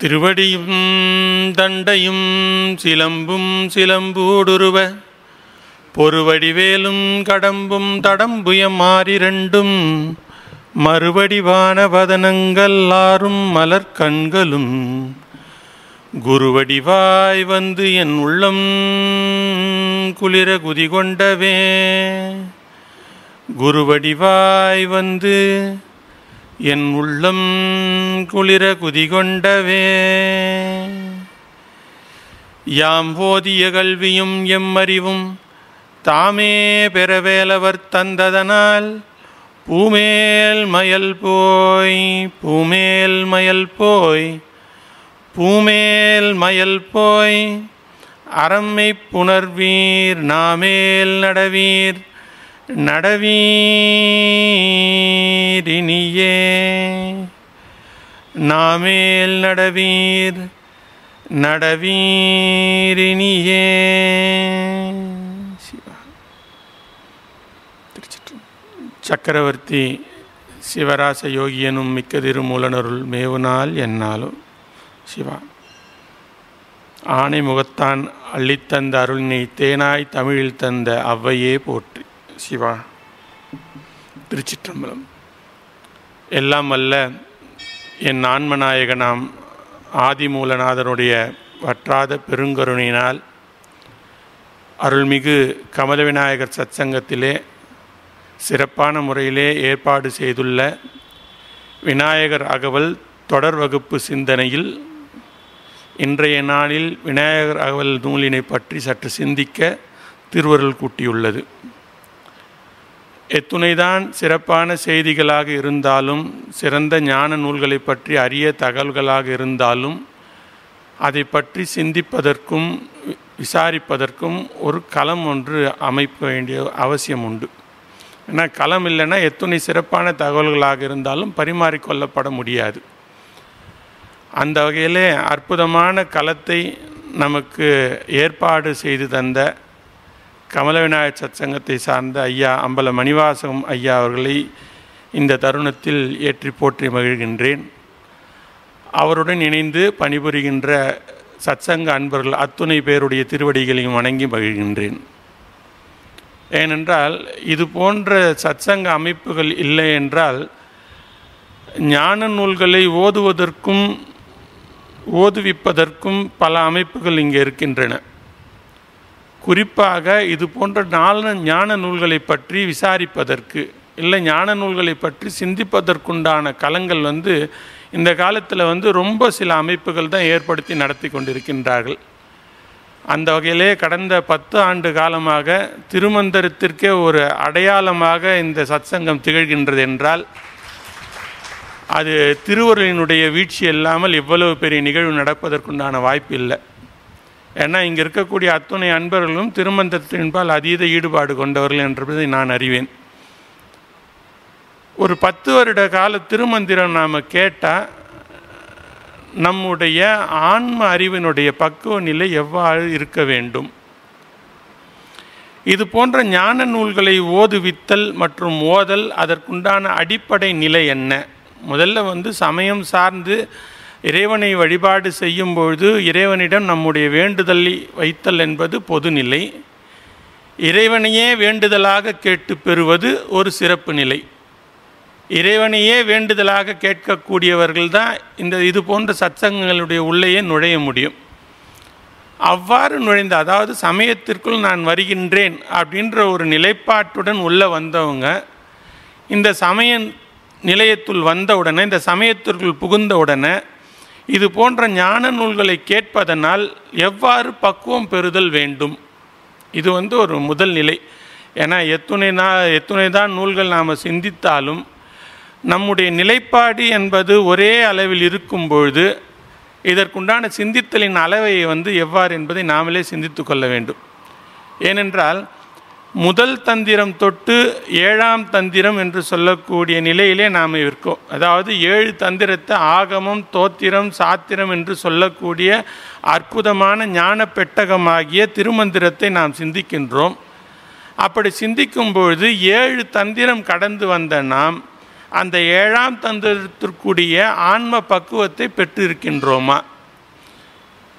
திருவடியும் தண்டையும் சிலம்பும் சிலம்பூடுருவ பொறுவடிவேலும் கடம்பும் தடம்புயம் மாறிரண்டும் மறுவடிவான வதனங்கள் ஆறும் மலர்கண்களும் குருவடிவாய் வந்து என் உள்ளம் குளிர குதி கொண்டவே குருவடிவாய் வந்து என் உள்ளம் குளிர குதி கொண்டவே யாம் போதிய கல்வியும் எம்மறிவும் தாமே பெறவேலவர் தந்ததனால் பூமேல் மயல் போய் பூமேல் மயல் போய் பூமேல் மயல் போய் அறம்மை புணர்வீர் நாமேல் நடவீர் நடவீரினியே நாமேல் நடவீர் நடவீரினியே சிவா திருச்சிற்றம்பலம். சக்கரவர்த்தி சிவராச யோகியனும் மிக்க திருமூலனருள் மேவுநாள் என்னாலும் சிவா ஆணை முகத்தான் அள்ளித்தந்த அருளினை தேனாய் தமிழில் தந்த அவ்வையே போற்றி சிவா திருச்சிற்றம்பலம் எல்லாம் வல்ல என் ஆன்மநாயகனாம் ஆதிமூலநாதனுடைய வற்றாத பெருங்கருணையினால் அருள்மிகு கமல விநாயகர் சத்சங்கத்திலே சிறப்பான முறையிலே ஏற்பாடு செய்துள்ள விநாயகர் அகவல் தொடர் வகுப்பு சிந்தனையில் இன்றைய நாளில் விநாயகர் அகவல் நூலினை பற்றி சற்று சிந்திக்க திருவருள் கூட்டியுள்ளது எத்துணைதான் சிறப்பான செய்திகளாக இருந்தாலும் சிறந்த ஞான நூல்களை பற்றி அரிய தகவல்களாக இருந்தாலும் அதை பற்றி சிந்திப்பதற்கும் வி- விசாரிப்பதற்கும் ஒரு களம் ஒன்று அமைக்க வேண்டிய அவசியம் உண்டு ஏன்னா களம் இல்லைன்னா எத்துணை சிறப்பான தகவல்களாக இருந்தாலும் பரிமாறிக்கொள்ளப்பட முடியாது அந்த வகையிலே அற்புதமான களத்தை நமக்கு ஏற்பாடு செய்து தந்த கமல விநாயகர் சத்சங்கத்தை சார்ந்த ஐயா அம்பல மணிவாசகம் ஐயா அவர்களை இந்த தருணத்தில் ஏற்றி போற்றி மகிழ்கின்றேன் அவருடன் இணைந்து பணிபுரிகின்ற சத்சங்க அன்பர்கள் அத்துணை பேருடைய திருவடிகளையும் வணங்கி மகிழ்கின்றேன் ஏனென்றால் இது போன்ற சத்சங்க அமைப்புகள் இல்லை என்றால் ஞான நூல்களை ஓதுவதற்கும் ஓதுவிப்பதற்கும் பல அமைப்புகள் இங்கே இருக்கின்றன குறிப்பாக இது போன்ற நாலு ஞான நூல்களை பற்றி விசாரிப்பதற்கு இல்லை ஞான நூல்களை பற்றி சிந்திப்பதற்குண்டான களங்கள் வந்து இந்த காலத்தில் வந்து ரொம்ப சில அமைப்புகள் தான் ஏற்படுத்தி நடத்தி கொண்டிருக்கின்றார்கள் அந்த வகையிலே கடந்த பத்து ஆண்டு காலமாக திருமந்திரத்திற்கே ஒரு அடையாளமாக இந்த சத்சங்கம் திகழ்கின்றது என்றால் அது திருவருளினுடைய வீழ்ச்சி இல்லாமல் இவ்வளவு பெரிய நிகழ்வு நடப்பதற்குண்டான வாய்ப்பு இல்லை ஏன்னா இங்கே இருக்கக்கூடிய அத்துணை அன்பர்களும் திருமந்திரத்தின்பால் அதீத ஈடுபாடு கொண்டவர்கள் என்பதை நான் அறிவேன் ஒரு பத்து வருட கால திருமந்திரம் நாம் கேட்டால் நம்முடைய ஆன்ம அறிவினுடைய பக்குவ நிலை எவ்வாறு இருக்க வேண்டும் இது போன்ற ஞான நூல்களை ஓதுவித்தல் மற்றும் ஓதல் அதற்குண்டான அடிப்படை நிலை என்ன முதல்ல வந்து சமயம் சார்ந்து இறைவனை வழிபாடு செய்யும் பொழுது இறைவனிடம் நம்முடைய வேண்டுதலை வைத்தல் என்பது பொதுநிலை இறைவனையே வேண்டுதலாக கேட்டு பெறுவது ஒரு சிறப்பு நிலை இறைவனையே வேண்டுதலாக கேட்கக்கூடியவர்கள் தான் இந்த இது போன்ற சத்சங்கங்களுடைய உள்ளேயே நுழைய முடியும் அவ்வாறு நுழைந்த அதாவது சமயத்திற்குள் நான் வருகின்றேன் அப்படின்ற ஒரு நிலைப்பாட்டுடன் உள்ளே வந்தவங்க இந்த சமய நிலையத்துள் வந்தவுடனே இந்த சமயத்திற்குள் புகுந்தவுடனே இது போன்ற ஞான நூல்களை கேட்பதனால் எவ்வாறு பக்குவம் பெறுதல் வேண்டும் இது வந்து ஒரு முதல் நிலை ஏன்னா எத்துணை நா எத்துணை தான் நூல்கள் நாம் சிந்தித்தாலும் நம்முடைய நிலைப்பாடு என்பது ஒரே அளவில் இருக்கும் பொழுது இதற்குண்டான சிந்தித்தலின் அளவை வந்து எவ்வாறு என்பதை நாமளே சிந்தித்து கொள்ள வேண்டும் ஏனென்றால் முதல் தந்திரம் தொட்டு ஏழாம் தந்திரம் என்று சொல்லக்கூடிய நிலையிலே நாம் இருக்கோம் அதாவது ஏழு தந்திரத்தை ஆகமம் தோத்திரம் சாத்திரம் என்று சொல்லக்கூடிய அற்புதமான ஞான பெட்டகமாகிய திருமந்திரத்தை நாம் சிந்திக்கின்றோம் அப்படி சிந்திக்கும் பொழுது ஏழு தந்திரம் கடந்து வந்த நாம் அந்த ஏழாம் தந்திரத்திற்குரிய ஆன்ம பக்குவத்தை பெற்றிருக்கின்றோமா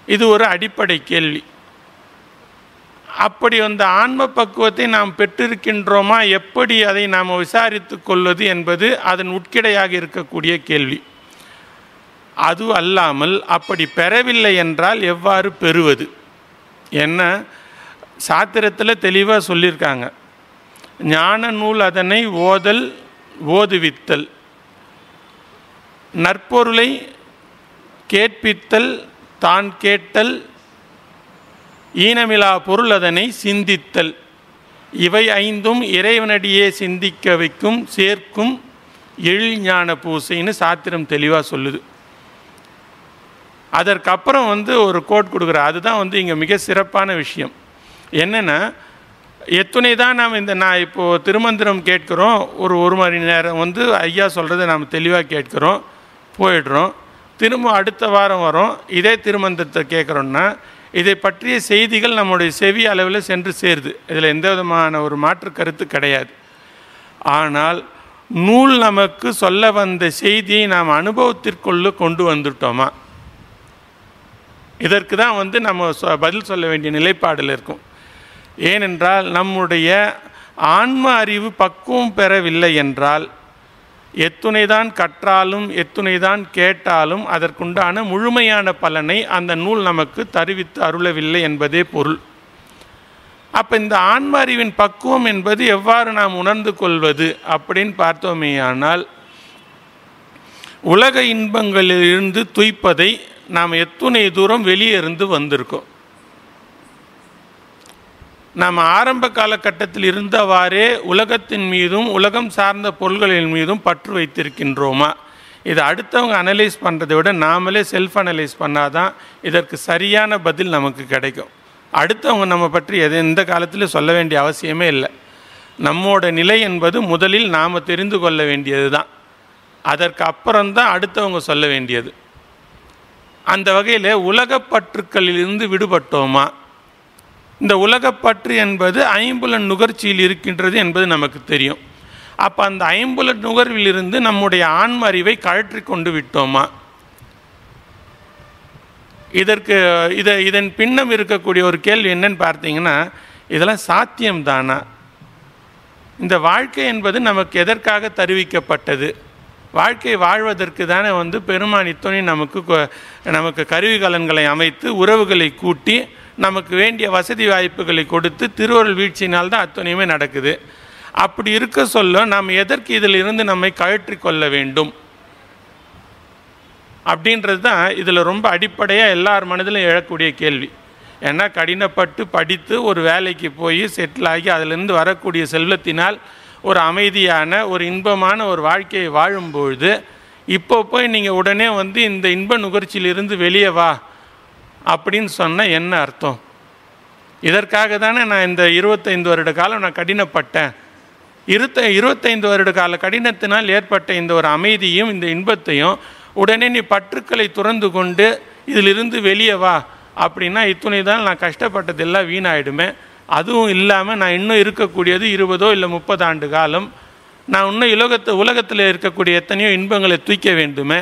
இது ஒரு அடிப்படை கேள்வி அப்படி அந்த ஆன்ம பக்குவத்தை நாம் பெற்றிருக்கின்றோமா எப்படி அதை நாம் விசாரித்து கொள்வது என்பது அதன் உட்கிடையாக இருக்கக்கூடிய கேள்வி அது அல்லாமல் அப்படி பெறவில்லை என்றால் எவ்வாறு பெறுவது என்ன சாத்திரத்தில் தெளிவாக சொல்லியிருக்காங்க ஞான நூல் அதனை ஓதல் ஓதுவித்தல் நற்பொருளை கேட்பித்தல் தான் கேட்டல் ஈனமிலா பொருள் அதனை சிந்தித்தல் இவை ஐந்தும் இறைவனடியே சிந்திக்க வைக்கும் சேர்க்கும் எழில் ஞான பூசைன்னு சாத்திரம் தெளிவாக சொல்லுது அதற்கப்புறம் வந்து ஒரு கோட் கொடுக்குற அதுதான் வந்து இங்கே மிக சிறப்பான விஷயம் என்னென்னா எத்துணை தான் நாம் இந்த நான் இப்போது திருமந்திரம் கேட்குறோம் ஒரு ஒரு மணி நேரம் வந்து ஐயா சொல்கிறத நாம் தெளிவாக கேட்குறோம் போயிடுறோம் திரும்ப அடுத்த வாரம் வரோம் இதே திருமந்திரத்தை கேட்குறோன்னா இதை பற்றிய செய்திகள் நம்முடைய செவி அளவில் சென்று சேருது இதில் எந்த விதமான ஒரு மாற்று கருத்து கிடையாது ஆனால் நூல் நமக்கு சொல்ல வந்த செய்தியை நாம் அனுபவத்திற்குள்ளே கொண்டு வந்துட்டோமா இதற்கு தான் வந்து நம்ம சொ- பதில் சொல்ல வேண்டிய நிலைப்பாடில் இருக்கும் ஏனென்றால் நம்முடைய ஆன்ம அறிவு பக்குவம் பெறவில்லை என்றால் எத்துணைதான் கற்றாலும் எத்துணைதான் கேட்டாலும் அதற்குண்டான முழுமையான பலனை அந்த நூல் நமக்கு தருவித்து அருளவில்லை என்பதே பொருள் அப்போ இந்த ஆன்ம அறிவின் பக்குவம் என்பது எவ்வாறு நாம் உணர்ந்து கொள்வது அப்படின்னு பார்த்தோமேயானால் உலக இன்பங்களிலிருந்து துய்ப்பதை நாம் எத்துணை தூரம் வெளியே இருந்து வந்திருக்கோம் நாம் ஆரம்ப காலகட்டத்தில் இருந்தவாறே உலகத்தின் மீதும் உலகம் சார்ந்த பொருள்களின் மீதும் பற்று வைத்திருக்கின்றோமா இதை அடுத்தவங்க அனலைஸ் பண்ணுறதை விட நாமளே செல்ஃப் அனலைஸ் பண்ணாதான் இதற்கு சரியான பதில் நமக்கு கிடைக்கும் அடுத்தவங்க நம்ம பற்றி எது எந்த காலத்திலும் சொல்ல வேண்டிய அவசியமே இல்லை நம்மோட நிலை என்பது முதலில் நாம் தெரிந்து கொள்ள வேண்டியது தான் அதற்கு அப்புறம்தான் அடுத்தவங்க சொல்ல வேண்டியது அந்த வகையில் உலகப்பற்றுக்களிலிருந்து விடுபட்டோமா இந்த உலகப்பற்று என்பது ஐம்புலன் நுகர்ச்சியில் இருக்கின்றது என்பது நமக்கு தெரியும் அப்போ அந்த ஐம்புலன் நுகர்விலிருந்து நம்முடைய ஆன்ம அறிவை கழற்றி கொண்டு விட்டோமா இதற்கு இதை இதன் பின்னம் இருக்கக்கூடிய ஒரு கேள்வி என்னன்னு பார்த்தீங்கன்னா இதெல்லாம் சாத்தியம்தானா இந்த வாழ்க்கை என்பது நமக்கு எதற்காக தருவிக்கப்பட்டது வாழ்க்கை வாழ்வதற்கு தானே வந்து பெருமான் இத்துணை நமக்கு கொ- நமக்கு கருவிகலன்களை அமைத்து உறவுகளை கூட்டி நமக்கு வேண்டிய வசதி வாய்ப்புகளை கொடுத்து திருவருள் வீழ்ச்சியினால் தான் அத்துணையுமே நடக்குது அப்படி இருக்க சொல்ல நாம் எதற்கு இதில் இருந்து நம்மை கழற்றி கொள்ள வேண்டும் அப்படின்றது தான் இதில் ரொம்ப அடிப்படையாக எல்லார் மனதிலும் எழக்கூடிய கேள்வி ஏன்னா கடினப்பட்டு படித்து ஒரு வேலைக்கு போய் செட்டில் ஆகி அதிலிருந்து வரக்கூடிய செல்வத்தினால் ஒரு அமைதியான ஒரு இன்பமான ஒரு வாழ்க்கையை வாழும்பொழுது இப்போ போய் நீங்கள் உடனே வந்து இந்த இன்ப நுகர்ச்சியிலிருந்து வெளியே வா அப்படின்னு சொன்னால் என்ன அர்த்தம் இதற்காக தானே நான் இந்த இருபத்தைந்து வருட காலம் நான் கடினப்பட்டேன் இருத்த இருபத்தைந்து வருட கால கடினத்தினால் ஏற்பட்ட இந்த ஒரு அமைதியும் இந்த இன்பத்தையும் உடனே நீ பற்றுக்களை துறந்து கொண்டு இதிலிருந்து வெளியே வா அப்படின்னா இத்துணை தான் நான் கஷ்டப்பட்டதெல்லாம் வீணாயிடுமே அதுவும் இல்லாமல் நான் இன்னும் இருக்கக்கூடியது இருபதோ இல்லை முப்பது ஆண்டு காலம் நான் இன்னும் உலகத்து உலகத்தில் இருக்கக்கூடிய எத்தனையோ இன்பங்களை தூய்க்க வேண்டுமே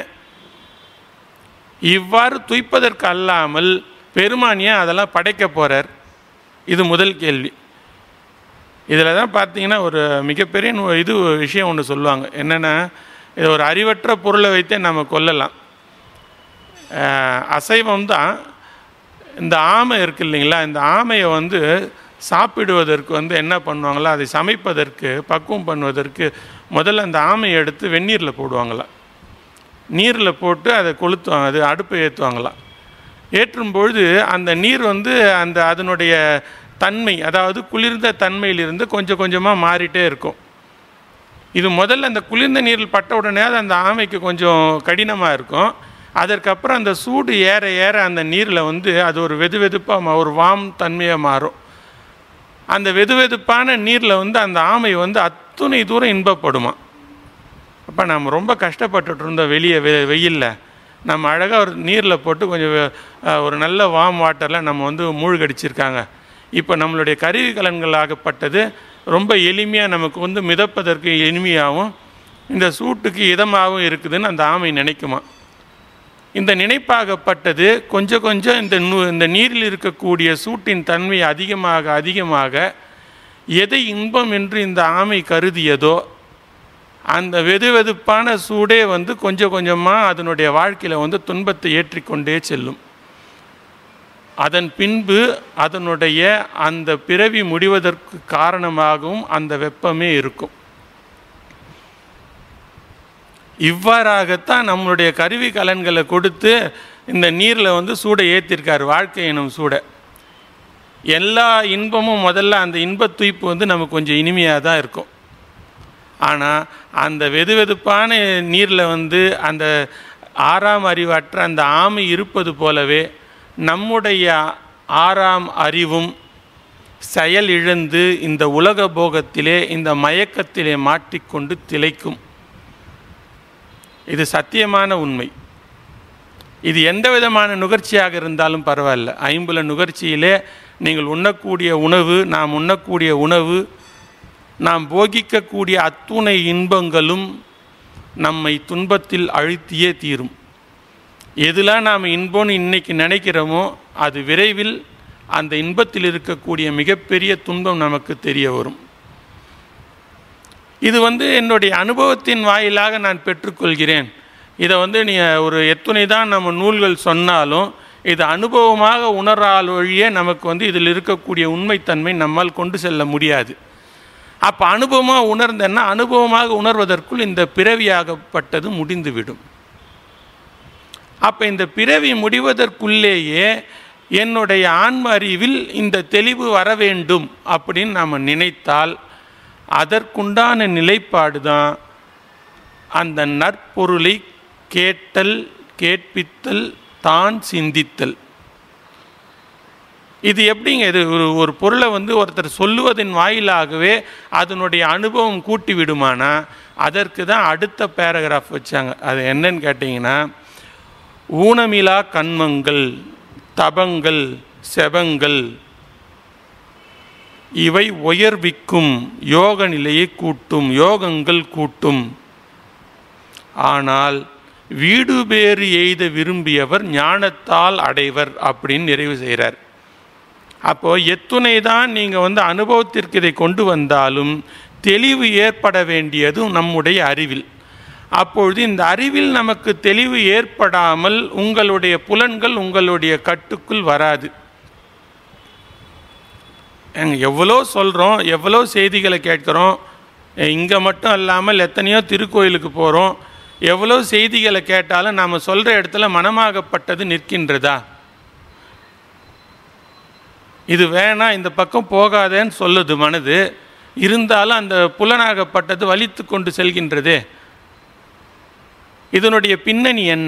இவ்வாறு துய்ப்பதற்கு அல்லாமல் பெருமானியை அதெல்லாம் படைக்க போகிறார் இது முதல் கேள்வி இதில் தான் பார்த்தீங்கன்னா ஒரு மிகப்பெரிய நு- இது விஷயம் ஒன்று சொல்லுவாங்க என்னென்னா இது ஒரு அறிவற்ற பொருளை வைத்தே நம்ம கொல்லலாம் அஹ், அசைவம் தான் இந்த ஆமை இருக்கு இல்லைங்களா இந்த ஆமையை வந்து சாப்பிடுவதற்கு வந்து என்ன பண்ணுவாங்களா அதை சமைப்பதற்கு பக்குவம் பண்ணுவதற்கு முதல்ல அந்த ஆமையை எடுத்து வெந்நீரில் போடுவாங்களாம் நீரில் போட்டு அதை கொளுத்துவாங்க அது அடுப்பை ஏற்றுவாங்களாம் ஏற்றும் பொழுது அந்த நீர் வந்து அந்த அதனுடைய தன்மை அதாவது குளிர்ந்த தன்மையிலிருந்து கொஞ்சம் கொஞ்சமாக மாறிட்டே இருக்கும் இது முதல்ல அந்த குளிர்ந்த நீரில் பட்ட உடனே அது அந்த ஆமைக்கு கொஞ்சம் கடினமாக இருக்கும் அதற்கப்புறம் அந்த சூடு ஏற ஏற அந்த நீரில் வந்து அது ஒரு வெது வெதுப்பாக ஒரு வாம் தன்மையாக மாறும் அந்த வெது வெதுப்பான நீரில் வந்து அந்த ஆமை வந்து அத்துணை தூரம் இன்பப்படுமா அப்போ நம்ம ரொம்ப கஷ்டப்பட்டுட்டு இருந்தோம் வெளியே வெ வெயிலில் நம்ம அழகாக ஒரு நீரில் போட்டு கொஞ்சம் வெ- அஹ், ஒரு நல்ல வார்ம் வாட்டரில் நம்ம வந்து மூழ்கடிச்சிருக்காங்க இப்போ நம்மளுடைய கருவி கலன்களாகப்பட்டது ரொம்ப எளிமையாக நமக்கு வந்து மிதப்பதற்கு எளிமையாகவும் இந்த சூட்டுக்கு இதமாகவும் இருக்குதுன்னு அந்த ஆமை நினைக்குமா இந்த நினைப்பாகப்பட்டது கொஞ்சம் கொஞ்சம் இந்த நு இந்த நீரில் இருக்கக்கூடிய சூட்டின் தன்மை அதிகமாக அதிகமாக எதை இன்பம் என்று இந்த ஆமை கருதியதோ அந்த வெது வெதுப்பான சூடே வந்து கொஞ்சம் கொஞ்சமாக அதனுடைய வாழ்க்கையில் வந்து துன்பத்தை ஏற்றிக்கொண்டே செல்லும் அதன் பின்பு அதனுடைய அந்த பிறவி முடிவதற்கு காரணமாகவும் அந்த வெப்பமே இருக்கும் இவ்வாறாகத்தான் நம்மளுடைய கருவி கலன்களை கொடுத்து இந்த நீரில் வந்து சூடை ஏற்றிருக்கார் வாழ்க்கை எனும் சூடை எல்லா இன்பமும் முதல்ல அந்த இன்பத் துய்ப்பு வந்து நமக்கு கொஞ்சம் இனிமையாக தான் இருக்கும் ஆனால் அந்த வெது வெதுப்பான நீரில் வந்து அந்த ஆறாம் அறிவற்ற அந்த ஆமை இருப்பது போலவே நம்முடைய ஆறாம் அறிவும் செயல் இழந்து இந்த உலக போகத்திலே இந்த மயக்கத்திலே மாட்டிக்கொண்டு திளைக்கும் இது சத்தியமான உண்மை இது எந்த விதமான நுகர்ச்சியாக இருந்தாலும் பரவாயில்ல ஐம்புல நுகர்ச்சியிலே நீங்கள் உண்ணக்கூடிய உணவு நாம் உண்ணக்கூடிய உணவு நாம் போகிக்கக்கூடிய அத்துணை இன்பங்களும் நம்மை துன்பத்தில் அழுத்தியே தீரும் எதுலாம் நாம் இன்பம்னு இன்னைக்கு நினைக்கிறோமோ அது விரைவில் அந்த இன்பத்தில் இருக்கக்கூடிய மிகப்பெரிய துன்பம் நமக்கு தெரிய வரும் இது வந்து என்னுடைய அனுபவத்தின் வாயிலாக நான் பெற்றுக்கொள்கிறேன் இதை வந்து நீ ஒரு எத்துணை தான் நம்ம நூல்கள் சொன்னாலும் இது அனுபவமாக உணரால் வழியே நமக்கு வந்து இதில் இருக்கக்கூடிய உண்மைத்தன்மை நம்மால் கொண்டு செல்ல முடியாது அப்போ அனுபவமாக உணர்ந்தேன்னா அனுபவமாக உணர்வதற்குள் இந்த பிறவியாகப்பட்டது முடிந்துவிடும் அப்போ இந்த பிறவி முடிவதற்குள்ளேயே என்னுடைய ஆன்ம அறிவில் இந்த தெளிவு வர வேண்டும் அப்படின்னு நாம் நினைத்தால் அதற்குண்டான நிலைப்பாடு தான் அந்த நற்பொருளை கேட்டல் கேட்பித்தல் தான் சிந்தித்தல் இது எப்படிங்க இது ஒரு ஒரு பொருளை வந்து ஒருத்தர் சொல்லுவதன் வாயிலாகவே அதனுடைய அனுபவம் கூட்டி விடுமானா அதற்கு தான் அடுத்த பேராகிராஃப் வச்சாங்க அது என்னன்னு கேட்டிங்கன்னா ஊனமிலா கண்மங்கள் தபங்கள் செபங்கள் இவை உயர்விக்கும் யோக நிலையை கூட்டும் யோகங்கள் கூட்டும் ஆனால் வீடு பேறு எய்த விரும்பியவர் ஞானத்தால் அடைவர் அப்படின்னு நிறைவு செய்கிறார் அப்போது எத்துணை தான் நீங்கள் வந்து அனுபவத்திற்கு இதை கொண்டு வந்தாலும் தெளிவு ஏற்பட வேண்டியதும் நம்முடைய அறிவில் அப்பொழுது இந்த அறிவில் நமக்கு தெளிவு ஏற்படாமல் உங்களுடைய புலன்கள் உங்களுடைய கட்டுக்குள் வராது எவ்வளோ சொல்கிறோம் எவ்வளோ செய்திகளை கேட்குறோம் இங்கே மட்டும் இல்லாமல் எத்தனையோ திருக்கோயிலுக்கு போகிறோம் எவ்வளோ செய்திகளை கேட்டாலும் நாம் சொல்கிற இடத்துல மனமாகப்பட்டது நிற்கின்றதா இது வேணாம் இந்த பக்கம் போகாதேன்னு சொல்லுது மனது இருந்தாலும் அந்த புலனாகப்பட்டது வலித்து கொண்டு செல்கின்றதே இதனுடைய பின்னணி என்ன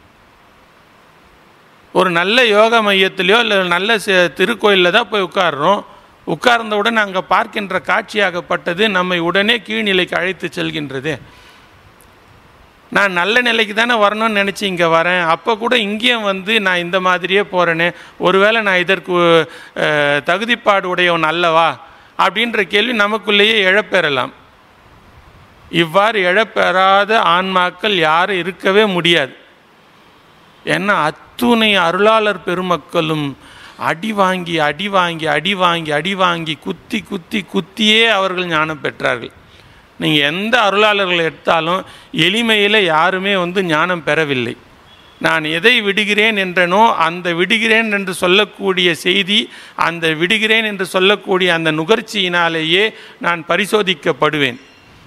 ஒரு நல்ல யோக மையத்திலையோ இல்லை நல்ல திருக்கோயிலில் தான் போய் உட்கார்றோம் உட்கார்ந்தவுடன் அங்கே பார்க்கின்ற காட்சியாகப்பட்டது நம்மை உடனே கீழ்நிலைக்கு அழைத்து செல்கின்றது நான் நல்ல நிலைக்கு தானே வரணும்னு நினச்சி இங்கே வரேன் அப்போ கூட இங்கேயும் வந்து நான் இந்த மாதிரியே போகிறேனே ஒருவேளை நான் இதற்கு தகுதிப்பாடு உடையவன் அல்லவா அப்படின்ற கேள்வி நமக்குள்ளேயே எழப்பெறலாம் இவ்வாறு எழப்பெறாத ஆன்மாக்கள் யாரும் இருக்கவே முடியாது ஏன்னா அத்துணை அருளாளர் பெருமக்களும் அடி வாங்கி அடி வாங்கி அடி வாங்கி அடி வாங்கி குத்தி குத்தி குத்தியே அவர்கள் ஞானம் பெற்றார்கள் நீங்கள் எந்த அருளாளர்களை எடுத்தாலும் எளிமையில் யாருமே வந்து ஞானம் பெறவில்லை நான் எதை விடுகிறேன் என்றனோ அந்த விடுகிறேன் என்று சொல்லக்கூடிய செய்தி அந்த விடுகிறேன் என்று சொல்லக்கூடிய அந்த நுகர்ச்சியினாலேயே நான் பரிசோதிக்கப்படுவேன்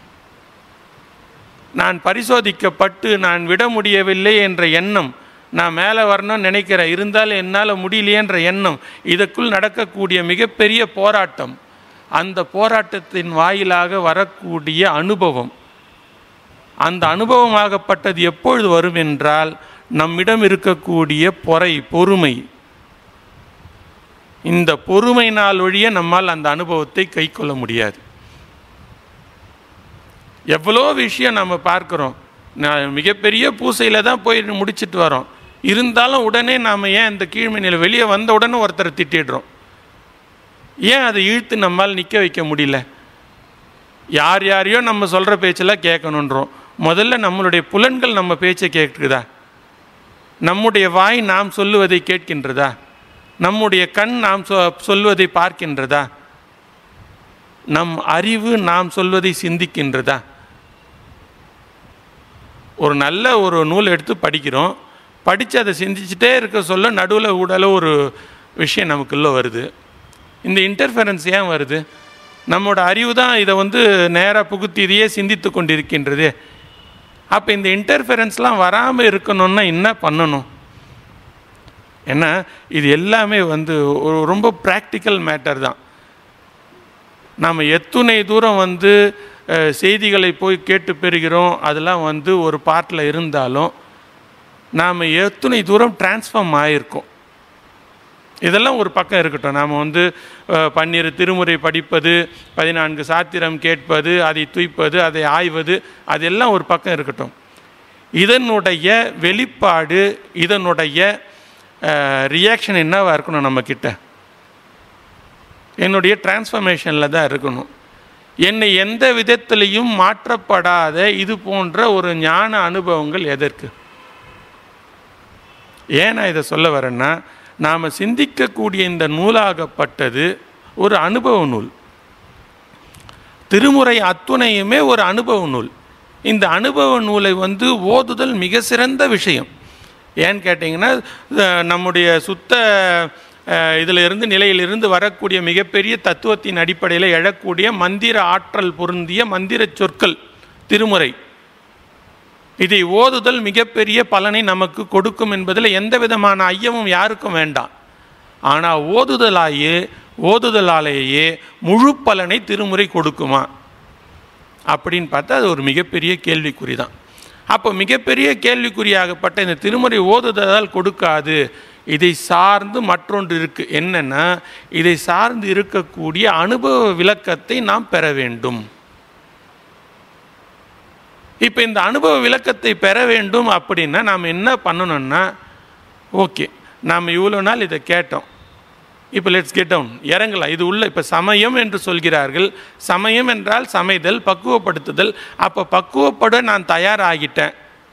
நான் பரிசோதிக்கப்பட்டு நான் விட முடியவில்லை என்ற எண்ணம் நான் மேலே வரணும்னு நினைக்கிறேன் இருந்தாலும் என்னால் முடியலையேன்ற எண்ணம் இதற்குள் நடக்கக்கூடிய மிகப்பெரிய போராட்டம் அந்த போராட்டத்தின் வாயிலாக வரக்கூடிய அனுபவம் அந்த அனுபவமாகப்பட்டது எப்பொழுது வரும் என்றால் நம்மிடம் இருக்கக்கூடிய பொறை பொறுமை இந்த பொறுமையினால் ஒழிய நம்மால் அந்த அனுபவத்தை கை கொள்ள முடியாது எவ்வளோ விஷயம் நம்ம பார்க்குறோம் நான் மிகப்பெரிய பூசையில் தான் போய் முடிச்சுட்டு வரோம் இருந்தாலும் உடனே நாம் ஏன் இந்த கீழ்மணியில் வெளியே வந்த உடனே ஒருத்தரை திட்டிடுறோம் ஏன் அதை இழுத்து நம்மால் நிற்க வைக்க முடியல யார் யாரையோ நம்ம சொல்கிற பேச்செல்லாம் கேட்கணுன்றோம் முதல்ல நம்மளுடைய புலன்கள் நம்ம பேச்சை கேட்குதா நம்முடைய வாய் நாம் சொல்லுவதை கேட்கின்றதா நம்முடைய கண் நாம் சொ- சொல்வதை பார்க்கின்றதா நம் அறிவு நாம் சொல்வதை சிந்திக்கின்றதா ஒரு நல்ல ஒரு நூல் எடுத்து படிக்கிறோம் படித்து அதை சிந்திச்சுட்டே இருக்க சொல்ல நடுவில் ஊடால ஒரு விஷயம் நமக்குள்ளே வருது இந்த இன்டர்ஃபரன்ஸ் ஏன் வருது நம்மளோட அறிவு தான் இதை வந்து நேராக புகுத்தி இதையே சிந்தித்து கொண்டிருக்கின்றது அப்போ இந்த இன்டர்ஃபரன்ஸ்லாம் வராமல் இருக்கணும்னா என்ன பண்ணணும் ஏன்னா இது எல்லாமே வந்து ஒரு ரொம்ப ப்ராக்டிக்கல் மேட்டர் தான் நாம் எத்துணை தூரம் வந்து அஹ், செய்திகளை போய் கேட்டு பெறுகிறோம் அதெல்லாம் வந்து ஒரு பார்ட்டில் இருந்தாலும் நாம் எத்துணை தூரம் டிரான்ஸ்ஃபார்ம் ஆகியிருக்கோம் இதெல்லாம் ஒரு பக்கம் இருக்கட்டும் நாம் வந்து அஹ், பன்னிரு திருமுறை படிப்பது பதினான்கு சாத்திரம் கேட்பது அதை துய்ப்பது அதை ஆய்வது அதெல்லாம் ஒரு பக்கம் இருக்கட்டும் இதனுடைய வெளிப்பாடு இதனுடைய ரியாக்ஷன் என்னவா இருக்கணும் நம்மக்கிட்ட என்னுடைய டிரான்ஸ்ஃபர்மேஷனில் தான் இருக்கணும் என்னை எந்த விதத்திலையும் மாற்றப்படாத இது போன்ற ஒரு ஞான அனுபவங்கள் எதற்கு ஏன் நான் இதை சொல்ல வரேன்னா நாம் சிந்திக்கக்கூடிய இந்த நூலாகப்பட்டது ஒரு அனுபவ நூல் திருமுறை அத்துணையுமே ஒரு அனுபவ நூல் இந்த அனுபவ நூலை வந்து ஓதுதல் மிக சிறந்த விஷயம் ஏன்னு கேட்டிங்கன்னா அஹ், நம்முடைய சுத்த அஹ், இதில் இருந்து நிலையிலிருந்து வரக்கூடிய மிகப்பெரிய தத்துவத்தின் அடிப்படையில் எழக்கூடிய மந்திர ஆற்றல் பொருந்திய மந்திர சொற்கள் திருமுறை இதை ஓதுதல் மிகப்பெரிய பலனை நமக்கு கொடுக்கும் என்பதில் எந்த விதமான ஐயமும் யாருக்கும் வேண்டாம் ஆனால் ஓதுதலாயே ஓதுதலாலேயே முழு பலனை திருமுறை கொடுக்குமா அப்படின்னு பார்த்தா அது ஒரு மிகப்பெரிய கேள்விக்குறி தான் அப்போ மிகப்பெரிய கேள்விக்குறியாகப்பட்ட இந்த திருமுறை ஓதுதலால் கொடுக்காது இதை சார்ந்து மற்றொன்று இருக்கு என்னன்னா இதை சார்ந்து இருக்கக்கூடிய அனுபவ விளக்கத்தை நாம் பெற வேண்டும் இப்போ இந்த அனுபவ விளக்கத்தை பெற வேண்டும் அப்படின்னா நாம் என்ன பண்ணணும்னா ஓகே நாம் இவ்வளோ நாள் இதை கேட்டோம் இப்போ லெட்ஸ் கெட் டவுன் இறங்கலாம் இது உள்ள இப்போ சமயம் என்று சொல்கிறார்கள் சமயம் என்றால் சமைதல் பக்குவப்படுத்துதல் அப்போ பக்குவப்பட நான் தயாராகிட்டேன்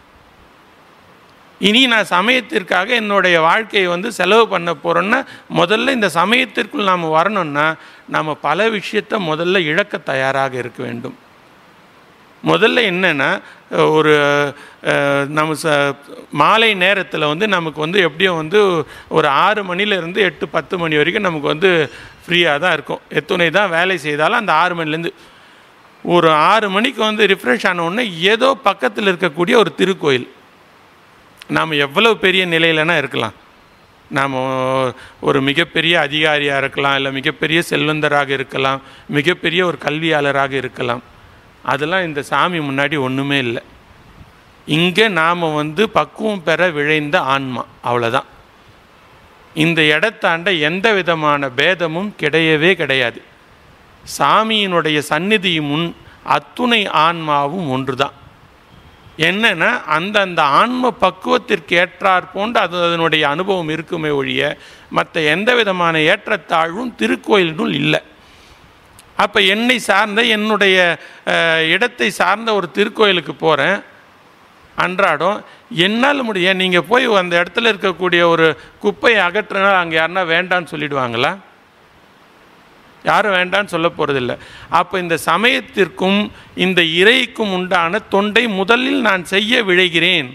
இனி நான் சமயத்திற்காக என்னுடைய வாழ்க்கையை வந்து செலவு பண்ண போகிறோன்னா முதல்ல இந்த சமயத்திற்குள் நாம் வரணும்னா நாம் பல விஷயத்தை முதல்ல இழக்க தயாராக இருக்க வேண்டும் முதல்ல என்னென்னா ஒரு அஹ், நம்ம ச மாலை நேரத்தில் வந்து நமக்கு வந்து எப்படியும் வந்து ஒரு ஆறு மணிலேருந்து எட்டு பத்து மணி வரைக்கும் நமக்கு வந்து ஃப்ரீயாக தான் இருக்கும் எத்துணை தான் வேலை செய்தாலும் அந்த ஆறு மணிலேருந்து ஒரு ஆறு மணிக்கு வந்து ரிஃப்ரெஷ் ஆன உடனே ஏதோ பக்கத்தில் இருக்கக்கூடிய ஒரு திருக்கோயில் நாம் எவ்வளவு பெரிய நிலையிலனா இருக்கலாம் நாம் ஒரு மிகப்பெரிய அதிகாரியாக இருக்கலாம் இல்லை மிகப்பெரிய செல்வந்தராக இருக்கலாம் மிகப்பெரிய ஒரு கல்வியாளராக இருக்கலாம் அதெல்லாம் இந்த சாமி முன்னாடி ஒன்றுமே இல்லை இங்கே நாம் வந்து பக்குவம் பெற விழைந்த ஆன்மா அவ்வளோதான் இந்த இடத்தாண்ட எந்த விதமான பேதமும் கிடையவே கிடையாது சாமியினுடைய சந்நிதி முன் அத்துணை ஆன்மாவும் ஒன்று தான் என்னன்னா அந்தந்த ஆன்ம பக்குவத்திற்கு ஏற்றாற் போன்று அது அதனுடைய அனுபவம் இருக்குமே ஒழிய மற்ற எந்த விதமான ஏற்றத்தாழ்வும் திருக்கோயிலினுள் இல்லை அப்போ என்னை சார்ந்த என்னுடைய அஹ், இடத்தை சார்ந்த ஒரு திருக்கோயிலுக்கு போகிறேன் அன்றாடம் என்னால் முடியும் நீங்கள் போய் அந்த இடத்துல இருக்கக்கூடிய ஒரு குப்பையை அகற்றினா அங்கே யாருன்னா வேண்டான்னு சொல்லிடுவாங்களா யாரும் வேண்டான்னு சொல்ல போகிறதில்ல அப்போ இந்த சமயத்திற்கும் இந்த இறைக்கும் உண்டான தொண்டை முதலில் நான் செய்ய விழைகிறேன்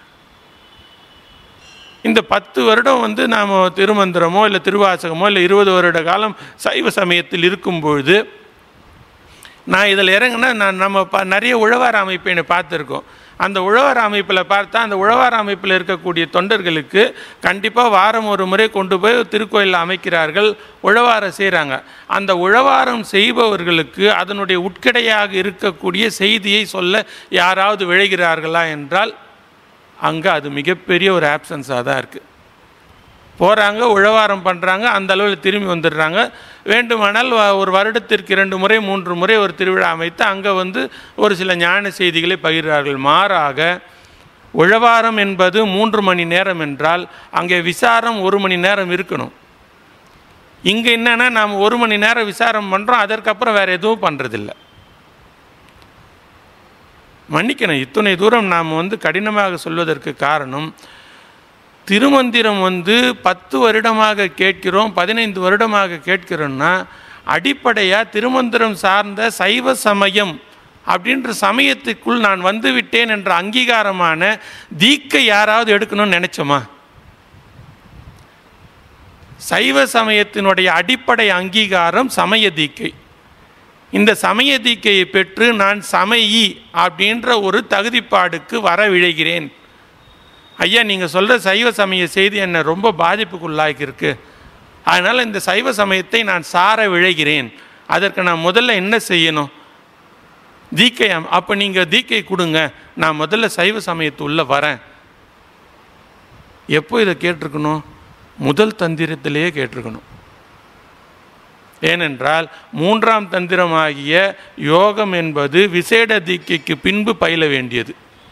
இந்த பத்து வருடம் வந்து நாம் திருமந்திரமோ இல்லை திருவாசகமோ இல்லை இருபது வருட காலம் சைவ சமயத்தில் இருக்கும் பொழுது நான் இதில் இறங்குனா நான் நம்ம ப நிறைய உழவார் அமைப்பை பார்த்துருக்கோம் அந்த உழவார் அமைப்பில் பார்த்தா அந்த உழவார் அமைப்பில் இருக்கக்கூடிய தொண்டர்களுக்கு கண்டிப்பாக வாரம் ஒரு முறை கொண்டு போய் திருக்கோயிலில் அமைக்கிறார்கள் உழவாரம் செய்கிறாங்க அந்த உழவாரம் செய்பவர்களுக்கு அதனுடைய உட்கடையாக இருக்கக்கூடிய செய்தியை சொல்ல யாராவது விழைகிறார்களா என்றால் அங்கே அது மிகப்பெரிய ஒரு ஆப்சன்ஸாக தான் இருக்குது போகிறாங்க உழவாரம் பண்ணுறாங்க அந்த அளவில் திரும்பி வந்துடுறாங்க வேண்டுமானால் வ- ஒரு வருடத்திற்கு இரண்டு முறை மூன்று முறை ஒரு திருவிழா அமைத்து அங்கே வந்து ஒரு சில ஞான செய்திகளை பகிர்கிறார்கள் மாறாக உழவாரம் என்பது மூன்று மணி நேரம் என்றால் அங்கே விசாரம் ஒரு மணி நேரம் இருக்கணும் இங்கே என்னன்னா நாம் ஒரு மணி நேரம் விசாரம் பண்ணுறோம் அதற்கப்புறம் வேறு எதுவும் பண்ணுறதில்ல மன்னிக்கணும் இத்தனை தூரம் நாம் வந்து கடினமாக சொல்வதற்கு காரணம் திருமந்திரம் வந்து பத்து வருடமாக கேட்கிறோம் பதினைந்து வருடமாக கேட்கிறோம்னா அடிப்படையாக திருமந்திரம் சார்ந்த சைவ சமயம் அப்படின்ற சமயத்துக்குள் நான் வந்து விட்டேன் என்ற அங்கீகாரமான தீக்கை யாராவது எடுக்கணும்னு நினைச்சோமா சைவ சமயத்தினுடைய அடிப்படை அங்கீகாரம் சமய தீக்கை இந்த சமய தீக்கையை பெற்று நான் சமயி அப்படின்ற ஒரு தகுதிப்பாடுக்கு வர விழைகிறேன் ஐயா நீங்கள் சொல்கிற சைவ சமய செய்தி என்னை ரொம்ப பாதிப்புக்குள்ளாக்கியிருக்கு அதனால் இந்த சைவ சமயத்தை நான் சார விழைகிறேன் அதற்கு நான் முதல்ல என்ன செய்யணும் தீக்கை அப்போ நீங்கள் தீக்கை கொடுங்க நான் முதல்ல சைவ சமயத்துள்ள வரேன் எப்போ இதை கேட்டிருக்கணும் முதல் தந்திரத்திலேயே கேட்டிருக்கணும் ஏனென்றால் மூன்றாம் தந்திரமாகிய யோகம் என்பது விசேட தீக்கைக்கு பின்பு பயில வேண்டியது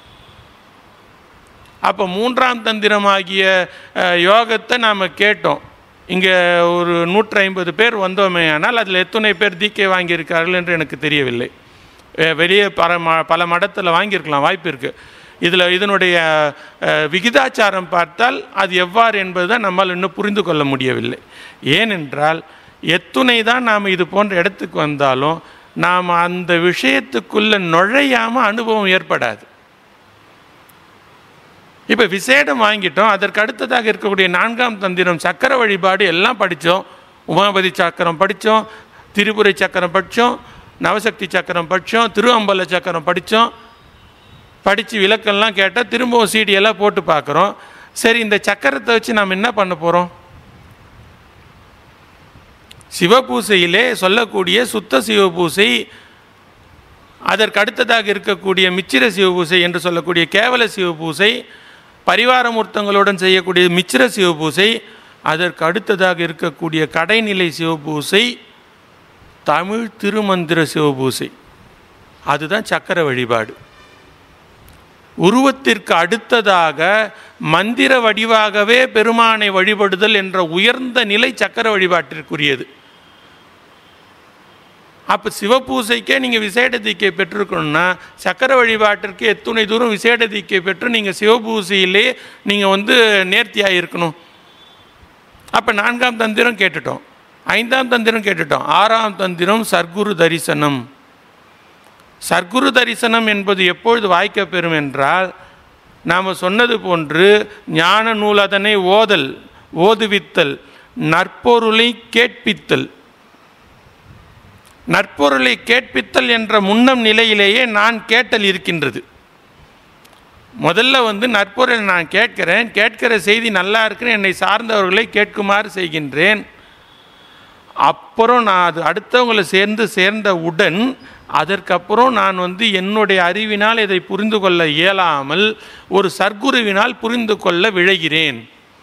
அப்போ மூன்றாம் தந்திரமாகிய அஹ், யோகத்தை நாம் கேட்டோம் இங்கே ஒரு நூற்றி ஐம்பது பேர் வந்தோமே ஆனால் அதில் எத்தனை பேர் தீக்கை வாங்கியிருக்கார்கள் என்று எனக்கு தெரியவில்லை அஹ், வெளியே பல ம பல மடத்தில் வாங்கியிருக்கலாம் வாய்ப்பு இருக்குது இதில் இதனுடைய அஹ், விகிதாச்சாரம் பார்த்தால் அது எவ்வாறு என்பது தான் நம்மால் இன்னும் புரிந்து கொள்ள முடியவில்லை ஏனென்றால் எத்துணை தான் நாம் இது போன்ற இடத்துக்கு வந்தாலும் நாம் அந்த விஷயத்துக்குள்ளே நுழையாமல் அனுபவம் ஏற்படாது இப்போ விசேடம் வாங்கிட்டோம் அதற்கு அடுத்ததாக இருக்கக்கூடிய நான்காம் தந்திரம் சக்கர வழிபாடு எல்லாம் படித்தோம் உமாபதி சக்கரம் படித்தோம் திரிபுரை சக்கரம் படித்தோம் நவசக்தி சக்கரம் படித்தோம் திருவம்பல சக்கரம் படித்தோம் படித்து விளக்கெல்லாம் கேட்டால் திரும்பவும் சீடியெல்லாம் போட்டு பார்க்குறோம் சரி இந்த சக்கரத்தை வச்சு நாம் என்ன பண்ண போகிறோம் சிவபூசையிலே சொல்லக்கூடிய சுத்த சிவபூசை அதற்கு அடுத்ததாக இருக்கக்கூடிய மிச்சிர சிவபூசை என்று சொல்லக்கூடிய கேவல சிவபூசை பரிவார மூர்த்தங்களுடன் செய்யக்கூடிய மிச்சிர சிவபூசை அதற்கு அடுத்ததாக இருக்கக்கூடிய கடைநிலை சிவபூசை தமிழ் திருமந்திர சிவபூசை அதுதான் சக்கர வழிபாடு உருவத்திற்கு அடுத்ததாக மந்திர வடிவாகவே பெருமானை வழிபடுதல் என்ற உயர்ந்த நிலை சக்கர வழிபாட்டிற்குரியது அப்போ சிவபூசைக்கே நீங்கள் விசேட தீக்கை பெற்றிருக்கணும்னா சக்கர வழிபாட்டிற்கு எத்துணை தூரம் விசேட தீக்கை பெற்று நீங்கள் சிவபூசையிலே நீங்கள் வந்து நேர்த்தியாக இருக்கணும் அப்போ நான்காம் தந்திரம் கேட்டுட்டோம் ஐந்தாம் தந்திரம் கேட்டுட்டோம் ஆறாம் தந்திரம் சர்க்குரு தரிசனம் சர்க்குரு தரிசனம் என்பது எப்பொழுது வாய்க்கப் பெறும் என்றால் நாம் சொன்னது போன்று ஞான நூல் அதனை ஓதல் ஓதுவித்தல் நற்பொருளை கேட்பித்தல் நற்பொருளை கேட்பித்தல் என்ற முன்னம் நிலையிலேயே நான் கேட்டல் இருக்கின்றது முதல்ல வந்து நற்பொருளை நான் கேட்கிறேன் கேட்கிற செய்தி நல்லா இருக்குன்னு என்னை சார்ந்தவர்களை கேட்குமாறு செய்கின்றேன் அப்புறம் நான் அது அடுத்தவங்களை சேர்ந்து சேர்ந்தவுடன் அதற்கப்புறம் நான் வந்து என்னுடைய அறிவினால் இதை புரிந்து கொள்ள இயலாமல் ஒரு சர்க்குருவினால் புரிந்து கொள்ள விழைகிறேன்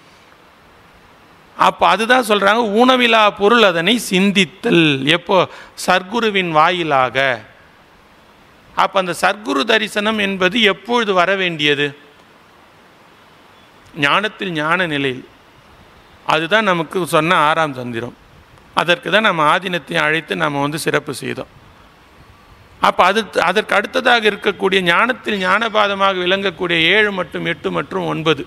அப்போ அதுதான் சொல்கிறாங்க ஊனவிலா பொருள் அதனை சிந்தித்தல் எப்போ சர்க்குருவின் வாயிலாக அப்போ அந்த சர்க்குரு தரிசனம் என்பது எப்பொழுது வர வேண்டியது ஞானத்தில் ஞான நிலையில் அதுதான் நமக்கு சொன்ன ஆறாம் தந்திரம் அதற்கு தான் நம்ம ஆதீனத்தை அழைத்து நாம் வந்து சிறப்பு செய்தோம் அப்போ அது அதற்கு அடுத்ததாக இருக்கக்கூடிய ஞானத்தில் ஞானபாதமாக விளங்கக்கூடிய ஏழு மற்றும் எட்டு மற்றும் ஒன்பது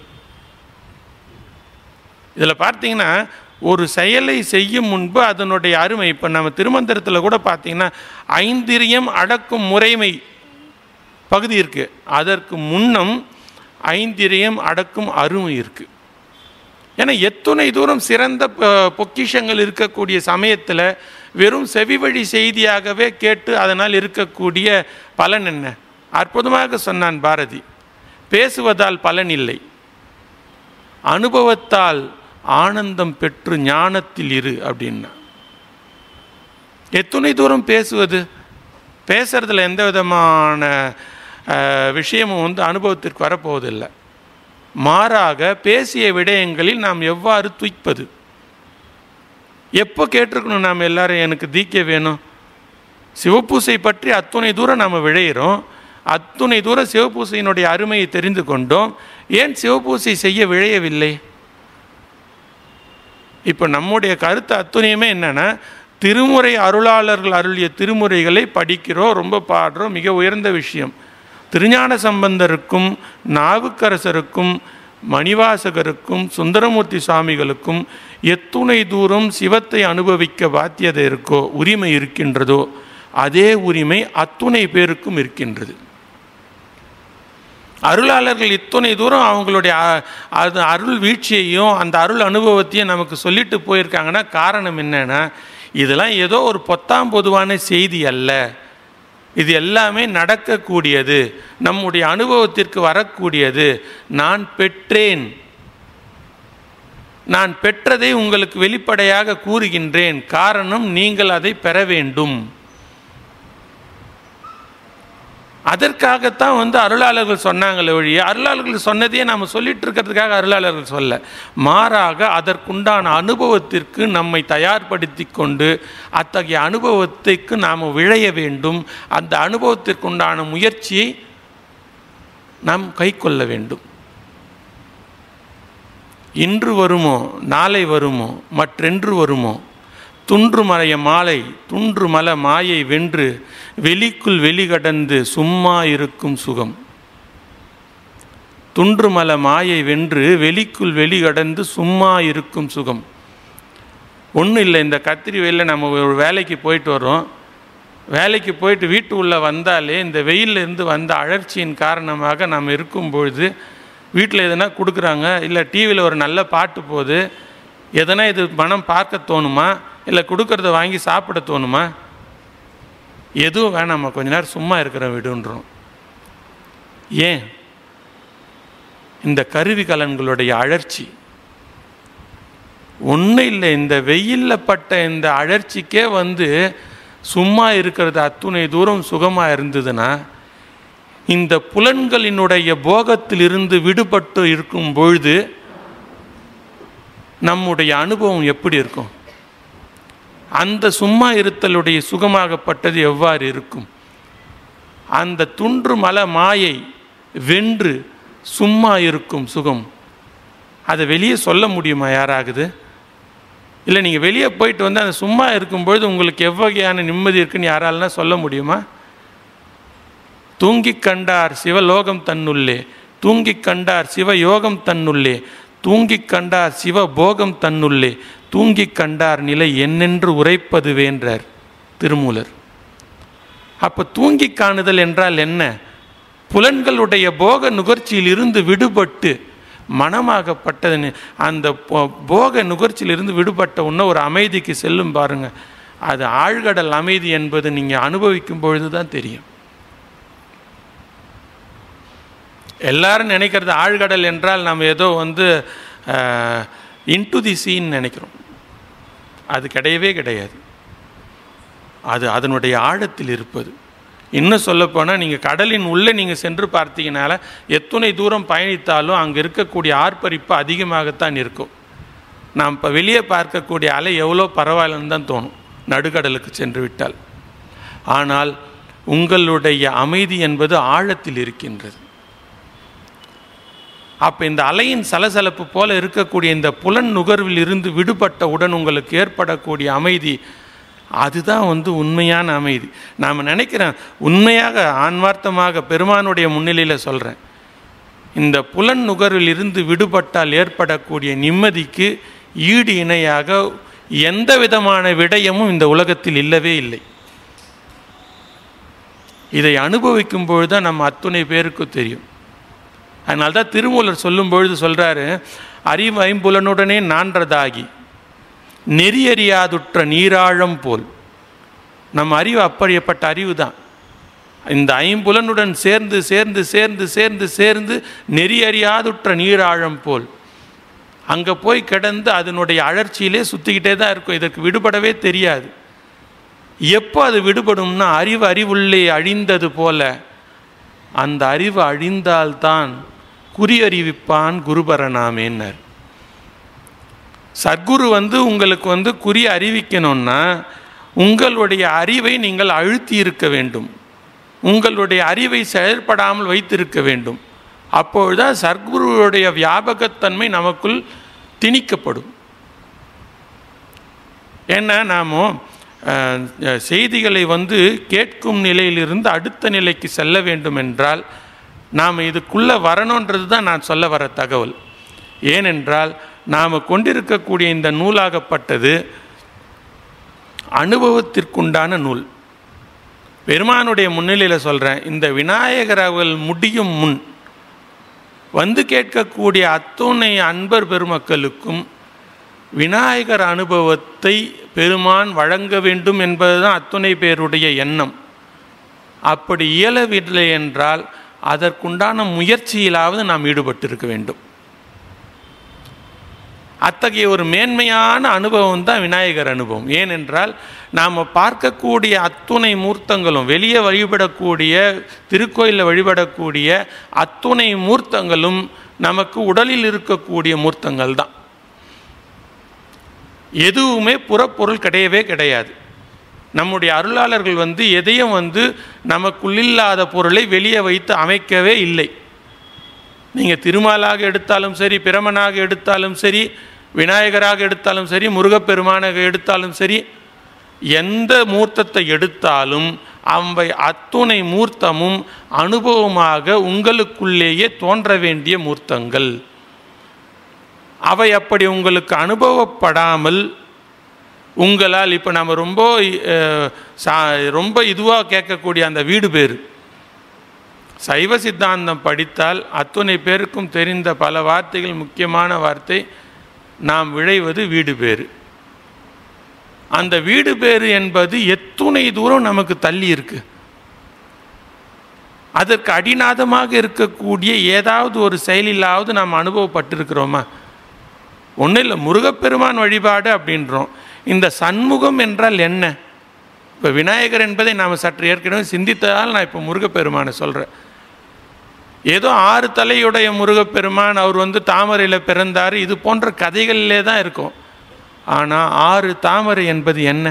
இதில் பார்த்தீங்கன்னா ஒரு செயலை செய்யும் முன்பு அதனுடைய அருமை இப்போ நம்ம திருமந்திரத்தில் கூட பார்த்தீங்கன்னா ஐந்திரியம் அடக்கும் முறைமை பகுதி இருக்குது அதற்கு முன்னம் ஐந்திரியம் அடக்கும் அருமை இருக்குது ஏன்னா எத்துணை தூரம் சிறந்த பொ- பொக்கிஷங்கள் இருக்கக்கூடிய சமயத்தில் வெறும் செவி வழி செய்தியாகவே கேட்டு அதனால் இருக்கக்கூடிய பலன் என்ன அற்புதமாக சொன்னான் பாரதி பேசுவதால் பலன் இல்லை அனுபவத்தால் ஆனந்தம் பெற்று ஞானத்தில் இரு அப்படின்னா எத்துணை தூரம் பேசுவது பேசுறதுல எந்த விதமான அஹ், விஷயமும் வந்து அனுபவத்திற்கு வரப்போவதில்லை மாறாக பேசிய விடயங்களில் நாம் எவ்வாறு துய்ப்பது எப்போ கேட்டிருக்கணும் நாம் எல்லாரும் எனக்கு தீக்கை வேணும் சிவப்பூசை பற்றி அத்துணை தூரம் நாம் விழைகிறோம் அத்துணை தூரம் சிவபூசையினுடைய அருமையை தெரிந்து கொண்டோம் ஏன் சிவபூசை செய்ய விழையவில்லை இப்போ நம்முடைய கருத்து அத்துணையுமே என்னன்னா திருமுறை அருளாளர்கள் அருளிய திருமுறைகளை படிக்கிறோம் ரொம்ப பாடுறோம் மிக உயர்ந்த விஷயம் திருஞான சம்பந்தருக்கும் நாவுக்கரசருக்கும் மணிவாசகருக்கும் சுந்தரமூர்த்தி சுவாமிகளுக்கும் எத்துணை தூரம் சிவத்தை அனுபவிக்க பாத்தியதை இருக்கோ உரிமை இருக்கின்றதோ அதே உரிமை அத்துணை பேருக்கும் இருக்கின்றது அருளாளர்கள் இத்துணை தூரம் அவங்களுடைய அ- அது அருள் வீழ்ச்சியையும் அந்த அருள் அனுபவத்தையும் நமக்கு சொல்லிட்டு போயிருக்காங்கன்னா காரணம் என்னன்னா இதெல்லாம் ஏதோ ஒரு பொத்தாம் பொதுவான செய்தி அல்ல இது எல்லாமே நடக்கக்கூடியது நம்முடைய அனுபவத்திற்கு வரக்கூடியது நான் பெற்றேன் நான் பெற்றதை உங்களுக்கு வெளிப்படையாக கூறுகின்றேன் காரணம் நீங்கள் அதை பெற வேண்டும் அதற்காகத்தான் வந்து அருளாளர்கள் சொன்னாங்களே ஒழிய அருளாளர்கள் சொன்னதையே நாம் சொல்லிட்டு இருக்கிறதுக்காக அருளாளர்கள் சொல்ல மாறாக அதற்குண்டான அனுபவத்திற்கு நம்மை தயார்படுத்தி கொண்டு அத்தகைய அனுபவத்திற்கு நாம் விழைய வேண்டும் அந்த அனுபவத்திற்குண்டான முயற்சியை நாம் கைக்கொள்ள வேண்டும் இன்று வருமோ நாளை வருமோ மற்றென்று வருமோ துன்று மலைய மாலை துன்று மல மாயை வென்று வெளிக்குள் வெளிகடந்து சும்மா இருக்கும் சுகம் துன்று மல மாயை வென்று வெளிக்குள் வெளிகடந்து சும்மா இருக்கும் சுகம் ஒன்றும் இல்லை இந்த கத்திரி வெயிலில் நம்ம ஒரு வேலைக்கு போயிட்டு வரோம் வேலைக்கு போயிட்டு வீட்டு உள்ளே வந்தாலே இந்த வெயிலிருந்து வந்த அழற்சியின் காரணமாக நாம் இருக்கும் பொழுது வீட்டில் எதனா கொடுக்குறாங்க இல்லை டிவியில் ஒரு நல்ல பாட்டு போகுது எதனா இது மனம் பார்க்க தோணுமா இல்லை கொடுக்கறத வாங்கி சாப்பிட தோணுமா எதுவும் வேணாம்மா கொஞ்ச நேரம் சும்மா இருக்கிற விடுன்றோம் ஏன் இந்த கருவி கலன்களுடைய அழற்சி ஒன்றும் இல்லை இந்த வெயிலில் பட்ட இந்த அழற்சிக்கே வந்து சும்மா இருக்கிறது அத்துணை தூரம் சுகமாக இருந்ததுன்னா இந்த புலன்களினுடைய போகத்திலிருந்து விடுபட்டு இருக்கும் பொழுது நம்முடைய அனுபவம் எப்படி இருக்கும் அந்த சும்மா இருத்தலுடைய சுகமாகப்பட்டது எவ்வாறு இருக்கும் அந்த துன்று மல மாயை வென்று சும்மா இருக்கும் சுகம் அதை வெளியே சொல்ல முடியுமா யாராகுது இல்லை நீங்கள் வெளியே போயிட்டு வந்து அந்த சும்மா இருக்கும்பொழுது உங்களுக்கு எவ்வகையான நிம்மதி இருக்குன்னு யாராலனா சொல்ல முடியுமா தூங்கிக் கண்டார் சிவலோகம் தன்னுள்ளே தூங்கிக் கண்டார் சிவயோகம் தன்னுள்ளே தூங்கிக் கண்டார் சிவ போகம் தன்னுள்ளே தூங்கிக் கண்டார் நிலை என்னென்று உரைப்பது வேன்றார் திருமூலர் அப்போ தூங்கி காணுதல் என்றால் என்ன புலன்களுடைய போக நுகர்ச்சியில் இருந்து விடுபட்டு மனமாகப்பட்டது நி- அந்த போ- போக நுகர்ச்சியிலிருந்து விடுபட்ட உடனே ஒரு அமைதிக்கு செல்லும் பாருங்க அது ஆழ்கடல் அமைதி என்பது நீங்கள் அனுபவிக்கும் பொழுது தான் தெரியும் எல்லாரும் நினைக்கிறது ஆழ்கடல் என்றால் நம்ம ஏதோ வந்து இன்டு தி சீன் நினைக்கிறோம் அது கிடையவே கிடையாது அது அதனுடைய ஆழத்தில் இருப்பது இன்னும் சொல்லப்போனால் நீங்கள் கடலின் உள்ளே நீங்கள் சென்று பார்த்தீங்கனால எத்தனை தூரம் பயணித்தாலும் அங்கே இருக்கக்கூடிய ஆர்ப்பரிப்பு அதிகமாகத்தான் இருக்கும் நாம் இப்போ வெளியே பார்க்கக்கூடிய அலை எவ்வளோ பரவாயில்லன்னு தான் தோணும் நடுக்கடலுக்கு சென்று விட்டால் ஆனால் உங்களுடைய அமைதி என்பது ஆழத்தில் இருக்கின்றது அப்போ இந்த அலையின் சலசலப்பு போல இருக்கக்கூடிய இந்த புலன் நுகர்வில் இருந்து விடுபட்டவுடன் உங்களுக்கு ஏற்படக்கூடிய அமைதி அதுதான் வந்து உண்மையான அமைதி நாம் நினைக்கிறேன் உண்மையாக ஆன்மார்த்தமாக பெருமானுடைய முன்னிலையில் சொல்கிறேன் இந்த புலன் நுகர்வில் இருந்து விடுபட்டால் ஏற்படக்கூடிய நிம்மதிக்கு ஈடு இணையாக எந்த விதமான விடயமும் இந்த உலகத்தில் இல்லவே இல்லை இதை அனுபவிக்கும் பொழுது தான் நம்ம அத்துணை பேருக்கு தெரியும் அதனால தான் திருமூலர் சொல்லும் பொழுது சொல்கிறாரு அறிவு ஐம்புலனுடனே நான்றதாகி நெறியறியாதுற்ற நீராழம் போல் நம்ம அறிவு அப்படிப்பட்ட அறிவு தான் இந்த ஐம்புலனுடன் சேர்ந்து சேர்ந்து சேர்ந்து சேர்ந்து சேர்ந்து நெறியறியாதுற்ற நீராழம் போல் அங்கே போய் கிடந்து அதனுடைய அழற்சியிலே சுற்றிக்கிட்டே தான் இருக்கும் இதற்கு விடுபடவே தெரியாது எப்போ அது விடுபடும்னா அறிவு அறிவுள்ளே அழிந்தது போல அந்த அறிவு அழிந்தால்தான் குறி அறிவிப்பான் குருபரனாமேன்னர் சத்குரு வந்து உங்களுக்கு வந்து குறி அறிவிக்கணும்னா உங்களுடைய அறிவை நீங்கள் அழுத்தி இருக்க வேண்டும் உங்களுடைய அறிவை செயல்படாமல் வைத்திருக்க வேண்டும் அப்பொழுதுதான் சத்குருவுடைய வியாபகத்தன்மை நமக்குள் திணிக்கப்படும் ஏன்னா நாம் செய்திகளை வந்து கேட்கும் நிலையிலிருந்து அடுத்த நிலைக்கு செல்ல வேண்டும் என்றால் நாம் இதுக்குள்ளே வரணுன்றது தான் நான் சொல்ல வர தகவல் ஏனென்றால் நாம் கொண்டிருக்கக்கூடிய இந்த நூலாகப்பட்டது அனுபவத்திற்குண்டான நூல் பெருமானுடைய முன்னிலையில் சொல்கிறேன் இந்த விநாயகர் அவர்கள் முடியும் முன் வந்து கேட்கக்கூடிய அத்துணை அன்பர் பெருமக்களுக்கும் விநாயகர் அனுபவத்தை பெருமான் வழங்க வேண்டும் என்பதுதான் அத்துணை பேருடைய எண்ணம் அப்படி இயலவில்லை என்றால் அதற்குண்டான முயற்சியிலாவது நாம் ஈடுபட்டிருக்க வேண்டும் அத்தகைய ஒரு மேன்மையான அனுபவம் தான் விநாயகர் அனுபவம் ஏனென்றால் நாம் பார்க்கக்கூடிய அத்துணை மூர்த்தங்களும் வெளியே வழிபடக்கூடிய திருக்கோயிலில் வழிபடக்கூடிய அத்துணை மூர்த்தங்களும் நமக்கு உடலில் இருக்கக்கூடிய மூர்த்தங்கள் தான் எதுவுமே புறப்பொருள் கிடையவே கிடையாது நம்முடைய அருளாளர்கள் வந்து எதையும் வந்து நமக்குள்ளில்லாத பொருளை வெளியே வைத்து அமைக்கவே இல்லை நீங்கள் திருமாலாக எடுத்தாலும் சரி பிரமனாக எடுத்தாலும் சரி விநாயகராக எடுத்தாலும் சரி முருகப்பெருமானாக எடுத்தாலும் சரி எந்த மூர்த்தத்தை எடுத்தாலும் அவை அத்துணை மூர்த்தமும் அனுபவமாக உங்களுக்குள்ளேயே தோன்ற வேண்டிய மூர்த்தங்கள் அவை அப்படி உங்களுக்கு அனுபவப்படாமல் உங்களால் இப்போ நம்ம ரொம்ப அஹ், சா- ரொம்ப இதுவாக கேட்கக்கூடிய அந்த வீடு பேர் சைவ சித்தாந்தம் படித்தால் அத்துணை பேருக்கும் தெரிந்த பல வார்த்தைகள் முக்கியமான வார்த்தை நாம் விழைவது வீடு பேறு அந்த வீடு பேறு என்பது எத்துணை தூரம் நமக்கு தள்ளி இருக்கு அதற்கு அடிநாதமாக இருக்கக்கூடிய ஏதாவது ஒரு செயலிலாவது நாம் அனுபவப்பட்டிருக்கிறோமா ஒன்றும் இல்லை முருகப்பெருமான் வழிபாடு அப்படின்றோம் இந்த சண்முகம் என்றால் என்ன இப்போ விநாயகர் என்பதை நாம் சற்று ஏற்கனவே சிந்தித்ததால் நான் இப்போ முருகப்பெருமானை சொல்கிறேன் ஏதோ ஆறு தலையுடைய முருகப்பெருமான் அவர் வந்து தாமரையில் பிறந்தார் இது போன்ற கதைகளிலே தான் இருக்கும் ஆனால் ஆறு தாமரை என்பது என்ன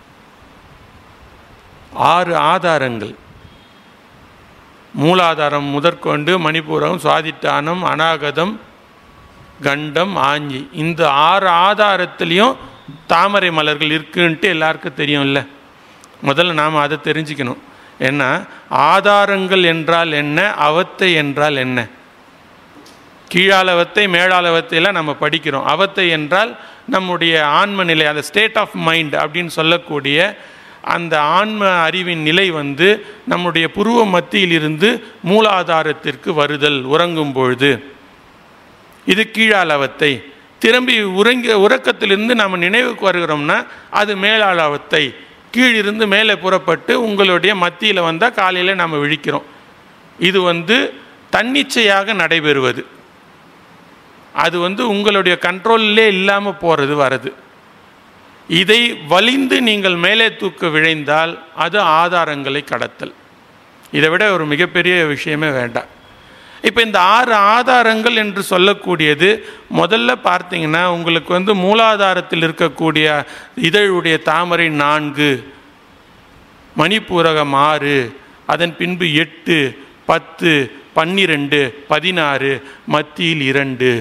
ஆறு ஆதாரங்கள் மூலாதாரம் முதற்கொண்டு மணிப்பூரம் சுவாதிட்டானம் அநாகதம் கண்டம் ஆஞ்சி இந்த ஆறு ஆதாரத்துலேயும் தாமரை மலர்கள் இருக்குன்ட்டு எல்லாருக்கும் தெரியும்ல முதல்ல நாம் அதை தெரிஞ்சுக்கணும் ஏன்னா ஆதாரங்கள் என்றால் என்ன அவத்தை என்றால் என்ன கீழாலவத்தை மேலாலவத்தையெல்லாம் நம்ம படிக்கிறோம் அவத்தை என்றால் நம்முடைய ஆன்ம நிலை அந்த ஸ்டேட் ஆஃப் மைண்ட் அப்படின்னு சொல்லக்கூடிய அந்த ஆன்ம அறிவின் நிலை வந்து நம்முடைய புருவ மத்தியிலிருந்து மூலாதாரத்திற்கு வருதல் உறங்கும் பொழுது இது கீழாலவத்தை திரும்பி உறங்க உறக்கத்திலிருந்து நம்ம நினைவுக்கு வருகிறோம்னா அது மேலாளவத்தை கீழிருந்து மேலே புறப்பட்டு உங்களுடைய மத்தியில் வந்தால் காலையில் நம்ம விழிக்கிறோம் இது வந்து தன்னிச்சையாக நடைபெறுவது அது வந்து உங்களுடைய கண்ட்ரோல்லே இல்லாமல் போகிறது வரது இதை வலிந்து நீங்கள் மேலே தூக்க விழைந்தால் அது ஆதாரங்களை கடத்தல் இதை விட ஒரு மிகப்பெரிய விஷயமே வேண்டாம் இப்போ இந்த ஆறு ஆதாரங்கள் என்று சொல்லக்கூடியது முதல்ல பார்த்தீங்கன்னா உங்களுக்கு வந்து மூலாதாரத்தில் இருக்கக்கூடிய இதழுடைய தாமரை நான்கு மணிப்பூரகம் ஆறு அதன் பின்பு எட்டு பத்து பன்னிரெண்டு பதினாறு மத்தியில் இரண்டு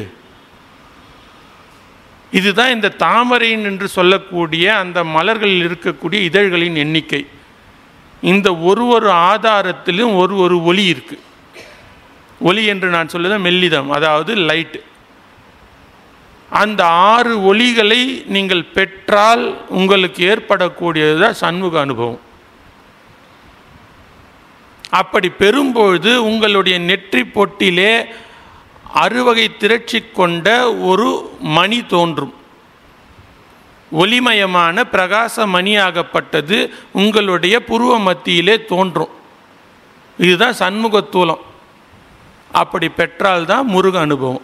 இதுதான் இந்த தாமரையின் என்று சொல்லக்கூடிய அந்த மலர்களில் இருக்கக்கூடிய இதழ்களின் எண்ணிக்கை இந்த ஒரு ஒரு ஆதாரத்திலும் ஒரு ஒரு ஒளி இருக்கு ஒளி என்று நான் சொல்லுவது மெல்லிதம் அதாவது லைட் அந்த ஆறு ஒளிகளை நீங்கள் பெற்றால் உங்களுக்கு ஏற்படக்கூடியது தான் சண்முக அனுபவம் அப்படி பெறும்பொழுது உங்களுடைய நெற்றி பொட்டிலே அறுவகை திரட்சி கொண்ட ஒரு மணி தோன்றும் ஒளிமயமான பிரகாச மணியாகப்பட்டது உங்களுடைய புருவ மத்தியிலே தோன்றும் இதுதான் சண்முகத்தூலம் அப்படி பெற்றால்தான் முருக அனுபவம்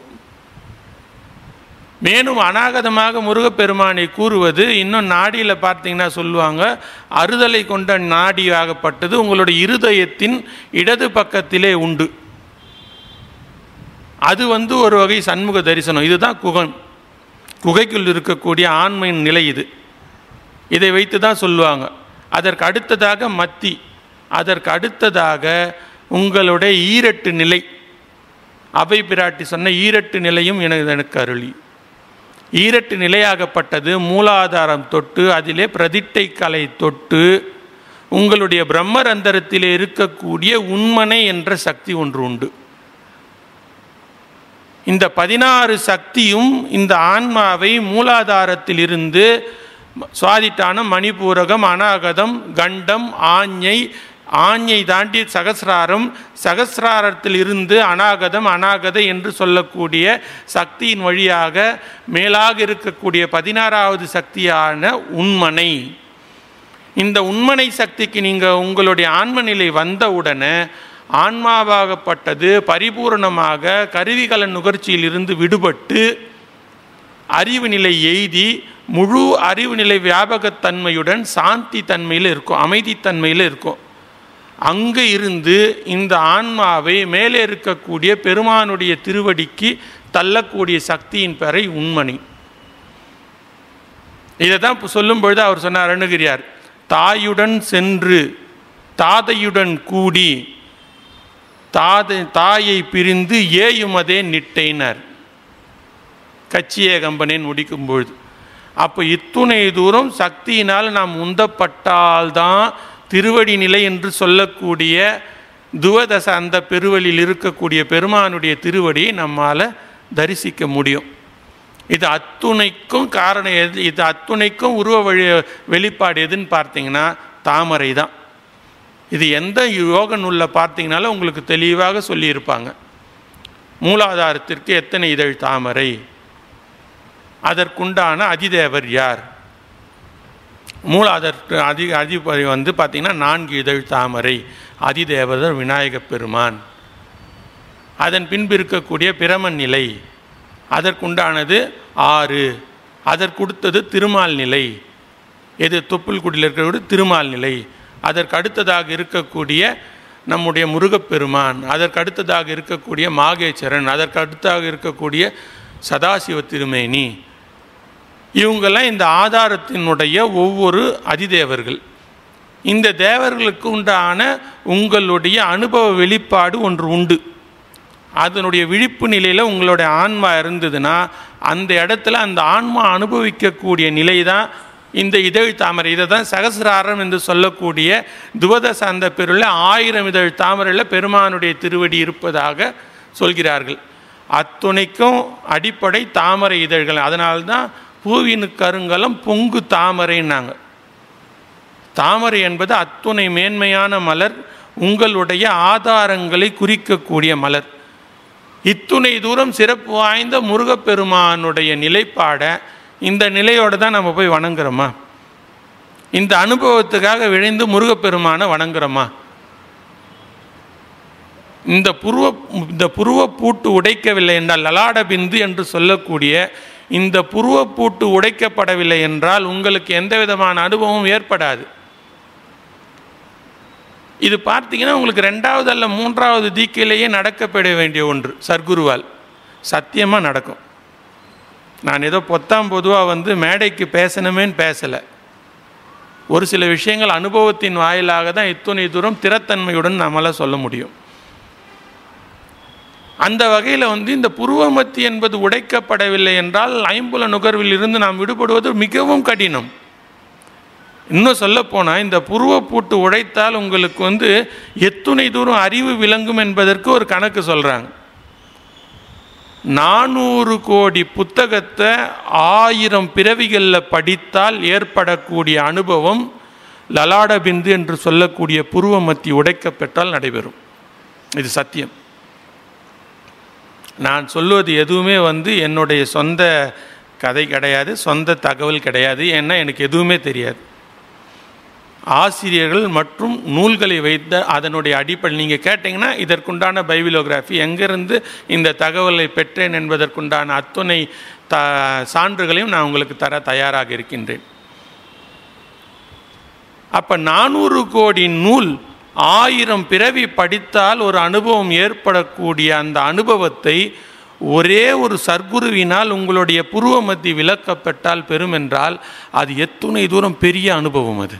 மேலும் அநாகதமாக முருகப்பெருமானை கூறுவது இன்னும் நாடியில் பார்த்தீங்கன்னா சொல்லுவாங்க அறுதலை கொண்ட நாடியாகப்பட்டது உங்களுடைய இருதயத்தின் இடது பக்கத்திலே உண்டு அது வந்து ஒரு வகை சண்முக தரிசனம் இதுதான் குகன் குகைக்குள் இருக்கக்கூடிய ஆண்மையின் நிலை இது இதை வைத்து தான் சொல்லுவாங்க அதற்கு அடுத்ததாக மத்தி அதற்கு அடுத்ததாக உங்களுடைய ஈரட்டு நிலை அவை பிராட்டி சொன்ன ஈரட்டு நிலையும் எனக்கு எனக்கு அருளி ஈரட்டு நிலையாகப்பட்டது மூலாதாரம் தொட்டு அதிலே பிரதிட்டை கலை தொட்டு உங்களுடைய பிரம்மரந்தரத்திலே இருக்கக்கூடிய உண்மனை என்ற சக்தி ஒன்று உண்டு இந்த பதினாறு சக்தியும் இந்த ஆன்மாவை மூலாதாரத்திலிருந்து சுவாதிட்டானம் மணிபூரகம் அநாகதம் கண்டம் ஆஞ்ஞை ஆஞ்ஞை தாண்டி சகசிராரம் சகசிராரத்தில் இருந்து அநாகதம் அநாகத என்று சொல்லக்கூடிய சக்தியின் வழியாக மேலாக இருக்கக்கூடிய பதினாறாவது சக்தியான உண்மனை இந்த உண்மனை சக்திக்கு நீங்கள் உங்களுடைய ஆன்ம நிலை வந்தவுடனே ஆன்மாவாகப்பட்டது பரிபூரணமாக கருவிகள நுகர்ச்சியில் இருந்து விடுபட்டு அறிவு நிலை எய்தி முழு அறிவு நிலை வியாபகத்தன்மையுடன் சாந்தி தன்மையில் இருக்கும் அமைதித்தன்மையில் இருக்கும் அங்கே இருந்து இந்த ஆன்மாவை மேலே இருக்கக்கூடிய பெருமானுடைய திருவடிக்கு தள்ளக்கூடிய சக்தியின் பெறை உண்மணி இதை தான் இப்போ சொல்லும் பொழுது அவர் சொன்னார் அருணகிரியார் தாயுடன் சென்று தாதையுடன் கூடி தாதை தாயை பிரிந்து ஏயுமதே நிட்டைனர் கச்சிய கம்பனேன் முடிக்கும் பொழுது அப்போ இத்துணை தூரம் சக்தியினால் நாம் உந்தப்பட்டால்தான் திருவடி நிலை என்று சொல்லக்கூடிய துவதச அந்த பெருவழியில் இருக்கக்கூடிய பெருமானுடைய திருவடியை நம்மால் தரிசிக்க முடியும் இது அத்துணைக்கும் காரணம் எது இது அத்துணைக்கும் உருவ வழி வெளிப்பாடு எதுன்னு பார்த்தீங்கன்னா தாமரை தான் இது எந்த யோக நூலில் பார்த்தீங்கனாலும் உங்களுக்கு தெளிவாக சொல்லியிருப்பாங்க மூலாதாரத்திற்கு எத்தனை இதழ் தாமரை அதற்குண்டான அதிதேவர் யார் மூலாதார அதி அதிபதி வந்து பார்த்திங்கன்னா நான்கு இதழ் தாமரை அதிதேவதர் விநாயகப் பெருமான் அதன் பின்பு இருக்கக்கூடிய பிரமன் நிலை அதற்குண்டானது ஆறு அதற்குடுத்தது திருமால் நிலை எது தொப்புள்குடியில் இருக்கக்கூடிய திருமால் நிலை அதற்கு அடுத்ததாக இருக்கக்கூடிய நம்முடைய முருகப்பெருமான் அதற்கு அடுத்ததாக இருக்கக்கூடிய மாகேச்சரன் அதற்கு அடுத்ததாக இருக்கக்கூடிய சதாசிவ திருமேனி இவங்கெல்லாம் இந்த ஆதாரத்தினுடைய ஒவ்வொரு அதிதேவர்கள் இந்த தேவர்களுக்கு உண்டான உங்களுடைய அனுபவ வெளிப்பாடு ஒன்று உண்டு அதனுடைய விழிப்பு நிலையில் உங்களுடைய ஆன்மா இருந்ததுன்னா அந்த இடத்துல அந்த ஆன்மா அனுபவிக்கக்கூடிய நிலை தான் இந்த இதழ் தாமரை இதை தான் சகசிராரம் என்று சொல்லக்கூடிய துவதச அந்த பெருளில் ஆயிரம் இதழ் தாமரையில் பெருமானுடைய திருவடி இருப்பதாக சொல்கிறார்கள் அத்துணைக்கும் அடிப்படை தாமரை இதழ்கள் அதனால்தான் பூவினு கருங்கலம் பொங்கு தாமரைன்னாங்க தாமரை என்பது அத்துணை மேன்மையான மலர் உங்களுடைய ஆதாரங்களை குறிக்கக்கூடிய மலர் இத்துணை தூரம் சிறப்பு வாய்ந்த முருகப்பெருமானுடைய நிலைப்பாடை இந்த நிலையோடு தான் நம்ம போய் வணங்குறோமா இந்த அனுபவத்துக்காக விழைந்து முருகப்பெருமானை வணங்குறோமா இந்த புருவ இந்த புருவ பூட்டு உடைக்கவில்லை என்றால் லலாட பிந்து என்று சொல்லக்கூடிய இந்த புருவ பூட்டு உடைக்கப்படவில்லை என்றால் உங்களுக்கு எந்த விதமான அனுபவமும் ஏற்படாது இது பார்த்தீங்கன்னா உங்களுக்கு ரெண்டாவது அல்ல மூன்றாவது தீக்கையிலேயே நடக்கப்பட வேண்டிய ஒன்று சர்க்குருவால் சத்தியமாக நடக்கும் நான் ஏதோ பொத்தாம் பொதுவாக வந்து மேடைக்கு பேசணுமேன்னு பேசலை ஒரு சில விஷயங்கள் அனுபவத்தின் வாயிலாக தான் இத்துணை தூரம் திறத்தன்மையுடன் நம்மளால் சொல்ல முடியும் அந்த வகையில் வந்து இந்த புருவமத்தி என்பது உடைக்கப்படவில்லை என்றால் ஐம்புல நுகர்வில் இருந்து நாம் விடுபடுவது மிகவும் கடினம் இன்னும் சொல்லப்போனால் இந்த புருவ பூட்டு உடைத்தால் உங்களுக்கு வந்து எத்துணை தூரம் அறிவு விளங்கும் என்பதற்கு ஒரு கணக்கு சொல்கிறாங்க நானூறு கோடி புத்தகத்தை ஆயிரம் பிறவிகளில் படித்தால் ஏற்படக்கூடிய அனுபவம் லலாடபிந்து என்று சொல்லக்கூடிய புருவமத்தி உடைக்கப்பட்டால் நடைபெறும் இது சத்தியம் நான் சொல்லுவது எதுவுமே வந்து என்னுடைய சொந்த கதை கிடையாது சொந்த தகவல் கிடையாது ஏன்னா எனக்கு எதுவுமே தெரியாது ஆசிரியர்கள் மற்றும் நூல்களை வைத்த அதனுடைய அடிப்படை நீங்கள் கேட்டிங்கன்னா இதற்குண்டான பைபிலோகிராஃபி எங்கேருந்து இந்த தகவலை பெற்றேன் என்பதற்குண்டான அத்துணை த சான்றுகளையும் நான் உங்களுக்கு தர தயாராக இருக்கின்றேன் அப்போ நானூறு கோடி நூல் ஆயிரம் பிறவி படித்தால் ஒரு அனுபவம் ஏற்படக்கூடிய அந்த அனுபவத்தை ஒரே ஒரு சர்க்குருவினால் உங்களுடைய புருவமத்தி விளக்கப்பட்டால் பெறுமென்றால் அது எத்துணை தூரம் பெரிய அனுபவம் அது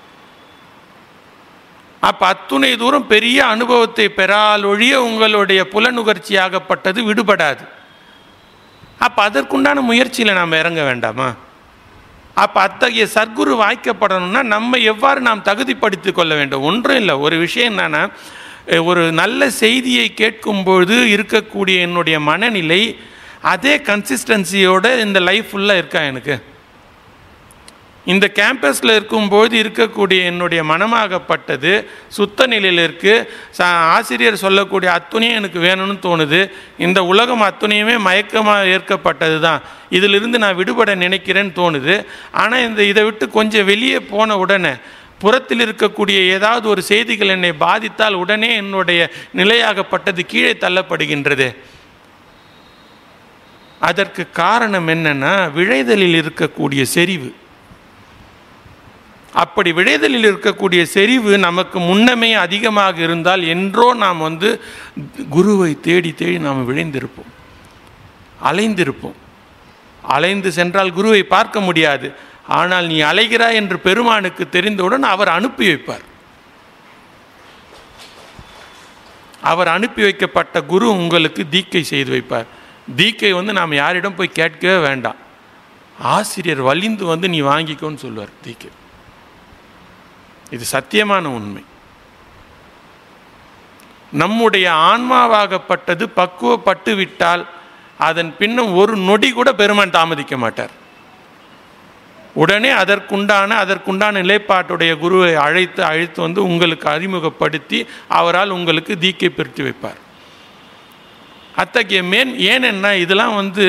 அப்போ அத்துணை தூரம் பெரிய அனுபவத்தை பெறால் ஒழிய உங்களுடைய புலனுகர்ச்சியாகப்பட்டது விடுபடாது அப்போ அதற்குண்டான முயற்சியில் நாம் இறங்க வேண்டாமா அப்போ அத்தகைய சர்க்குரு வாய்க்கப்படணும்னா நம்ம எவ்வாறு நாம் தகுதிப்படுத்திக் கொள்ள வேண்டும் ஒன்றும் இல்லை ஒரு விஷயம் என்னன்னா அஹ், ஒரு நல்ல செய்தியை கேட்கும் பொழுது இருக்கக்கூடிய என்னுடைய மனநிலை அதே கன்சிஸ்டன்சியோட இந்த லைஃப் ஃபுல்லாக இருக்கா எனக்கு இந்த கேம்பஸில் இருக்கும்போது இருக்கக்கூடிய என்னுடைய மனமாகப்பட்டது சுத்த நிலையில் இருக்குது ச ஆசிரியர் சொல்லக்கூடிய அத்துணையும் எனக்கு வேணும்னு தோணுது இந்த உலகம் அத்துணையுமே மயக்கமாக ஏற்கப்பட்டது தான் இதிலிருந்து நான் விடுபட நினைக்கிறேன்னு தோணுது ஆனால் இந்த இதை விட்டு கொஞ்சம் வெளியே போன உடனே புறத்தில் இருக்கக்கூடிய ஏதாவது ஒரு செய்திகள் என்னை பாதித்தால் உடனே என்னுடைய நிலையாகப்பட்டது கீழே தள்ளப்படுகின்றது அதற்கு காரணம் என்னன்னா விழைதலில் இருக்கக்கூடிய செறிவு அப்படி விழைதலில் இருக்கக்கூடிய செறிவு நமக்கு முன்னமே அதிகமாக இருந்தால் என்றோ நாம் வந்து குருவை தேடி தேடி நாம் விழைந்திருப்போம் அலைந்திருப்போம் அலைந்து சென்றால் குருவை பார்க்க முடியாது ஆனால் நீ அலைகிறாய் என்று பெருமானுக்கு தெரிந்தவுடன் அவர் அனுப்பி வைப்பார் அவர் அனுப்பி வைக்கப்பட்ட குரு உங்களுக்கு தீக்கை செய்து வைப்பார் தீக்கை வந்து நாம் யாரிடம் போய் கேட்கவே வேண்டாம் ஆசிரியர் வலிந்து வந்து நீ வாங்கிக்கோன்னு சொல்லுவார் தீக்கை இது சத்தியமான உண்மை நம்முடைய ஆன்மாவாகப்பட்டது பக்குவப்பட்டு விட்டால் அதன் பின்னும் ஒரு நொடி கூட பெருமான் தாமதிக்க மாட்டார் உடனே அதற்குண்டான அதற்குண்டான நிலைப்பாட்டுடைய குருவை அழைத்து அழைத்து வந்து உங்களுக்கு அறிமுகப்படுத்தி அவரால் உங்களுக்கு தீக்கை பெற்று வைப்பார் அத்தகைய மேன் ஏனென்னா இதெல்லாம் வந்து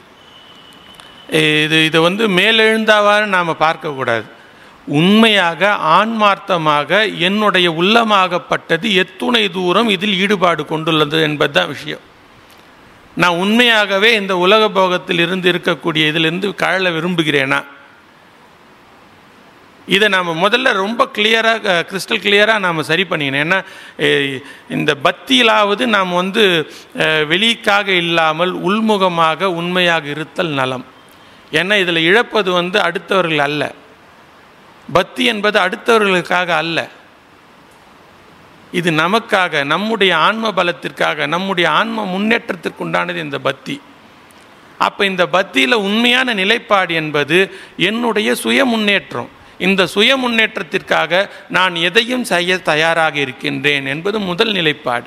இது இதை வந்து மேலெழுந்தாவாறு நாம் பார்க்கக்கூடாது உண்மையாக ஆன்மார்த்தமாக என்னுடைய உள்ளமாகப்பட்டது எத்துணை தூரம் இதில் ஈடுபாடு கொண்டுள்ளது என்பதுதான் விஷயம் நான் உண்மையாகவே இந்த உலக போகத்தில் இருந்து இருக்கக்கூடிய இதிலிருந்து கழல விரும்புகிறேனா இதை நாம் முதல்ல ரொம்ப கிளியராக கிறிஸ்டல் கிளியராக நாம் சரி பண்ணிக்கணும் ஏன்னா எ- இந்த பக்தியிலாவது நாம் வந்து அஹ், வெளிக்காக இல்லாமல் உள்முகமாக உண்மையாக இருத்தல் நலம் ஏன்னா இதில் இழப்பது வந்து அடுத்தவர்கள் அல்ல பக்தி என்பது அடுத்தவர்களுக்காக அல்ல இது நமக்காக நம்முடைய ஆன்ம பலத்திற்காக நம்முடைய ஆன்ம முன்னேற்றத்திற்கு உண்டானது இந்த பக்தி அப்போ இந்த பக்தியில் உண்மையான நிலைப்பாடு என்பது என்னுடைய சுய முன்னேற்றம் இந்த சுய முன்னேற்றத்திற்காக நான் எதையும் செய்ய தயாராக இருக்கின்றேன் என்பது முதல் நிலைப்பாடு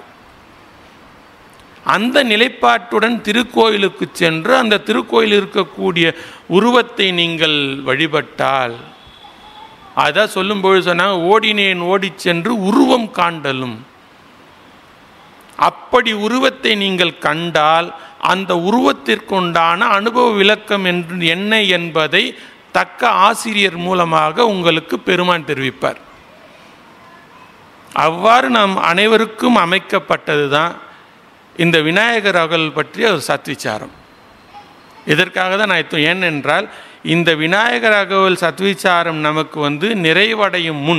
அந்த நிலைப்பாட்டுடன் திருக்கோயிலுக்கு சென்று அந்த திருக்கோயில் இருக்கக்கூடிய உருவத்தை நீங்கள் வழிபட்டால் அதான் சொல்லும்போது சொன்னாங்க ஓடினேன் ஓடிச் சென்று உருவம் காண்டலும் அப்படி உருவத்தை நீங்கள் கண்டால் அந்த உருவத்திற்குண்டான அனுபவ விளக்கம் என்று என்ன என்பதை தக்க ஆசிரியர் மூலமாக உங்களுக்கு பெருமான் தெரிவிப்பார் அவ்வாறு நாம் அனைவருக்கும் அமைக்கப்பட்டது தான் இந்த விநாயகர் அகல் பற்றிய ஒரு சத்விச்சாரம் இதற்காக தான் நான் இப்போ ஏனென்றால் இந்த விநாயகர் அகவல் சத்விச்சாரம் நமக்கு வந்து நிறைவடையும் முன்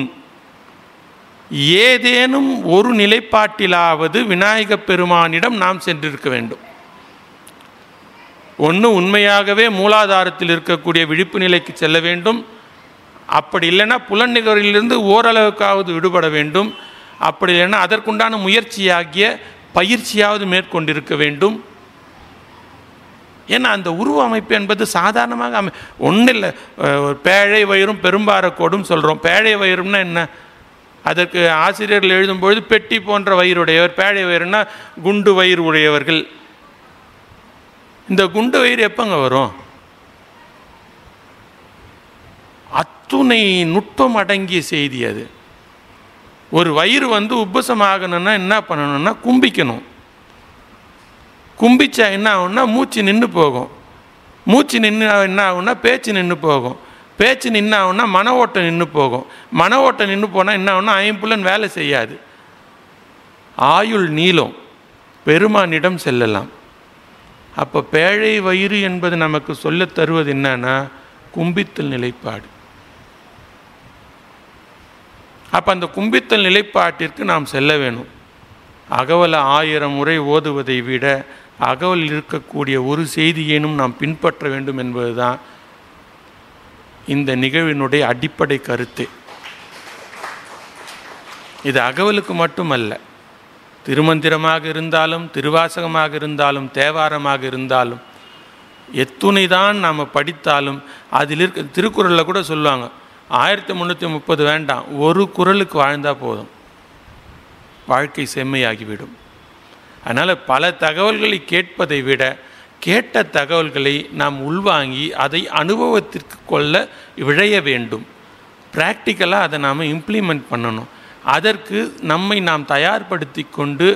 ஏதேனும் ஒரு நிலைப்பாட்டிலாவது விநாயகப் பெருமானிடம் நாம் சென்றிருக்க வேண்டும் ஒன்று உண்மையாகவே மூலாதாரத்தில் இருக்கக்கூடிய விழிப்பு நிலைக்கு செல்ல வேண்டும் அப்படி இல்லைன்னா புலநிகரிலிருந்து ஓரளவுக்காவது விடுபட வேண்டும் அப்படி இல்லைன்னா அதற்குண்டான முயற்சியாகிய பயிற்சியாவது மேற்கொண்டிருக்க வேண்டும் ஏன்னா அந்த உருவ அமைப்பு என்பது சாதாரணமாக அமை ஒன்றும் இல்லை அஹ், ஒரு பேழை வயிறும் பெரும்பாரக்கோடும் சொல்கிறோம் பேழை வயிறும்னா என்ன அதற்கு ஆசிரியர்கள் எழுதும்பொழுது பெட்டி போன்ற வயிறுடையவர் பேழை வயிறுனா குண்டு வயிறு உடையவர்கள் இந்த குண்டு வயிறு எப்போங்க வரும் அத்துணை நுட்பம் அடங்கிய செய்தி அது ஒரு வயிறு வந்து உப்பசமாகணும்னா என்ன பண்ணணும்னா கும்பிக்கணும் கும்பிச்சா என்ன ஆகும்னா மூச்சு நின்று போகும் மூச்சு நின்று என்ன ஆகும்னா பேச்சு நின்று போகும் பேச்சு நின்று ஆகும்னா மன ஓட்டம் நின்று போகும் மன ஓட்டம் நின்று போனால் என்ன ஆகும்னா ஐம்புலன் வேலை செய்யாது ஆயுள் நீளம் பெருமானிடம் செல்லலாம் அப்போ பேழை வயிறு என்பது நமக்கு சொல்லத் தருவது என்னன்னா கும்பித்தல் நிலைப்பாடு அப்போ அந்த கும்பித்தல் நிலைப்பாட்டிற்கு நாம் செல்ல வேணும் அகவல ஆயிரம் முறை ஓதுவதை விட அகவல் இருக்கக்கூடிய ஒரு செய்தியேனும் நாம் பின்பற்ற வேண்டும் என்பதுதான் இந்த நிகழ்வினுடைய அடிப்படை கருத்து இது அகவலுக்கு மட்டுமல்ல திருமந்திரமாக இருந்தாலும் திருவாசகமாக இருந்தாலும் தேவாரமாக இருந்தாலும் எத்துணைதான் நாம் படித்தாலும் அதில் இருக்க திருக்குறளில் கூட சொல்லுவாங்க ஆயிரத்தி முந்நூற்றி முப்பது வேண்டாம் ஒரு குறளுக்கு வாழ்ந்தால் போதும் வாழ்க்கை செம்மையாகிவிடும் அதனால் பல தகவல்களை கேட்பதை விட கேட்ட தகவல்களை நாம் உள்வாங்கி அதை அனுபவத்திற்கு கொள்ள விழைய வேண்டும் ப்ராக்டிக்கலாக அதை நாம் இம்ப்ளிமெண்ட் பண்ணணும் அதற்கு நம்மை நாம் தயார்படுத்தி கொண்டு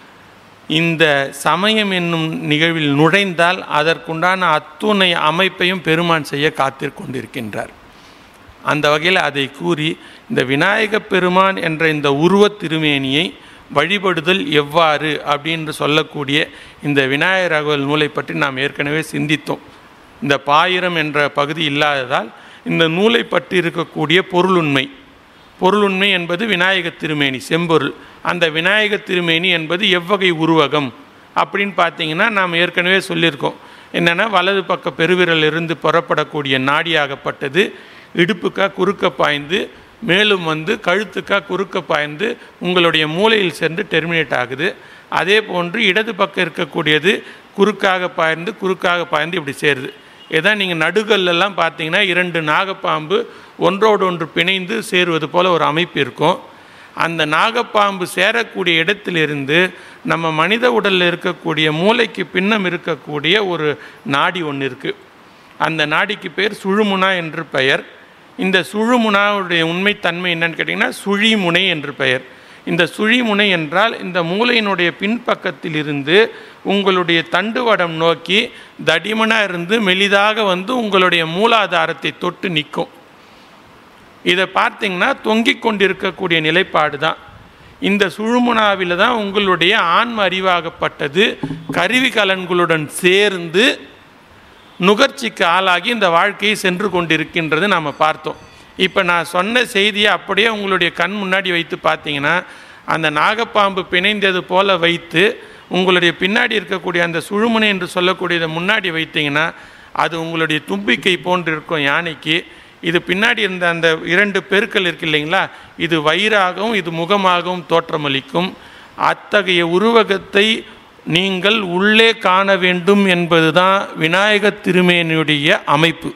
இந்த சமயம் என்னும் நிகழ்வில் நுழைந்தால் அதற்குண்டான அத்துணை அமைப்பையும் பெருமான் செய்ய காத்திரு கொண்டிருக்கின்றார் அந்த வகையில் அதை கூறி இந்த விநாயகப் பெருமான் என்ற இந்த உருவத் திருமேனியை வழிபடுதல் எவ்வாறு அப்படின்னு சொல்லக்கூடிய இந்த விநாயகர் அகவல் நூலை பற்றி நாம் ஏற்கனவே சிந்தித்தோம் இந்த பாயிரம் என்ற பகுதி இல்லாததால் இந்த நூலை பற்றி இருக்கக்கூடிய பொருளுண்மை பொருளுண்மை என்பது விநாயக திருமேனி செம்பொருள் அந்த விநாயக திருமேனி என்பது எவ்வகை உருவகம் அப்படின்னு பார்த்தீங்கன்னா நாம் ஏற்கனவே சொல்லியிருக்கோம் என்னென்னா வலது பக்க பெருவிரல் இருந்து புறப்படக்கூடிய நாடியாகப்பட்டது இடுப்புக்கா குறுக்க பாய்ந்து மேலும் வந்து கழுத்துக்கா குறுக்க பாய்ந்து உங்களுடைய மூளையில் சென்று டெர்மினேட் ஆகுது அதே போன்று இடது பக்கம் இருக்கக்கூடியது குறுக்காக பாய்ந்து குறுக்காக பாய்ந்து இப்படி சேருது இதான் நீங்கள் நடுகல்லெல்லாம் பார்த்தீங்கன்னா இரண்டு நாகப்பாம்பு ஒன்றோடு ஒன்று பிணைந்து சேருவது போல் ஒரு அமைப்பு இருக்கும் அந்த நாகப்பாம்பு சேரக்கூடிய இடத்திலிருந்து நம்ம மனித உடலில் இருக்கக்கூடிய மூளைக்கு பின்னம் இருக்கக்கூடிய ஒரு நாடி ஒன்று இருக்குது அந்த நாடிக்கு பேர் சுழுமுனா என்று பெயர் இந்த சுழுமுனாவுடைய உண்மைத்தன்மை என்னன்னு கேட்டிங்கன்னா சுழிமுனை என்று பெயர் இந்த சுழிமுனை என்றால் இந்த மூளையினுடைய பின்பக்கத்தில் இருந்து உங்களுடைய தண்டுவடம் நோக்கி தடிமனாக இருந்து மெலிதாக வந்து உங்களுடைய மூலாதாரத்தை தொட்டு நிற்கும் இதை பார்த்தீங்கன்னா தொங்கிக் கொண்டிருக்கக்கூடிய நிலைப்பாடு தான் இந்த சுழுமுனாவில் தான் உங்களுடைய ஆன்ம அறிவாகப்பட்டது கருவி கலன்களுடன் சேர்ந்து நுகர்ச்சிக்கு ஆளாகி இந்த வாழ்க்கையை சென்று கொண்டிருக்கின்றது நாம் பார்த்தோம் இப்போ நான் சொன்ன செய்தியை அப்படியே உங்களுடைய கண் முன்னாடி வைத்து பார்த்தீங்கன்னா அந்த நாகப்பாம்பு பிணைந்தது போல வைத்து உங்களுடைய பின்னாடி இருக்கக்கூடிய அந்த சுழுமுனை என்று சொல்லக்கூடியதை முன்னாடி வைத்தீங்கன்னா அது உங்களுடைய தும்பிக்கை போன்று இருக்கும் யானைக்கு இது பின்னாடி இருந்த அந்த இரண்டு பெருக்கள் இருக்கு இல்லைங்களா இது வயிறாகவும் இது முகமாகவும் தோற்றமளிக்கும் அத்தகைய உருவகத்தை நீங்கள் உள்ளே காண வேண்டும் என்பதுதான் விநாயகத் திருமேனியுடைய அமைப்பு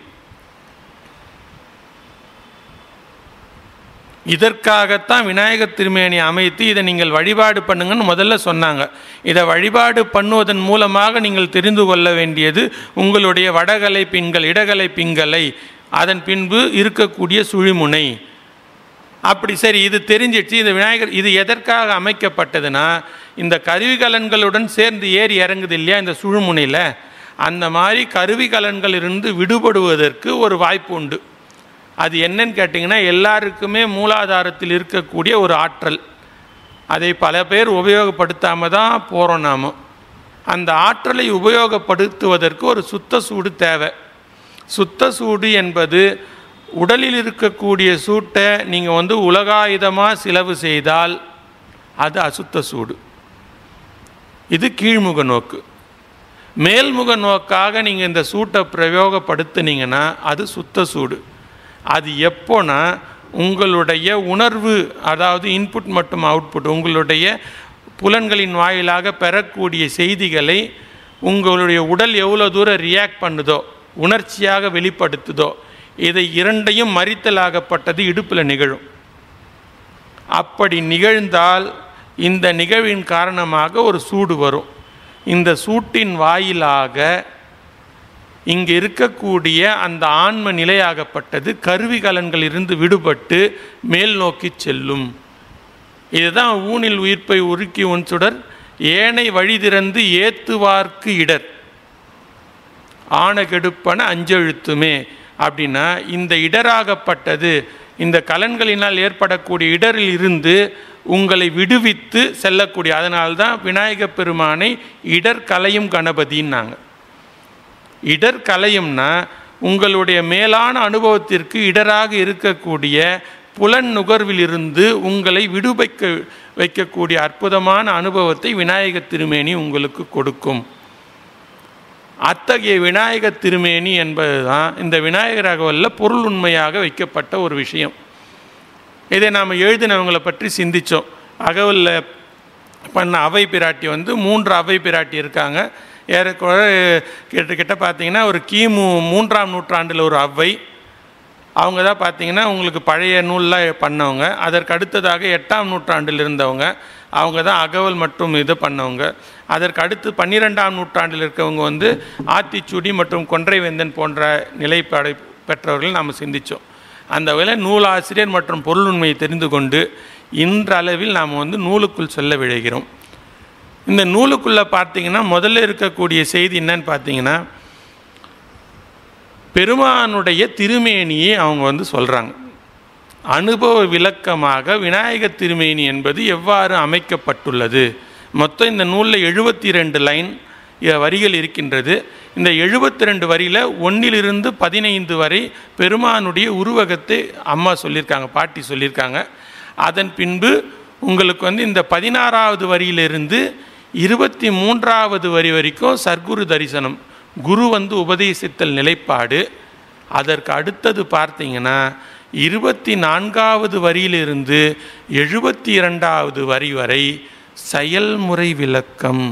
இதற்காகத்தான் விநாயகர் திருமேனி அமைத்து இதை நீங்கள் வழிபாடு பண்ணுங்கன்னு முதல்ல சொன்னாங்க இதை வழிபாடு பண்ணுவதன் மூலமாக நீங்கள் தெரிந்து கொள்ள வேண்டியது உங்களுடைய வடகலை பின்கள் இடகலை பின்களை அதன் பின்பு இருக்கக்கூடிய சுழிமுனை அப்படி சரி இது தெரிஞ்சிடுச்சு இந்த விநாயகர் இது எதற்காக அமைக்கப்பட்டதுன்னா இந்த கருவிகலன்களுடன் சேர்ந்து ஏறி இறங்குது இல்லையா இந்த சுழுமுனையில் அந்த மாதிரி கருவிகலன்களிலிருந்து விடுபடுவதற்கு ஒரு வாய்ப்பு உண்டு அது என்னன்னு கேட்டிங்கன்னா எல்லாருக்குமே மூலாதாரத்தில் இருக்கக்கூடிய ஒரு ஆற்றல் அதை பல பேர் உபயோகப்படுத்தாமல் தான் போகிறோம் நாம் அந்த ஆற்றலை உபயோகப்படுத்துவதற்கு ஒரு சுத்த சூடு தேவை சுத்த சூடு என்பது உடலில் இருக்கக்கூடிய சூட்டை நீங்கள் வந்து உலகாயுதமாக செலவு செய்தால் அது அசுத்த சூடு இது கீழ்முக நோக்கு மேல்முக நோக்காக நீங்கள் இந்த சூட்டை பிரயோகப்படுத்துனீங்கன்னா அது சுத்த சூடு அது எப்போனா உங்களுடைய உணர்வு அதாவது இன்புட் மற்றும் அவுட்புட் உங்களுடைய புலன்களின் வாயிலாக பெறக்கூடிய செய்திகளை உங்களுடைய உடல் எவ்வளோ தூரம் ரியாக்ட் பண்ணுதோ உணர்ச்சியாக வெளிப்படுத்துதோ இதை இரண்டையும் மறித்தலாகப்பட்டது இடுப்பில் நிகழும் அப்படி நிகழ்ந்தால் இந்த நிகழ்வின் காரணமாக ஒரு சூடு வரும் இந்த சூட்டின் வாயிலாக இங்கு இருக்கக்கூடிய அந்த ஆன்ம நிலையாகப்பட்டது கருவிகலன்களிலிருந்து விடுபட்டு மேல் நோக்கி செல்லும் இதுதான் ஊனில் உயிர்ப்பை உருக்கி உன் சுடர் ஏனை வழி திறந்து ஏத்துவார்க்கு இடர் ஆணகெடுப்பன அஞ்செழுத்துமே அப்படின்னா இந்த இடராகப்பட்டது இந்த கலன்களினால் ஏற்படக்கூடிய இடரில் இருந்து உங்களை விடுவித்து செல்லக்கூடிய அதனால்தான் விநாயகப் பெருமானை இடர் கலையும் கணபதின்னாங்க இடர் கலையும்னா உங்களுடைய மேலான அனுபவத்திற்கு இடராக இருக்கக்கூடிய புலன் நுகர்விலிருந்து உங்களை விடுவிக்க வைக்கக்கூடிய அற்புதமான அனுபவத்தை விநாயக திருமேனி உங்களுக்கு கொடுக்கும் அத்தகைய விநாயக திருமேனி என்பது தான் இந்த விநாயகர் அகவலில் பொருள் உண்மையாக வைக்கப்பட்ட ஒரு விஷயம் இதை நாம் எழுதினவங்களை பற்றி சிந்தித்தோம் அகவலில் பண்ண அவை பிராட்டி வந்து மூன்று அவை பிராட்டி இருக்காங்க ஏறக்குறைய கிட்டத்தட்ட பார்த்தீங்கன்னா ஒரு கிமு மூன்றாம் நூற்றாண்டில் ஒரு அவ்வை அவங்க தான் பார்த்தீங்கன்னா உங்களுக்கு பழைய நூலில் பண்ணவங்க அதற்கு அடுத்ததாக எட்டாம் நூற்றாண்டில் இருந்தவங்க அவங்க தான் அகவல் மற்றும் இது பண்ணவங்க அதற்கு அடுத்து பன்னிரெண்டாம் நூற்றாண்டில் இருக்கவங்க வந்து ஆத்திச்சூடி மற்றும் கொன்றைவேந்தன் போன்ற நிலைப்பாடை பெற்றவர்கள் நாம் சிந்தித்தோம் அந்த வகையில் நூலாசிரியர் மற்றும் பொருள் உண்மையை தெரிந்து கொண்டு இன்றளவில் நாம் வந்து நூலுக்குள் செல்ல விழைகிறோம் இந்த நூலுக்குள்ளே பார்த்தீங்கன்னா முதல்ல இருக்கக்கூடிய செய்தி என்னன்னு பார்த்தீங்கன்னா பெருமானுடைய திருமேனியை அவங்க வந்து சொல்கிறாங்க அனுபவ விளக்கமாக விநாயகர் திருமேனி என்பது எவ்வாறு அமைக்கப்பட்டுள்ளது மொத்தம் இந்த நூலில் எழுபத்தி ரெண்டு லைன் இ- வரிகள் இருக்கின்றது இந்த எழுபத்தி ரெண்டு வரியில் ஒன்றிலிருந்து பதினைந்து வரை பெருமானுடைய உருவகத்தை அம்மா சொல்லியிருக்காங்க பாட்டி சொல்லியிருக்காங்க அதன் பின்பு உங்களுக்கு வந்து இந்த பதினாறாவது வரியிலிருந்து இருபத்தி மூன்றாவது வரி வரைக்கும் சர்க்குரு தரிசனம் குரு வந்து உபதேசித்தல் நிலைப்பாடு அதற்கு அடுத்தது பார்த்தீங்கன்னா இருபத்தி நான்காவது வரியிலிருந்து எழுபத்தி இரண்டாவது வரி வரை செயல்முறை விளக்கம்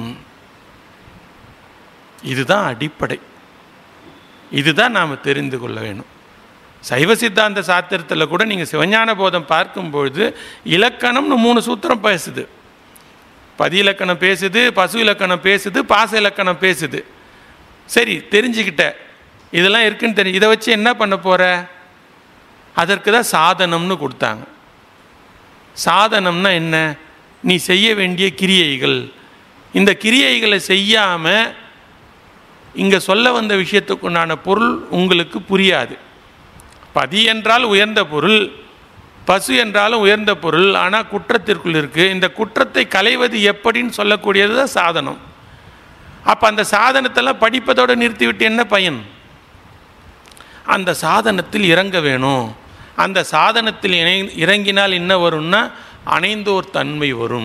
இதுதான் அடிப்படை இதுதான் நாம் தெரிந்து கொள்ள வேணும் சைவ சித்தாந்த சாத்திரத்தில் கூட நீங்கள் சிவஞான போதம் பார்க்கும்பொழுது இலக்கணம்னு மூணு சூத்திரம் பேசுது பதி இலக்கணம் பேசுது பசு இலக்கணம் பேசுது பாச இலக்கணம் பேசுது சரி தெரிஞ்சுக்கிட்ட இதெல்லாம் இருக்குன்னு தெரியும் இதை வச்சு என்ன பண்ண போற அதற்கு தான் சாதனம்னு கொடுத்தாங்க சாதனம்னா என்ன நீ செய்ய வேண்டிய கிரியைகள் இந்த கிரியைகளை செய்யாமல் இங்கே சொல்ல வந்த விஷயத்துக்குண்டான பொருள் உங்களுக்கு புரியாது பதி என்றால் உயர்ந்த பொருள் பசு என்றாலும் உயர்ந்த பொருள் ஆனால் குற்றத்திற்குள் இருக்குது இந்த குற்றத்தை களைவது எப்படின்னு சொல்லக்கூடியது தான் சாதனம் அப்போ அந்த சாதனத்தெல்லாம் படிப்பதோடு நிறுத்திவிட்டு என்ன பயன் அந்த சாதனத்தில் இறங்க வேணும் அந்த சாதனத்தில் இணை இறங்கினால் என்ன வரும்னா அணைந்தோர் தன்மை வரும்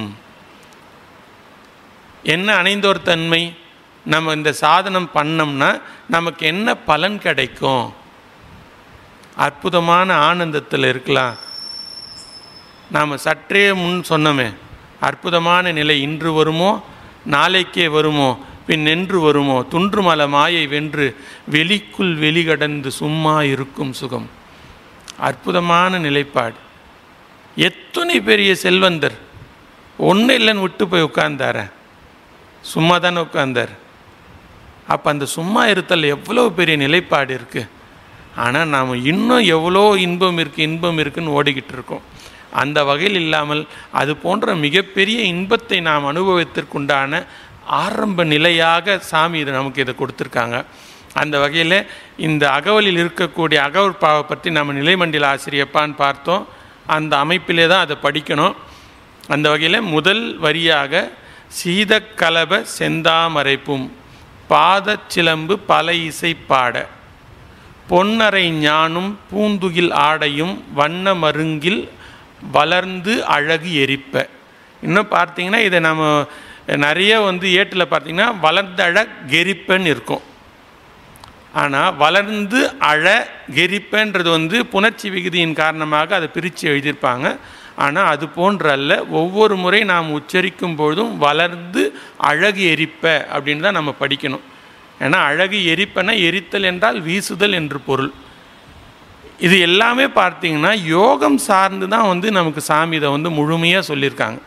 என்ன அணைந்தோர் தன்மை நம்ம இந்த சாதனம் பண்ணோம்னா நமக்கு என்ன பலன் கிடைக்கும் அற்புதமான ஆனந்தத்தில் இருக்கலாம் நாம் சற்றே முன் சொன்னோமே அற்புதமான நிலை இன்று வருமோ நாளைக்கே வருமோ பின் நின்று வருமோ துன்றுமல மாயை வென்று வெளிக்குள் வெளிகடந்து சும்மா இருக்கும் சுகம் அற்புதமான நிலைப்பாடு எத்தனை பெரிய செல்வந்தர் ஒன்றும் இல்லைன்னு விட்டு போய் உட்கார்ந்தார சும்மா தானே உட்கார்ந்தார் அப்போ அந்த சும்மா இருத்தல் எவ்வளோ பெரிய நிலைப்பாடு இருக்குது ஆனால் நாம் இன்னும் எவ்வளோ இன்பம் இருக்குது இன்பம் இருக்குன்னு ஓடிக்கிட்டு இருக்கோம் அந்த வகையில் இல்லாமல் அது போன்ற மிகப்பெரிய இன்பத்தை நாம் அனுபவத்திற்குண்டான ஆரம்ப நிலையாக சாமி இது நமக்கு இதை கொடுத்துருக்காங்க அந்த வகையில் இந்த அகவலில் இருக்கக்கூடிய அகவல் பாவை பற்றி நம்ம நிலைமண்டல ஆசிரியப்பான்னு பார்த்தோம் அந்த அமைப்பிலே தான் அதை படிக்கணும் அந்த வகையில் முதல் வரியாக சீதக்கலப செந்தாமரைப்பும் பாதச்சிலம்பு பல இசை பாட பொன்னரை ஞானும் பூந்துகில் ஆடையும் வண்ண மருங்கில் வளர்ந்து அழகு எரிப்ப இன்னும் பார்த்தீங்கன்னா இதை நம்ம நிறைய வந்து ஏட்டில் பார்த்தீங்கன்னா வளர்ந்த அழ கெரிப்பன்னு இருக்கும் ஆனால் வளர்ந்து அழ கெரிப்பன்றது வந்து புணர்ச்சி விகுதியின் காரணமாக அதை பிரித்து எழுதியிருப்பாங்க ஆனால் அது போன்ற அல்ல ஒவ்வொரு முறை நாம் உச்சரிக்கும் பொழுதும் வளர்ந்து அழகு எரிப்ப அப்படின்னு தான் நம்ம படிக்கணும் ஏன்னா அழகு எரிப்பன எரித்தல் என்றால் வீசுதல் என்று பொருள் இது எல்லாமே பார்த்தீங்கன்னா யோகம் சார்ந்து தான் வந்து நமக்கு சாமி இதை வந்து முழுமையாக சொல்லியிருக்காங்க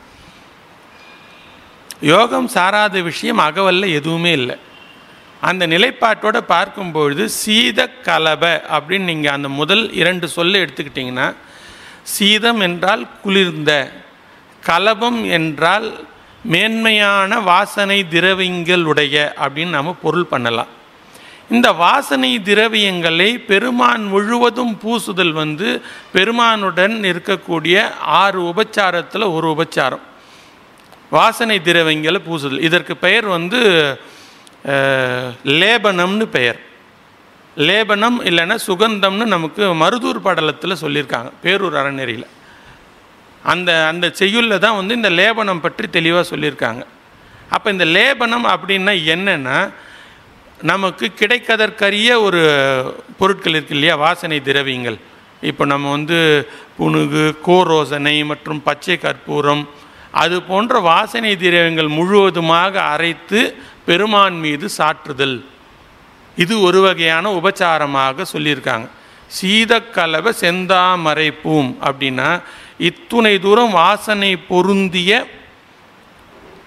யோகம் சாராத விஷயம் அகவல்ல எதுவுமே இல்லை அந்த நிலைப்பாட்டோட பார்க்கும்பொழுது சீத கலப அப்படின்னு நீங்கள் அந்த முதல் இரண்டு சொல்ல எடுத்துக்கிட்டிங்கன்னா சீதம் என்றால் குளிர்ந்த கலபம் என்றால் மேன்மையான வாசனை திரவியங்களுடைய அப்படின்னு நாம் பொருள் பண்ணலாம் இந்த வாசனை திரவியங்களை பெருமான் முழுவதும் பூசுதல் வந்து பெருமானுடன் இருக்கக்கூடிய ஆறு உபச்சாரத்தில் ஒரு உபச்சாரம் வாசனை திரவியங்களை பூசுதல் இதற்கு பெயர் வந்து அஹ், லேபனம்னு பெயர் லேபனம் இல்லைன்னா சுகந்தம்னு நமக்கு மருதூர் படலத்தில் சொல்லியிருக்காங்க பேரூர் அறநெறியில் அந்த அந்த செய்யுளில் தான் வந்து இந்த லேபனம் பற்றி தெளிவாக சொல்லியிருக்காங்க அப்போ இந்த லேபனம் அப்படின்னா என்னென்னா நமக்கு கிடைக்கதற்கரிய ஒரு பொருட்கள் இருக்கு இல்லையா வாசனை திரவியங்கள் இப்போ நம்ம வந்து புனுகு கோரோசனை மற்றும் பச்சை கற்பூரம் அது போன்ற வாசனை திரவியங்கள் முழுவதுமாக அரைத்து பெருமான் மீது சாற்றுதல் இது ஒரு வகையான உபச்சாரமாக சொல்லியிருக்காங்க சீதக்கலவ செந்தாமரை பூம் அப்படின்னா இத்துணை தூரம் வாசனை பொருந்திய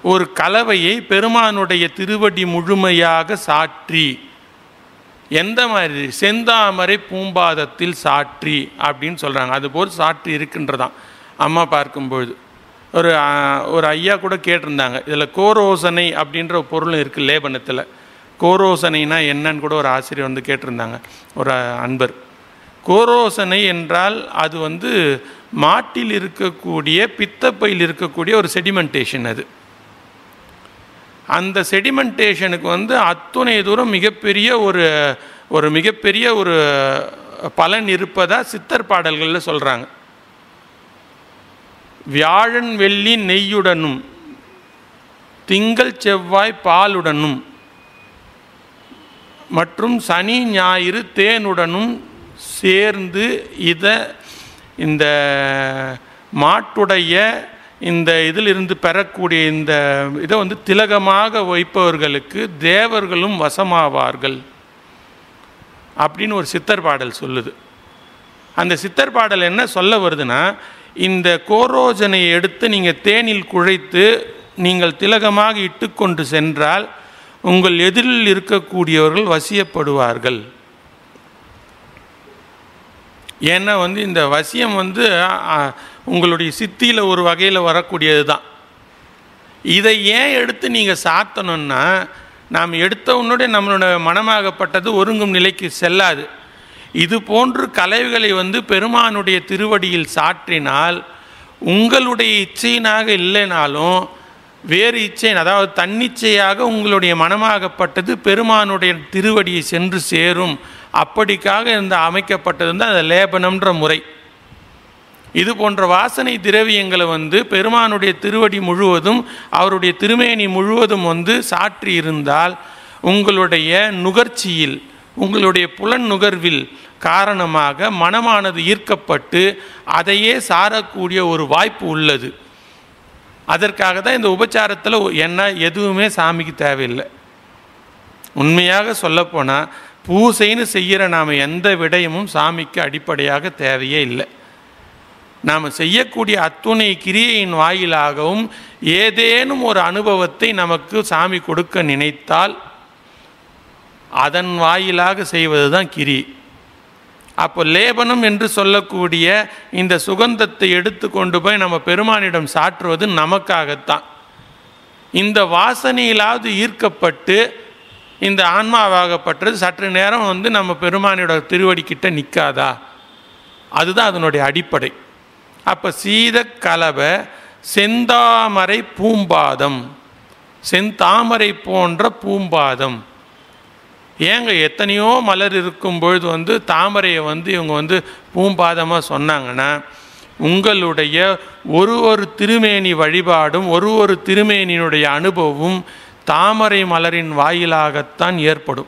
ஒரு கலவையை பெருமானுடைய திருவடி முழுமையாக சாற்றி எந்த மாதிரி செந்தாமரை பூம்பாதத்தில் சாற்றி அப்படின்னு சொல்கிறாங்க அதுபோல் சாற்றி இருக்கின்றதாம் அம்மா பார்க்கும்பொழுது ஒரு ஆ, ஒரு ஐயா கூட கேட்டிருந்தாங்க இதில் கோரோசனை அப்படின்ற ஒரு பொருள் இருக்குது லேபனத்தில் கோரோசனைனா என்னன்னு கூட ஒரு ஆசிரியர் வந்து கேட்டிருந்தாங்க ஒரு அன்பர் கோரோசனை என்றால் அது வந்து மாட்டில் இருக்கக்கூடிய பித்தப்பையில் இருக்கக்கூடிய ஒரு செடிமெண்டேஷன் அது அந்த செடிமெண்டேஷனுக்கு வந்து அத்துணை தூரம் மிகப்பெரிய ஒரு ஒரு மிகப்பெரிய ஒரு பலன் இருப்பதா சித்தர் பாடல்களில் சொல்கிறாங்க வியாழன் வெள்ளி நெய்யுடனும் திங்கள் செவ்வாய் பாலுடனும் மற்றும் சனி ஞாயிறு தேனுடனும் சேர்ந்து இதை இந்த மாட்டுடைய இந்த இதிலிருந்து பெறக்கூடிய இந்த இதை வந்து திலகமாக வைப்பவர்களுக்கு தேவர்களும் வசமாவார்கள் அப்படின்னு ஒரு சித்தர் பாடல் சொல்லுது அந்த சித்தர் பாடல் என்ன சொல்ல வருதுன்னா இந்த கோரோஜனை எடுத்து நீங்கள் தேனில் குழைத்து நீங்கள் திலகமாக இட்டுக்கொண்டு சென்றால் உங்கள் எதிரில் இருக்கக்கூடியவர்கள் வசியப்படுவார்கள் ஏன்னா வந்து இந்த வசியம் வந்து அ, உங்களுடைய சித்தியில் ஒரு வகையில் வரக்கூடியது தான் இதை ஏன் எடுத்து நீங்கள் சாத்தணும்னா நாம் எடுத்த உடனே நம்மளோட மனமாகப்பட்டது ஒருங்கும் நிலைக்கு செல்லாது இது போன்று கலைகளை வந்து பெருமானுடைய திருவடியில் சாற்றினால் உங்களுடைய இச்சையினாக இல்லைனாலும் வேறு இச்சை அதாவது தன்னிச்சையாக உங்களுடைய மனமாகப்பட்டது பெருமானுடைய திருவடியை சென்று சேரும் அப்படிக்காக இந்த அமைக்கப்பட்டது வந்து அந்த லேபனம்ன்ற முறை இது போன்ற வாசனை திரவியங்களை வந்து பெருமானுடைய திருவடி முழுவதும் அவருடைய திருமேனி முழுவதும் வந்து சாற்றி இருந்தால் உங்களுடைய நுகர்ச்சியில் உங்களுடைய புலன் நுகர்வில் காரணமாக மனமானது ஈர்க்கப்பட்டு அதையே சாரக்கூடிய ஒரு வாய்ப்பு உள்ளது அதற்காக தான் இந்த உபச்சாரத்தில் என்ன எதுவுமே சாமிக்கு தேவையில்லை உண்மையாக சொல்லப்போனால் பூசைன்னு செய்கிற நாம் எந்த விடயமும் சாமிக்கு அடிப்படையாக தேவையே இல்லை நாம் செய்யக்கூடிய அத்துணை கிரியையின் வாயிலாகவும் ஏதேனும் ஒரு அனுபவத்தை நமக்கு சாமி கொடுக்க நினைத்தால் அதன் வாயிலாக செய்வது தான் கிரி அப்போ லேபனம் என்று சொல்லக்கூடிய இந்த சுகந்தத்தை எடுத்து கொண்டு போய் நம்ம பெருமானிடம் சாற்றுவது நமக்காகத்தான் இந்த வாசனையிலாவது ஈர்க்கப்பட்டு இந்த ஆன்மாவாகப்பட்டது சற்று நேரம் வந்து நம்ம பெருமானியோட திருவடிக்கிட்ட நிற்காதா அதுதான் அதனுடைய அடிப்படை அப்போ சீத கலவை செந்தாமரை பூம்பாதம் செந்தாமரை போன்ற பூம்பாதம் ஏங்க எத்தனையோ மலர் இருக்கும் பொழுது வந்து தாமரையை வந்து இவங்க வந்து பூம்பாதமாக சொன்னாங்கன்னா உங்களுடைய ஒரு ஒரு திருமேனி வழிபாடும் ஒரு ஒரு திருமேனியினுடைய அனுபவமும் தாமரை மலரின் வாயிலாகத்தான் ஏற்படும்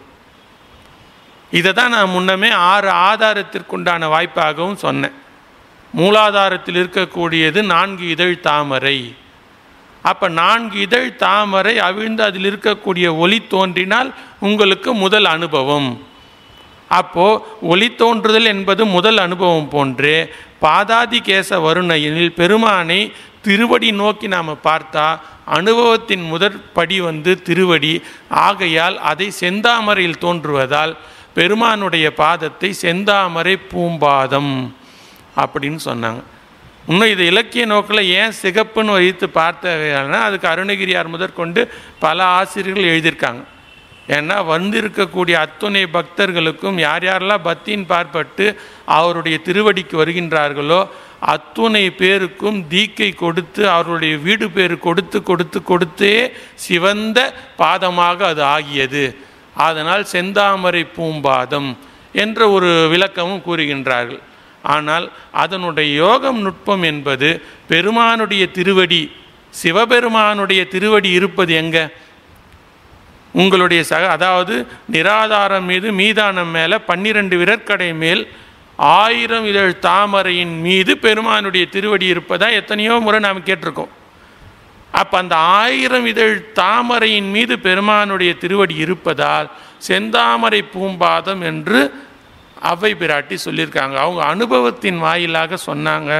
இதை தான் நான் முன்னமே ஆறு ஆதாரத்திற்குண்டான வாய்ப்பாகவும் சொன்னேன் மூலாதாரத்தில் இருக்கக்கூடியது நான்கு இதழ் தாமரை அப்போ நான்கு இதழ் தாமரை அவிழ்ந்து அதில் இருக்கக்கூடிய ஒளி தோன்றினால் உங்களுக்கு முதல் அனுபவம் அப்போது ஒளி தோன்றுதல் என்பது முதல் அனுபவம் போன்றே பாதாதி கேச வருணையில் பெருமானை திருவடி நோக்கி நாம் பார்த்தா அனுபவத்தின் முதற் படி வந்து திருவடி ஆகையால் அதை செந்தாமரையில் தோன்றுவதால் பெருமானுடைய பாதத்தை செந்தாமரை பூம்பாதம் அப்படின்னு சொன்னாங்க இன்னும் இது இலக்கிய நோக்கில் ஏன் சிகப்புன்னு வைத்து பார்த்தவையானா அதுக்கு அருணகிரியார் முதற்கொண்டு பல ஆசிரியர்கள் எழுதியிருக்காங்க ஏன்னா வந்திருக்கக்கூடிய அத்துணை பக்தர்களுக்கும் யார் யாரெல்லாம் பக்தியின் பார்ப்பட்டு அவருடைய திருவடிக்கு வருகின்றார்களோ அத்துணை பேருக்கும் தீக்கை கொடுத்து அவருடைய வீடு பேர் கொடுத்து கொடுத்து கொடுத்தே சிவந்த பாதமாக அது ஆகியது அதனால் செந்தாமரை பூம்பாதம் என்ற ஒரு விளக்கமும் கூறுகின்றார்கள் ஆனால் அதனுடைய யோகம் நுட்பம் என்பது பெருமானுடைய திருவடி சிவபெருமானுடைய திருவடி இருப்பது எங்க உங்களுடைய சக அதாவது நிராதாரம் மீது மீதானம் மேலே பன்னிரண்டு விரற்கடை மேல் ஆயிரம் இதழ் தாமரையின் மீது பெருமானுடைய திருவடி இருப்பதா எத்தனையோ முறை நாம் கேட்டிருக்கோம் அப்போ அந்த ஆயிரம் இதழ் தாமரையின் மீது பெருமானுடைய திருவடி இருப்பதால் செந்தாமரை பூம்பாதம் என்று அவ்வை பிராட்டி சொல்லியிருக்காங்க அவங்க அனுபவத்தின் வாயிலாக சொன்னாங்க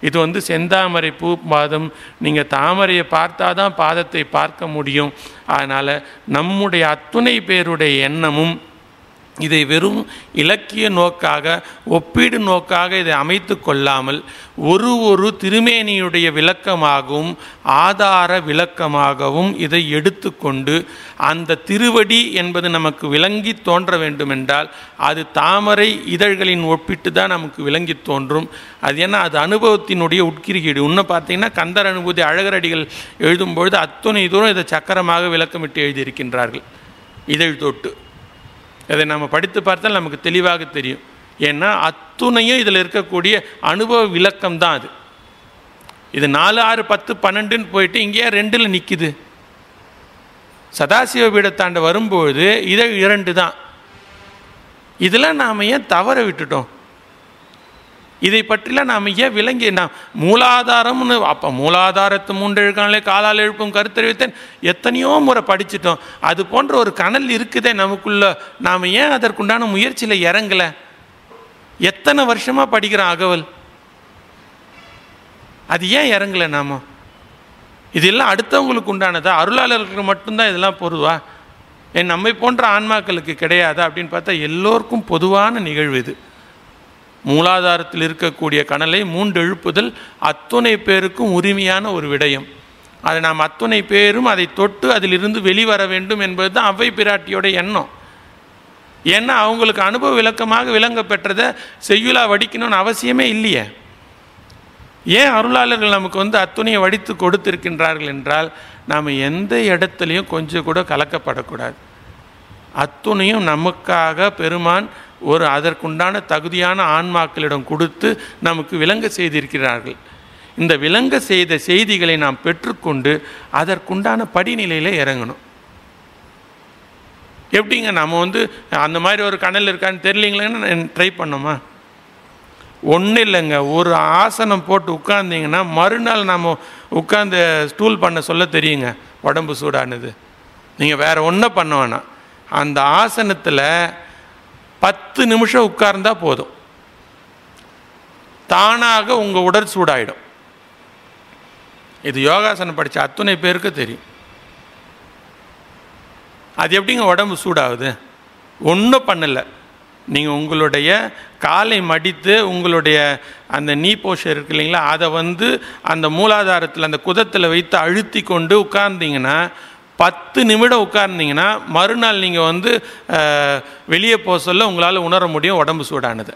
இது வந்து செந்தாமரை பூ பாதம் நீங்கள் தாமரையை பார்த்தா தான் பாதத்தை பார்க்க முடியும் அதனால் நம்முடைய அத்துணை பேருடைய எண்ணமும் இதை வெறும் இலக்கிய நோக்காக ஒப்பீடு நோக்காக இதை அமைத்து கொள்ளாமல் ஒரு ஒரு திருமேனியுடைய விளக்கமாகவும் ஆதார விளக்கமாகவும் இதை எடுத்துக்கொண்டு அந்த திருவடி என்பது நமக்கு விளங்கி தோன்ற வேண்டுமென்றால் அது தாமரை இதழ்களின் ஒப்பிட்டு தான் நமக்கு விளங்கி தோன்றும் அது ஏன்னா அது அனுபவத்தினுடைய உட்கிரிகீடு இன்னும் பார்த்தீங்கன்னா கந்தர் அனுபூதி அழகரடிகள் எழுதும்பொழுது அத்துணை தூரம் இதை சக்கரமாக விளக்கமிட்டு எழுதியிருக்கின்றார்கள் இதழ் தொட்டு அதை நம்ம படித்து பார்த்தால் நமக்கு தெளிவாக தெரியும் ஏன்னா அத்துணையும் இதில் இருக்கக்கூடிய அனுபவ விளக்கம் தான் அது இது நாலு ஆறு பத்து பன்னெண்டுன்னு போயிட்டு இங்கேயே ரெண்டில் நிற்கிது சதாசிவ பீடத்தாண்ட வரும்பொழுது இதழ் இரண்டு தான் இதெல்லாம் நாம் ஏன் தவற விட்டுட்டோம் இதை பற்றிலாம் நாம் ஏன் விளங்கி நாம் மூலாதாரம்னு அப்போ மூலாதாரத்து மூன்றெழுக்கானே காலால் எழுப்பும் கருத்தறிவித்தேன் எத்தனையோ முறை படிச்சிட்டோம் அது போன்ற ஒரு கனல் இருக்குதே நமக்குள்ள நாம் ஏன் அதற்குண்டான முயற்சியில் இறங்கலை எத்தனை வருஷமாக படிக்கிறோம் அகவல் அது ஏன் இறங்கலை நாம இதெல்லாம் அடுத்தவங்களுக்கு உண்டானதா அருளாளர்களுக்கு மட்டும்தான் இதெல்லாம் பொதுவா என் நம்மை போன்ற ஆன்மாக்களுக்கு கிடையாதா அப்படின்னு பார்த்தா எல்லோருக்கும் பொதுவான நிகழ்வு இது மூலாதாரத்தில் இருக்கக்கூடிய கனலை மூண்டெழுப்புதல் அத்துணை பேருக்கும் உரிமையான ஒரு விடயம் அதை நாம் அத்துணை பேரும் அதை தொட்டு அதிலிருந்து வெளிவர வேண்டும் என்பது தான் அவ்வை பிராட்டியோட எண்ணம் ஏன்னா அவங்களுக்கு அனுபவ விளக்கமாக விளங்க பெற்றதை செய்யுளா வடிக்கணும்னு அவசியமே இல்லையே ஏன் அருளாளர்கள் நமக்கு வந்து அத்துணையை வடித்து கொடுத்திருக்கின்றார்கள் என்றால் நாம் எந்த இடத்துலையும் கொஞ்சம் கூட கலக்கப்படக்கூடாது அத்துணையும் நமக்காக பெருமான் ஒரு அதற்குண்டான தகுதியான ஆன்மாக்களிடம் கொடுத்து நமக்கு விளங்க செய்திருக்கிறார்கள் இந்த விளங்க செய்த செய்திகளை நாம் பெற்றுக்கொண்டு அதற்குண்டான படிநிலையில் இறங்கணும் எப்படிங்க நம்ம வந்து அந்த மாதிரி ஒரு கனல் இருக்கான்னு தெரியலங்களேன்னு ட்ரை பண்ணோமா ஒன்றும் இல்லைங்க ஒரு ஆசனம் போட்டு உட்கார்ந்தீங்கன்னா மறுநாள் நம்ம உட்காந்து ஸ்டூல் பண்ண சொல்ல தெரியுங்க உடம்பு சூடானது நீங்கள் வேறு ஒன்றும் பண்ண வேணாம் அந்த ஆசனத்தில் பத்து நிமிஷம் உட்கார்ந்தா போதும் தானாக உங்கள் உடல் சூடாயிடும் இது யோகாசனம் படித்த அத்துணை பேருக்கு தெரியும் அது எப்படிங்க உடம்பு சூடாகுது ஒன்றும் பண்ணலை நீங்கள் உங்களுடைய காலை மடித்து உங்களுடைய அந்த நீ போஷர் இருக்கு இல்லைங்களா அதை வந்து அந்த மூலாதாரத்தில் அந்த குதத்தில் வைத்து அழுத்தி கொண்டு உட்கார்ந்தீங்கன்னா பத்து நிமிடம் உட்கார்ந்தீங்கன்னா மறுநாள் நீங்கள் வந்து வெளியே போக சொல்ல உங்களால் உணர முடியும் உடம்பு சூடானது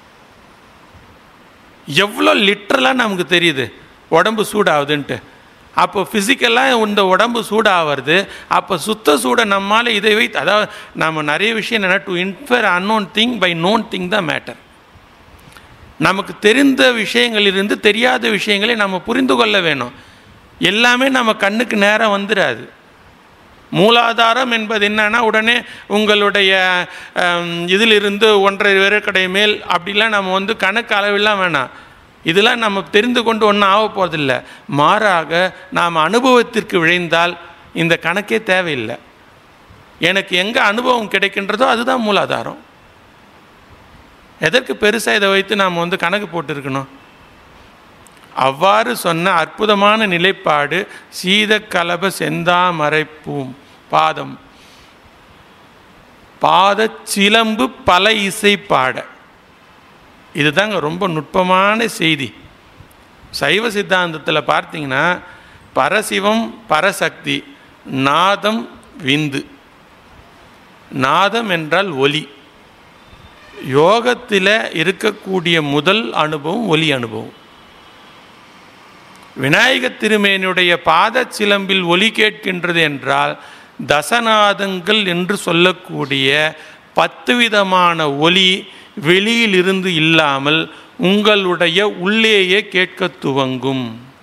எவ்வளோ லிட்டரலாக நமக்கு தெரியுது உடம்பு சூடாகுதுன்ட்டு அப்போ ஃபிசிக்கலாக இந்த உடம்பு சூடாகிறது அப்போ சுத்த சூட நம்மால் இதை வைத்து அதாவது நம்ம நிறைய விஷயம் என்ன to infer unknown thing by known thing the matter நமக்கு தெரிந்த விஷயங்களிலிருந்து தெரியாத விஷயங்களை நம்ம புரிந்து கொள்ள வேணும் எல்லாமே நம்ம கண்ணுக்கு நேரம் வந்துடாது மூலாதாரம் என்பது என்னன்னா உடனே உங்களுடைய இதிலிருந்து ஒன்றரை விரக்கடை மேல் அப்படிலாம் நம்ம வந்து கணக்கு அளவெல்லாம் வேணாம் இதெல்லாம் நம்ம தெரிந்து கொண்டு ஒன்றும் ஆக போகிறதில்ல மாறாக நாம் அனுபவத்திற்கு விழைந்தால் இந்த கணக்கே தேவையில்லை எனக்கு எங்கே அனுபவம் கிடைக்கின்றதோ அதுதான் மூலாதாரம் எதற்கு பெருசாக இதை வைத்து நாம் வந்து கணக்கு போட்டிருக்கணும் அவ்வாறு சொன்ன அற்புதமான நிலைப்பாடு சீதக்கலப செந்தாமரைப்பூம் பாதம் பாத சிலம்பு பல இசை பாட இதுதாங்க ரொம்ப நுட்பமான செய்தி சைவ சித்தாந்தத்தில் பார்த்தீங்கன்னா பரசிவம் பரசக்தி நாதம் விந்து நாதம் என்றால் ஒலி யோகத்தில் இருக்கக்கூடிய முதல் அனுபவம் ஒலி அனுபவம் விநாயக திருமேனுடைய பாத சிலம்பில் ஒலி கேட்கின்றது என்றால் தசநாதங்கள் என்று சொல்லக்கூடிய பத்து விதமான ஒலி வெளியிலிருந்து இல்லாமல் உங்களுடைய உள்ளேயே கேட்க துவங்கும்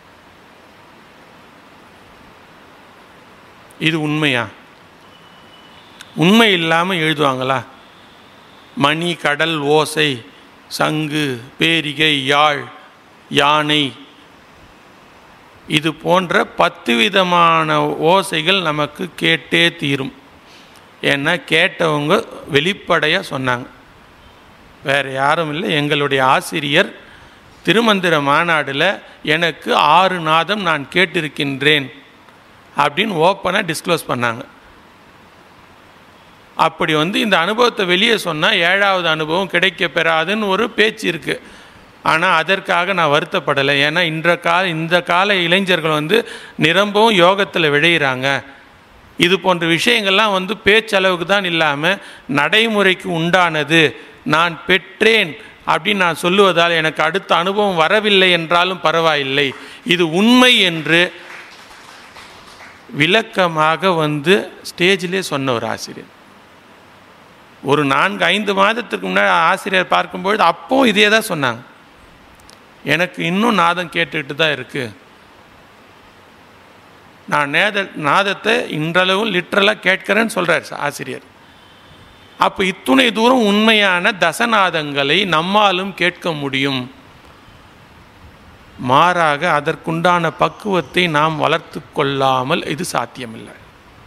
இது உண்மையா உண்மை இல்லாமல் எழுதுவாங்களா மணி கடல் ஓசை சங்கு பேரிகை யாழ் யானை இது போன்ற பத்து விதமான ஓசைகள் நமக்கு கேட்டே தீரும் ஏன்னா கேட்டவங்க வெளிப்படையாக சொன்னாங்க வேறு யாரும் இல்லை எங்களுடைய ஆசிரியர் திருமந்திர மாநாடில் எனக்கு ஆறு நாதம் நான் கேட்டிருக்கின்றேன் அப்படின்னு ஓப்பனாக டிஸ்க்ளோஸ் பண்ணாங்க அப்படி வந்து இந்த அனுபவத்தை வெளியே சொன்னால் ஏழாவது அனுபவம் கிடைக்க பெறாதுன்னு ஒரு பேச்சு இருக்குது ஆனால் அதற்காக நான் வருத்தப்படலை ஏன்னா இன்ற கால இந்த கால இளைஞர்கள் வந்து நிரம்பவும் யோகத்தில் விழைகிறாங்க இது போன்ற விஷயங்கள்லாம் வந்து பேச்சளவுக்கு தான் இல்லாமல் நடைமுறைக்கு உண்டானது நான் பெற்றேன் அப்படின்னு நான் சொல்லுவதால் எனக்கு அடுத்த அனுபவம் வரவில்லை என்றாலும் பரவாயில்லை இது உண்மை என்று விளக்கமாக வந்து ஸ்டேஜிலே சொன்ன ஒரு ஆசிரியர் ஒரு நான்கு ஐந்து மாதத்திற்கு முன்னாடி ஆசிரியர் பார்க்கும்பொழுது அப்போ இதே தான் சொன்னாங்க எனக்கு இன்னும் நாதம் கேட்டுக்கிட்டு தான் இருக்குது நான் நேத நாதத்தை இன்றளவும் லிட்ரலாக கேட்கிறேன்னு சொல்கிறார் ஆசிரியர் அப்போ இத்துணை தூரம் உண்மையான தசநாதங்களை நம்மாலும் கேட்க முடியும் மாறாக அதற்குண்டான பக்குவத்தை நாம் வளர்த்து கொள்ளாமல் இது சாத்தியமில்லை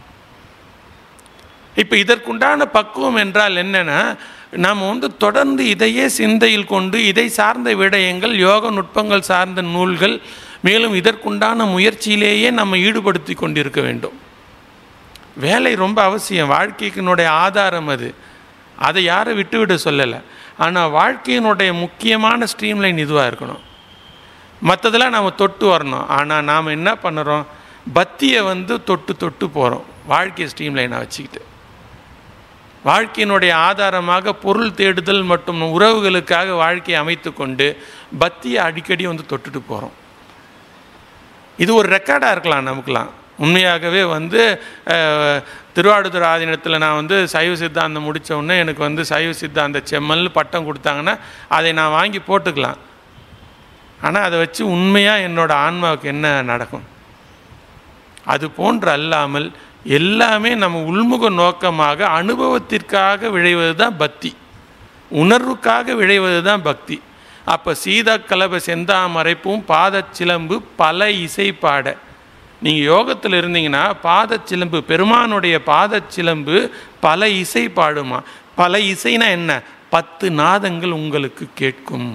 இப்போ இதற்குண்டான பக்குவம் என்றால் என்னென்னா நாம் வந்து தொடர்ந்து இதையே சிந்தையில் கொண்டு இதை சார்ந்த விடயங்கள் யோக நுட்பங்கள் சார்ந்த நூல்கள் மேலும் இதற்குண்டான முயற்சியிலேயே நம்ம ஈடுபடுத்தி கொண்டிருக்க வேண்டும் வேலை ரொம்ப அவசியம் வாழ்க்கைக்கினுடைய ஆதாரம் அது அதை யாரும் விட்டுவிட சொல்லலை ஆனால் வாழ்க்கையினுடைய முக்கியமான ஸ்ட்ரீம்லைன் இதுவாக இருக்கணும் மற்றதெல்லாம் நாம் தொட்டு வரணும் ஆனால் நாம் என்ன பண்ணுறோம் பத்தியை வந்து தொட்டு தொட்டு போகிறோம் வாழ்க்கை ஸ்ட்ரீம்லைனை வச்சுக்கிட்டு வாழ்க்கையினுடைய ஆதாரமாக பொருள் தேடுதல் மற்றும் உறவுகளுக்காக வாழ்க்கையை அமைத்து கொண்டு பத்தியை அடிக்கடி வந்து தொட்டுட்டு போகிறோம் இது ஒரு ரெக்கார்டாக இருக்கலாம் நமக்குலாம் உண்மையாகவே வந்து திருவாடுதுறை ஆதீனத்தில் நான் வந்து சைவ சித்தாந்தம் முடித்த உடனே எனக்கு வந்து சைவ சித்தாந்த செம்மல்னு பட்டம் கொடுத்தாங்கன்னா அதை நான் வாங்கி போட்டுக்கலாம் ஆனால் அதை வச்சு உண்மையாக என்னோடய ஆன்மாவுக்கு என்ன நடக்கும் அது போன்று அல்லாமல் எல்லாமே நம்ம உள்முக நோக்கமாக அனுபவத்திற்காக விழைவது தான் பக்தி உணர்வுக்காக விழைவது தான் பக்தி அப்போ சீதா கலப செந்தாமரைப்பும் பாதச்சிலம்பு பல இசை பாட நீங்கள் யோகத்தில் இருந்தீங்கன்னா பாதச்சிலம்பு பெருமானுடைய பாதச்சிலம்பு பல இசை பாடுமா பல இசைனா என்ன பத்து நாதங்கள் உங்களுக்கு கேட்கும்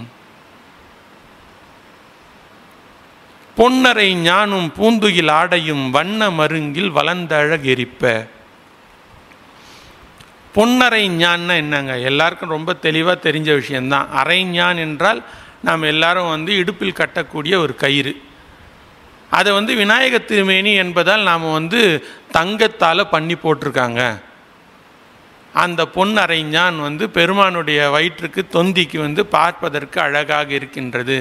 பொன்னரை ஞானும் பூந்துகில் ஆடையும் வண்ண மருங்கில் வளர்ந்தழகெரிப்ப பொன்னரை ஞான்னா என்னங்க எல்லாருக்கும் ரொம்ப தெளிவாக தெரிஞ்ச விஷயந்தான் அரை ஞான் என்றால் நாம் எல்லாரும் வந்து இடுப்பில் கட்டக்கூடிய ஒரு கயிறு அதை வந்து விநாயக திருமேனி என்பதால் நாம் வந்து தங்கத்தால் பண்ணி போட்டிருக்காங்க அந்த பொன் அரைஞான் வந்து பெருமானுடைய வயிற்றுக்கு தொந்திக்கு வந்து பார்ப்பதற்கு அழகாக இருக்கின்றது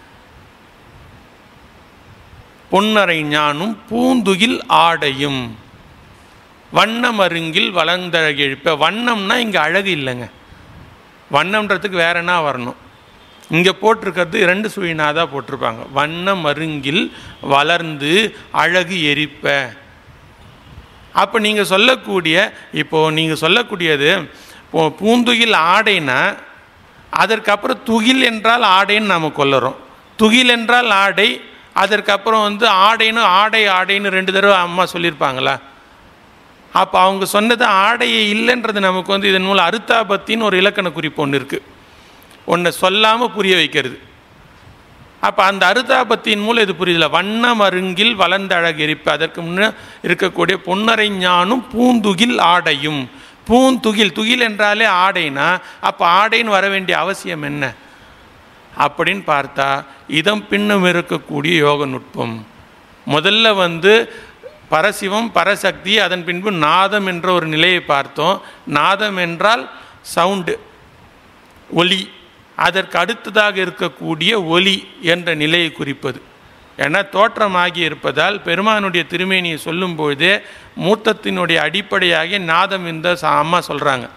பொன்னரை ஞானும் பூந்துகில் ஆடையும் வண்ணம் அருங்கில் வளர்ந்தழகெழுப்ப வண்ணம்னா இங்கே அழகு இல்லைங்க வண்ணம்ன்றதுக்கு வேற என்ன வரணும் இங்கே போட்டிருக்கிறது இரண்டு சுழினாதான் போட்டிருப்பாங்க வண்ணம் அருங்கில் வளர்ந்து அழகு எரிப்ப அப்போ நீங்கள் சொல்லக்கூடிய இப்போது நீங்கள் சொல்லக்கூடியது இப்போ பூந்துகில் ஆடைனா அதற்கப்புறம் துகில் என்றால் ஆடைன்னு நாம் கொல்லுறோம் துகில் என்றால் ஆடை அதற்கப்புறம் வந்து ஆடைன்னு ஆடை ஆடைன்னு ரெண்டு தடவை அம்மா சொல்லியிருப்பாங்களா அப்போ அவங்க சொன்னது ஆடையே இல்லைன்றது நமக்கு வந்து இதன் மூலம் அருத்தாபத்தின்னு ஒரு இலக்கண குறிப்பு ஒன்று இருக்குது ஒன்றை சொல்லாமல் புரிய வைக்கிறது அப்போ அந்த அருதாபத்தின் மூலம் இது புரியுதில்ல வண்ண மருங்கில் வளர்ந்த அழகு எரிப்பு அதற்கு முன்னே இருக்கக்கூடிய பொன்னரை ஞானும் பூந்துகில் ஆடையும் பூந்துகில் துகில் என்றாலே ஆடைனா அப்போ ஆடைன்னு வர வேண்டிய அவசியம் என்ன அப்படின்னு பார்த்தா இதம் பின்னும் இருக்கக்கூடிய யோக நுட்பம் முதல்ல வந்து பரசிவம் பரசக்தி அதன் பின்பு நாதம் என்ற ஒரு நிலையை பார்த்தோம் நாதம் என்றால் சவுண்டு ஒலி அதற்கு அடுத்ததாக இருக்கக்கூடிய ஒலி என்ற நிலையை குறிப்பது ஏன்னா தோற்றமாகி இருப்பதால் பெருமானுடைய திருமேனியை சொல்லும்பொழுதே மூத்தத்தினுடைய அடிப்படையாகிய நாதம் இந்த அம்மா சொல்கிறாங்க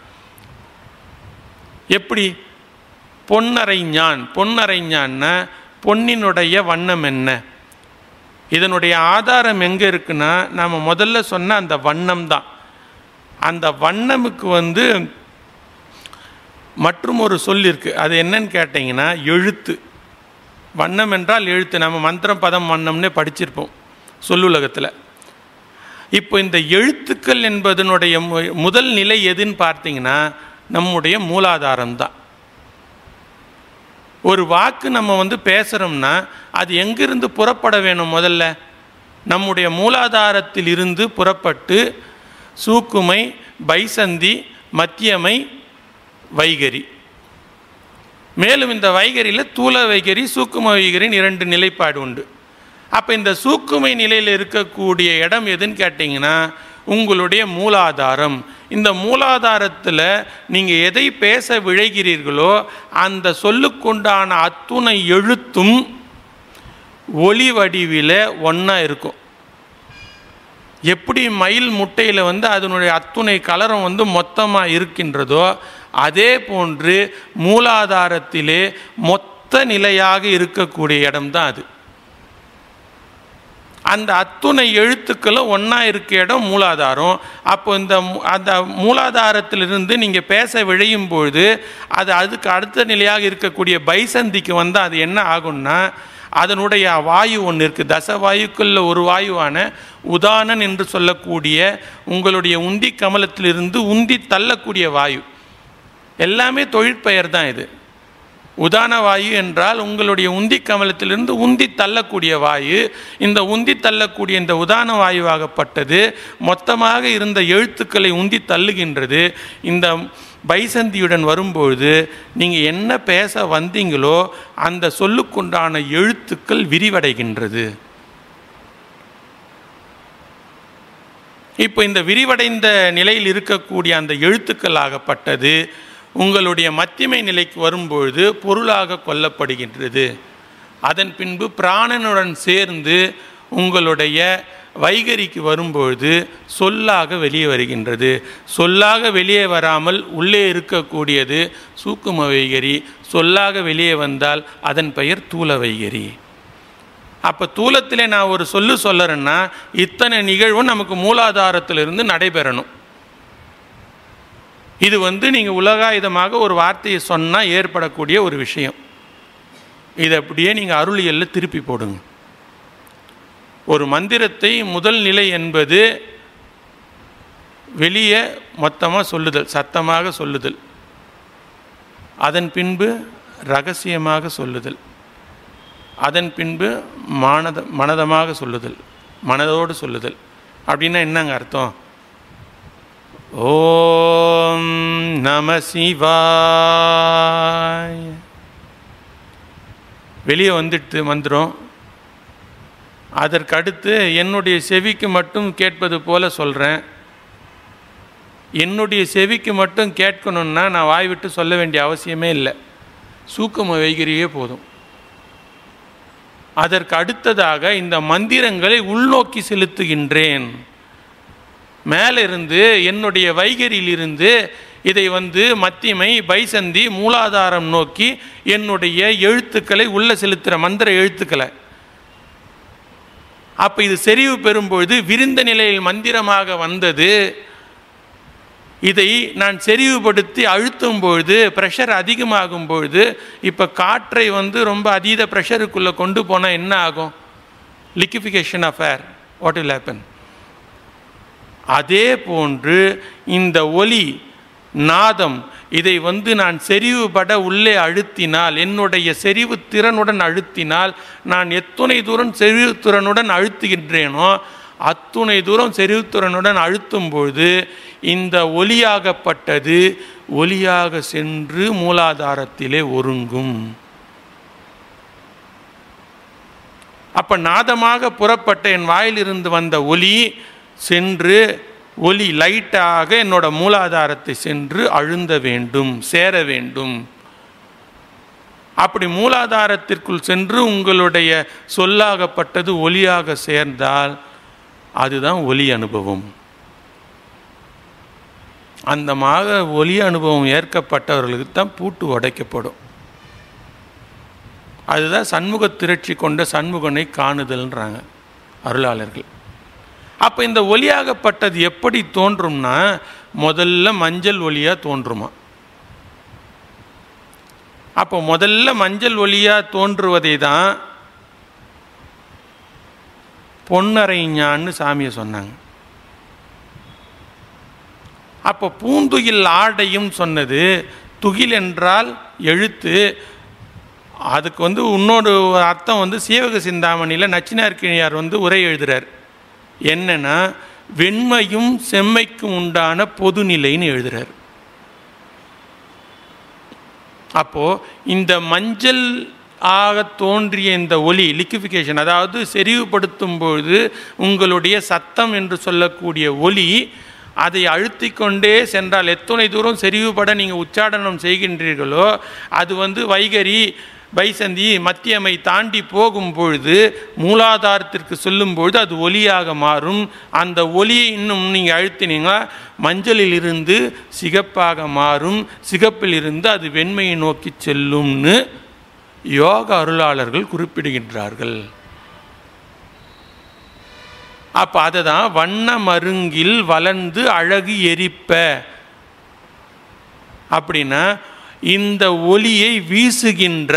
எப்படி பொன்னரை ஞான் பொன்னரை ஞான்னா பொன்னினுடைய வண்ணம் என்ன இதனுடைய ஆதாரம் எங்கே இருக்குன்னா நம்ம முதல்ல சொன்ன அந்த வண்ணம் தான் அந்த வண்ணமுக்கு வந்து மற்றும் ஒரு சொல் இருக்குது அது என்னன்னு கேட்டிங்கன்னா எழுத்து வண்ணம் என்றால் எழுத்து நம்ம மந்திரம் பதம் வண்ணம்னே படிச்சிருப்போம் சொல்லுலகத்தில் இப்போ இந்த எழுத்துக்கள் என்பதனுடைய முதல் நிலை எதுன்னு பார்த்தீங்கன்னா நம்முடைய மூலாதாரம் தான் ஒரு வாக்கு நம்ம வந்து பேசுகிறோம்னா அது எங்கிருந்து புறப்பட வேணும் முதல்ல நம்முடைய மூலாதாரத்தில் இருந்து புறப்பட்டு சூக்குமை பைசந்தி மத்தியமை வைகரி மேலும் இந்த வைகரியில் தூல வைகரி சூக்கும வைகரின் இரண்டு நிலைப்பாடு உண்டு அப்போ இந்த சூக்குமை நிலையில் இருக்கக்கூடிய இடம் எதுன்னு கேட்டிங்கன்னா உங்களுடைய மூலாதாரம் இந்த மூலாதாரத்தில் நீங்கள் எதை பேச விழைகிறீர்களோ அந்த சொல்லுக்குண்டான அத்துணை எழுத்தும் ஒளி வடிவில் ஒன்றா இருக்கும் எப்படி மயில் முட்டையில் வந்து அதனுடைய அத்துணை கலரம் வந்து மொத்தமாக இருக்கின்றதோ அதே போன்று மூலாதாரத்திலே மொத்த நிலையாக இருக்கக்கூடிய இடம்தான் அது அந்த அத்துணை எழுத்துக்களும் ஒன்றா இருக்க இடம் மூலாதாரம் அப்போ இந்த மூ- அந்த மூலாதாரத்திலிருந்து நீங்கள் பேச விழையும் பொழுது அது அதுக்கு அடுத்த நிலையாக இருக்கக்கூடிய பைசந்திக்கு வந்து அது என்ன ஆகும்னா அதனுடைய வாயு ஒன்று இருக்குது தசவாயுக்குள்ள ஒரு வாயுவான உதானன் என்று சொல்லக்கூடிய உங்களுடைய உந்தி கமலத்திலிருந்து உந்தி தள்ளக்கூடிய வாயு எல்லாமே தொழிற்பெயர் தான் இது உதான வாயு என்றால் உங்களுடைய உந்தி கமலத்திலிருந்து உந்தி தள்ளக்கூடிய வாயு இந்த உந்தி தள்ளக்கூடிய இந்த உதான வாயுவாகப்பட்டது மொத்தமாக இருந்த எழுத்துக்களை உந்தி தள்ளுகின்றது இந்த பைசந்தியுடன் வரும்பொழுது நீங்கள் என்ன பேச வந்தீங்களோ அந்த சொல்லுக்குண்டான எழுத்துக்கள் விரிவடைகின்றது இப்போ இந்த விரிவடைந்த நிலையில் இருக்கக்கூடிய அந்த எழுத்துக்கள் ஆகப்பட்டது உங்களுடைய மத்தியமை நிலைக்கு வரும்பொழுது பொருளாக கொல்லப்படுகின்றது அதன் பின்பு பிராணனுடன் சேர்ந்து உங்களுடைய வைகரிக்கு வரும்பொழுது சொல்லாக வெளியே வருகின்றது சொல்லாக வெளியே வராமல் உள்ளே இருக்கக்கூடியது சூக்கும வைகரி சொல்லாக வெளியே வந்தால் அதன் பெயர் தூல வைகரி அப்போ தூலத்திலே நான் ஒரு சொல்லு சொல்லறேன்னா இத்தனை நிகழ்வும் நமக்கு மூலாதாரத்திலிருந்து நடைபெறணும் இது வந்து நீங்கள் உலகாயுதமாக ஒரு வார்த்தையை சொன்னால் ஏற்படக்கூடிய ஒரு விஷயம் இதை அப்படியே நீங்கள் அருளியலில் திருப்பி போடுங்க ஒரு மந்திரத்தை முதல் நிலை என்பது வெளியே மொத்தமாக சொல்லுதல் சத்தமாக சொல்லுதல் அதன் பின்பு ரகசியமாக சொல்லுதல் அதன் பின்பு மானத மனதமாக சொல்லுதல் மனதோடு சொல்லுதல் அப்படின்னா என்னங்க அர்த்தம் ஓம் நம சிவாய் வெளியே வந்துட்டு மந்திரம் அதற்கு அடுத்து என்னுடைய செவிக்கு மட்டும் கேட்பது போல சொல்கிறேன் என்னுடைய செவிக்கு மட்டும் கேட்கணுன்னா நான் வாய் விட்டு சொல்ல வேண்டிய அவசியமே இல்லை சூக்கம வைகிறியே போதும் அதற்கு அடுத்ததாக இந்த மந்திரங்களை உள்நோக்கி செலுத்துகின்றேன் மேலிருந்து என்னுடைய வைகரியிலிருந்து இதை வந்து மத்திமை பைசந்தி மூலாதாரம் நோக்கி என்னுடைய எழுத்துக்களை உள்ள செலுத்துகிற மந்திர எழுத்துக்களை அப்போ இது செறிவு பெறும்பொழுது விரிந்த நிலையில் மந்திரமாக வந்தது இதை நான் செறிவுபடுத்தி அழுத்தும் பொழுது ப்ரெஷர் அதிகமாகும் பொழுது இப்போ காற்றை வந்து ரொம்ப அதீத ப்ரெஷருக்குள்ளே கொண்டு போனால் என்ன ஆகும் liquefication of air what will happen அதே போன்று இந்த ஒலி நாதம் இதை வந்து நான் செறிவுபட உள்ளே அழுத்தினால் என்னுடைய செறிவு திறனுடன் அழுத்தினால் நான் எத்துணை தூரம் செறிவு திறனுடன் அழுத்துகின்றேனோ அத்துணை தூரம் செறிவுத்திறனுடன் அழுத்தும் பொழுது இந்த ஒலியாகப்பட்டது ஒலியாக சென்று மூலாதாரத்திலே ஒருங்கும் அப்ப நாதமாக புறப்பட்ட என் வாயிலிருந்து வந்த ஒலி சென்று ஒலி லைட்டாக என்னோட மூலாதாரத்தை சென்று அழுந்த வேண்டும் சேர வேண்டும் அப்படி மூலாதாரத்திற்குள் சென்று உங்களுடைய சொல்லாகப்பட்டது ஒலியாக சேர்ந்தால் அதுதான் ஒலி அனுபவம் அந்த மாக ஒலி அனுபவம் ஏற்கப்பட்டவர்களுக்கு தான் பூட்டு உடைக்கப்படும் அதுதான் சண்முக திரட்சி கொண்ட சண்முகனை காணுதல்ன்றாங்க அருளாளர்கள் அப்போ இந்த ஒலியாகப்பட்டது எப்படி தோன்றும்னா முதல்ல மஞ்சள் ஒலியாக தோன்றுமா அப்போ முதல்ல மஞ்சள் ஒலியாக தோன்றுவதை தான் பொன்னரைஞான்னு சாமியை சொன்னாங்க அப்போ பூந்துகில் ஆடையும் சொன்னது துகில் என்றால் எழுத்து அதுக்கு வந்து இன்னொரு அர்த்தம் வந்து சீவக சிந்தாமணியில் நச்சினார்கிணியார் வந்து உரை எழுதுறார் என்னன்னா வெண்மையும் செம்மைக்கும் உண்டான பொதுநிலைன்னு எழுதுறார் அப்போ இந்த மஞ்சள் ஆக தோன்றிய இந்த ஒலி லிக்விஃபிகேஷன் அதாவது செறிவுபடுத்தும் பொழுது உங்களுடைய சத்தம் என்று சொல்லக்கூடிய ஒலி அதை அழுத்திக் கொண்டே சென்றால் எத்தனை தூரம் செறிவுபட நீங்கள் உச்சாடனம் செய்கின்றீர்களோ அது வந்து வைகரி பைசந்தி மத்தியமை தாண்டி போகும் பொழுது மூலாதாரத்திற்கு சொல்லும் பொழுது அது ஒலியாக மாறும் அந்த ஒலியை இன்னும் நீங்கள் அழுத்தினீங்க மஞ்சளில் இருந்து சிகப்பாக மாறும் சிகப்பில் இருந்து அது வெண்மையை நோக்கி செல்லும்னு யோக அருளாளர்கள் குறிப்பிடுகின்றார்கள் அப்போ அதை தான் வண்ண மருங்கில் வளர்ந்து அழகு எரிப்ப அப்படின்னா இந்த ஒளியை வீசுகின்ற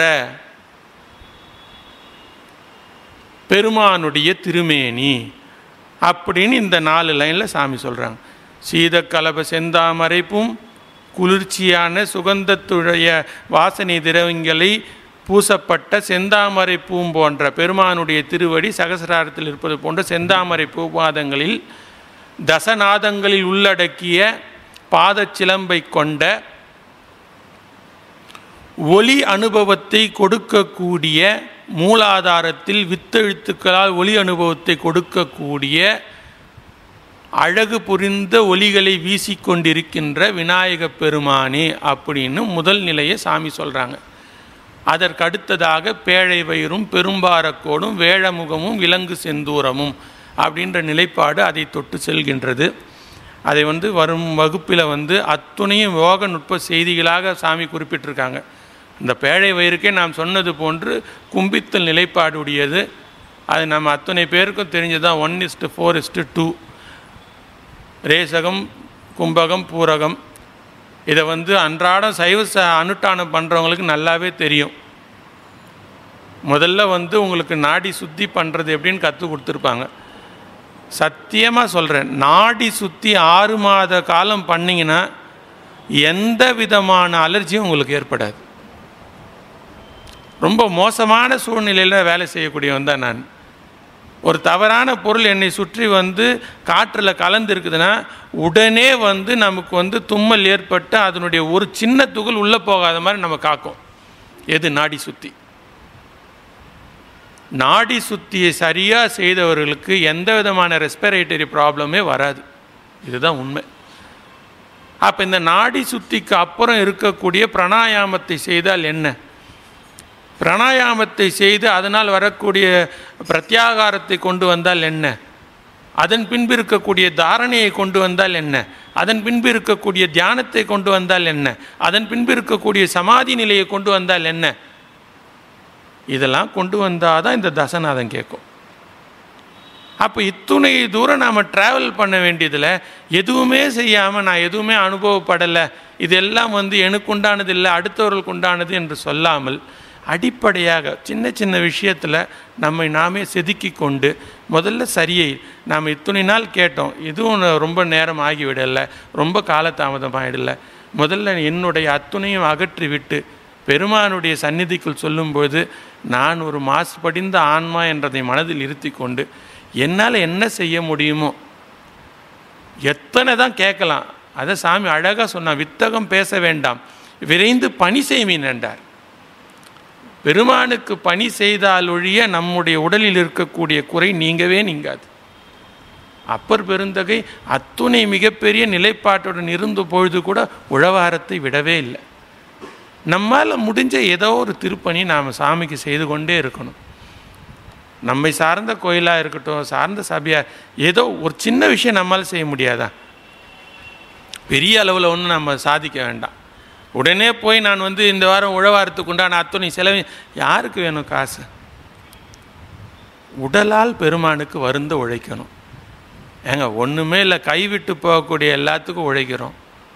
பெருமானுடைய திருமேனி அப்படின்னு இந்த நாலு லைனில் சாமி சொல்கிறாங்க சீதக்கலப செந்தாமரைப்பும் குளிர்ச்சியான சுகந்தத்துடைய வாசனை திரவங்களை பூசப்பட்ட செந்தாமரை பூம் போன்ற பெருமானுடைய திருவடி சகசிராரத்தில் இருப்பது போன்ற செந்தாமரை பூபாதங்களில் தசநாதங்களில் உள்ளடக்கிய பாதச் சிலம்பை கொண்ட ஒளி அனுபவத்தை கொடுக்கக்கூடிய மூலாதாரத்தில் வித்தெழுத்துக்களால் ஒளி அனுபவத்தை கொடுக்கக்கூடிய அழகு புரிந்த ஒளிகளை வீசிக்கொண்டிருக்கின்ற விநாயக பெருமானே அப்படின்னு முதல் நிலையை சாமி சொல்கிறாங்க அதற்கு அடுத்ததாக பேழை வயிறும் பெரும்பாரக்கோடும் வேழமுகமும் விலங்கு செந்தூரமும் அப்படின்ற நிலைப்பாடு அதை தொட்டு செல்கின்றது அதை வந்து வரும் வகுப்பில் வந்து அத்துணையும் யோக நுட்ப செய்திகளாக சாமி குறிப்பிட்டிருக்காங்க இந்த பேழை வயிறுக்கே நாம் சொன்னது போன்று கும்பித்தல் நிலைப்பாடு உடையது அது நம்ம அத்தனை பேருக்கும் தெரிஞ்சதான் one is to four is to two ரேசகம் கும்பகம் பூரகம் இதை வந்து அன்றாடம் சைவ ச அனுஷ்டானம் பண்ணுறவங்களுக்கு நல்லாவே தெரியும் முதல்ல வந்து உங்களுக்கு நாடி சுத்தி பண்ணுறது எப்படின்னு கற்றுக் கொடுத்துருப்பாங்க சத்தியமாக சொல்கிறேன் நாடி சுற்றி ஆறு மாத காலம் பண்ணிங்கன்னா எந்த விதமான அலர்ஜியும் உங்களுக்கு ஏற்படாது ரொம்ப மோசமான சூழ்நிலையில் வேலை செய்யக்கூடியவன் தான் நான் ஒரு தவறான பொருள் என்னை சுற்றி வந்து காற்றில் கலந்து இருக்குதுன்னா உடனே வந்து நமக்கு வந்து தும்மல் ஏற்பட்டு அதனுடைய ஒரு சின்ன துகள் உள்ளே போகாத மாதிரி நம்ம காக்கும் எது நாடி சுத்தி நாடி சுத்தியை சரியாக செய்தவர்களுக்கு எந்த விதமான ரெஸ்பிரேட்டரி ப்ராப்ளமே வராது இதுதான் உண்மை அப்போ இந்த நாடி சுத்திக்கு அப்புறம் இருக்கக்கூடிய பிராணாயாமத்தை செய்தால் என்ன பிராணாயாமத்தை செய்து அதனால் வரக்கூடிய பிரத்யாகாரத்தை கொண்டு வந்தால் என்ன அதன் பின்பு இருக்கக்கூடிய தாரணையை கொண்டு வந்தால் என்ன அதன் பின்பு இருக்கக்கூடிய தியானத்தை கொண்டு வந்தால் என்ன அதன் பின்பு இருக்கக்கூடிய சமாதி நிலையை கொண்டு வந்தால் என்ன இதெல்லாம் கொண்டு வந்தால் தான் இந்த தசநாதம் கேட்கும் அப்போ இத்துணை தூரம் நாம் ட்ராவல் பண்ண வேண்டியதில் எதுவுமே செய்யாமல் நான் எதுவுமே அனுபவப்படலை இதெல்லாம் வந்து எனக்கு உண்டானது இல்லை அடுத்தவர்களுக்கு உண்டானது என்று சொல்லாமல் அடிப்படையாக சின்ன சின்ன விஷயத்தில் நம்மை நாமே செதுக்கி கொண்டு முதல்ல சரியை நாம் இத்துணை நாள் கேட்டோம் இதுவும் ரொம்ப நேரம் ஆகிவிடலை ரொம்ப காலதாமதம் ஆகிடல முதல்ல என்னுடைய அத்துணையும் அகற்றி விட்டு பெருமானுடைய சந்நிதிக்குள் சொல்லும்போது நான் ஒரு மாசுபடிந்த ஆன்மா என்றதை மனதில் இருத்தி கொண்டு என்னால் என்ன செய்ய முடியுமோ எத்தனை தான் கேட்கலாம் அதை சாமி அழகாக சொன்னான் வித்தகம் பேச வேண்டாம் விரைந்து பணி செய்வீன் என்றார் பெருமானுக்கு பணி செய்தால் ஒழிய நம்முடைய உடலில் இருக்கக்கூடிய குறை நீங்கவே நீங்காது அப்பர் பெருந்தகை அத்துணை மிகப்பெரிய நிலைப்பாட்டுடன் இருந்த பொழுது கூட உழவாரத்தை விடவே இல்லை நம்மால் முடிஞ்ச ஏதோ ஒரு திருப்பணி நாம் சாமிக்கு செய்து கொண்டே இருக்கணும் நம்மை சார்ந்த கோயிலாக இருக்கட்டும் சார்ந்த சபையாக ஏதோ ஒரு சின்ன விஷயம் நம்மால் செய்ய முடியாதா பெரிய அளவில் ஒன்றும் நம்ம சாதிக்க வேண்டாம் உடனே போய் நான் வந்து இந்த வாரம் உழவாரத்துக்கு உண்டான அத்துணை செலவு யாருக்கு வேணும் காசு உடலால் பெருமானுக்கு வருந்த உழைக்கணும் ஏங்க ஒன்றுமே இல்லை கைவிட்டு போகக்கூடிய எல்லாத்துக்கும் உழைக்கிறோம்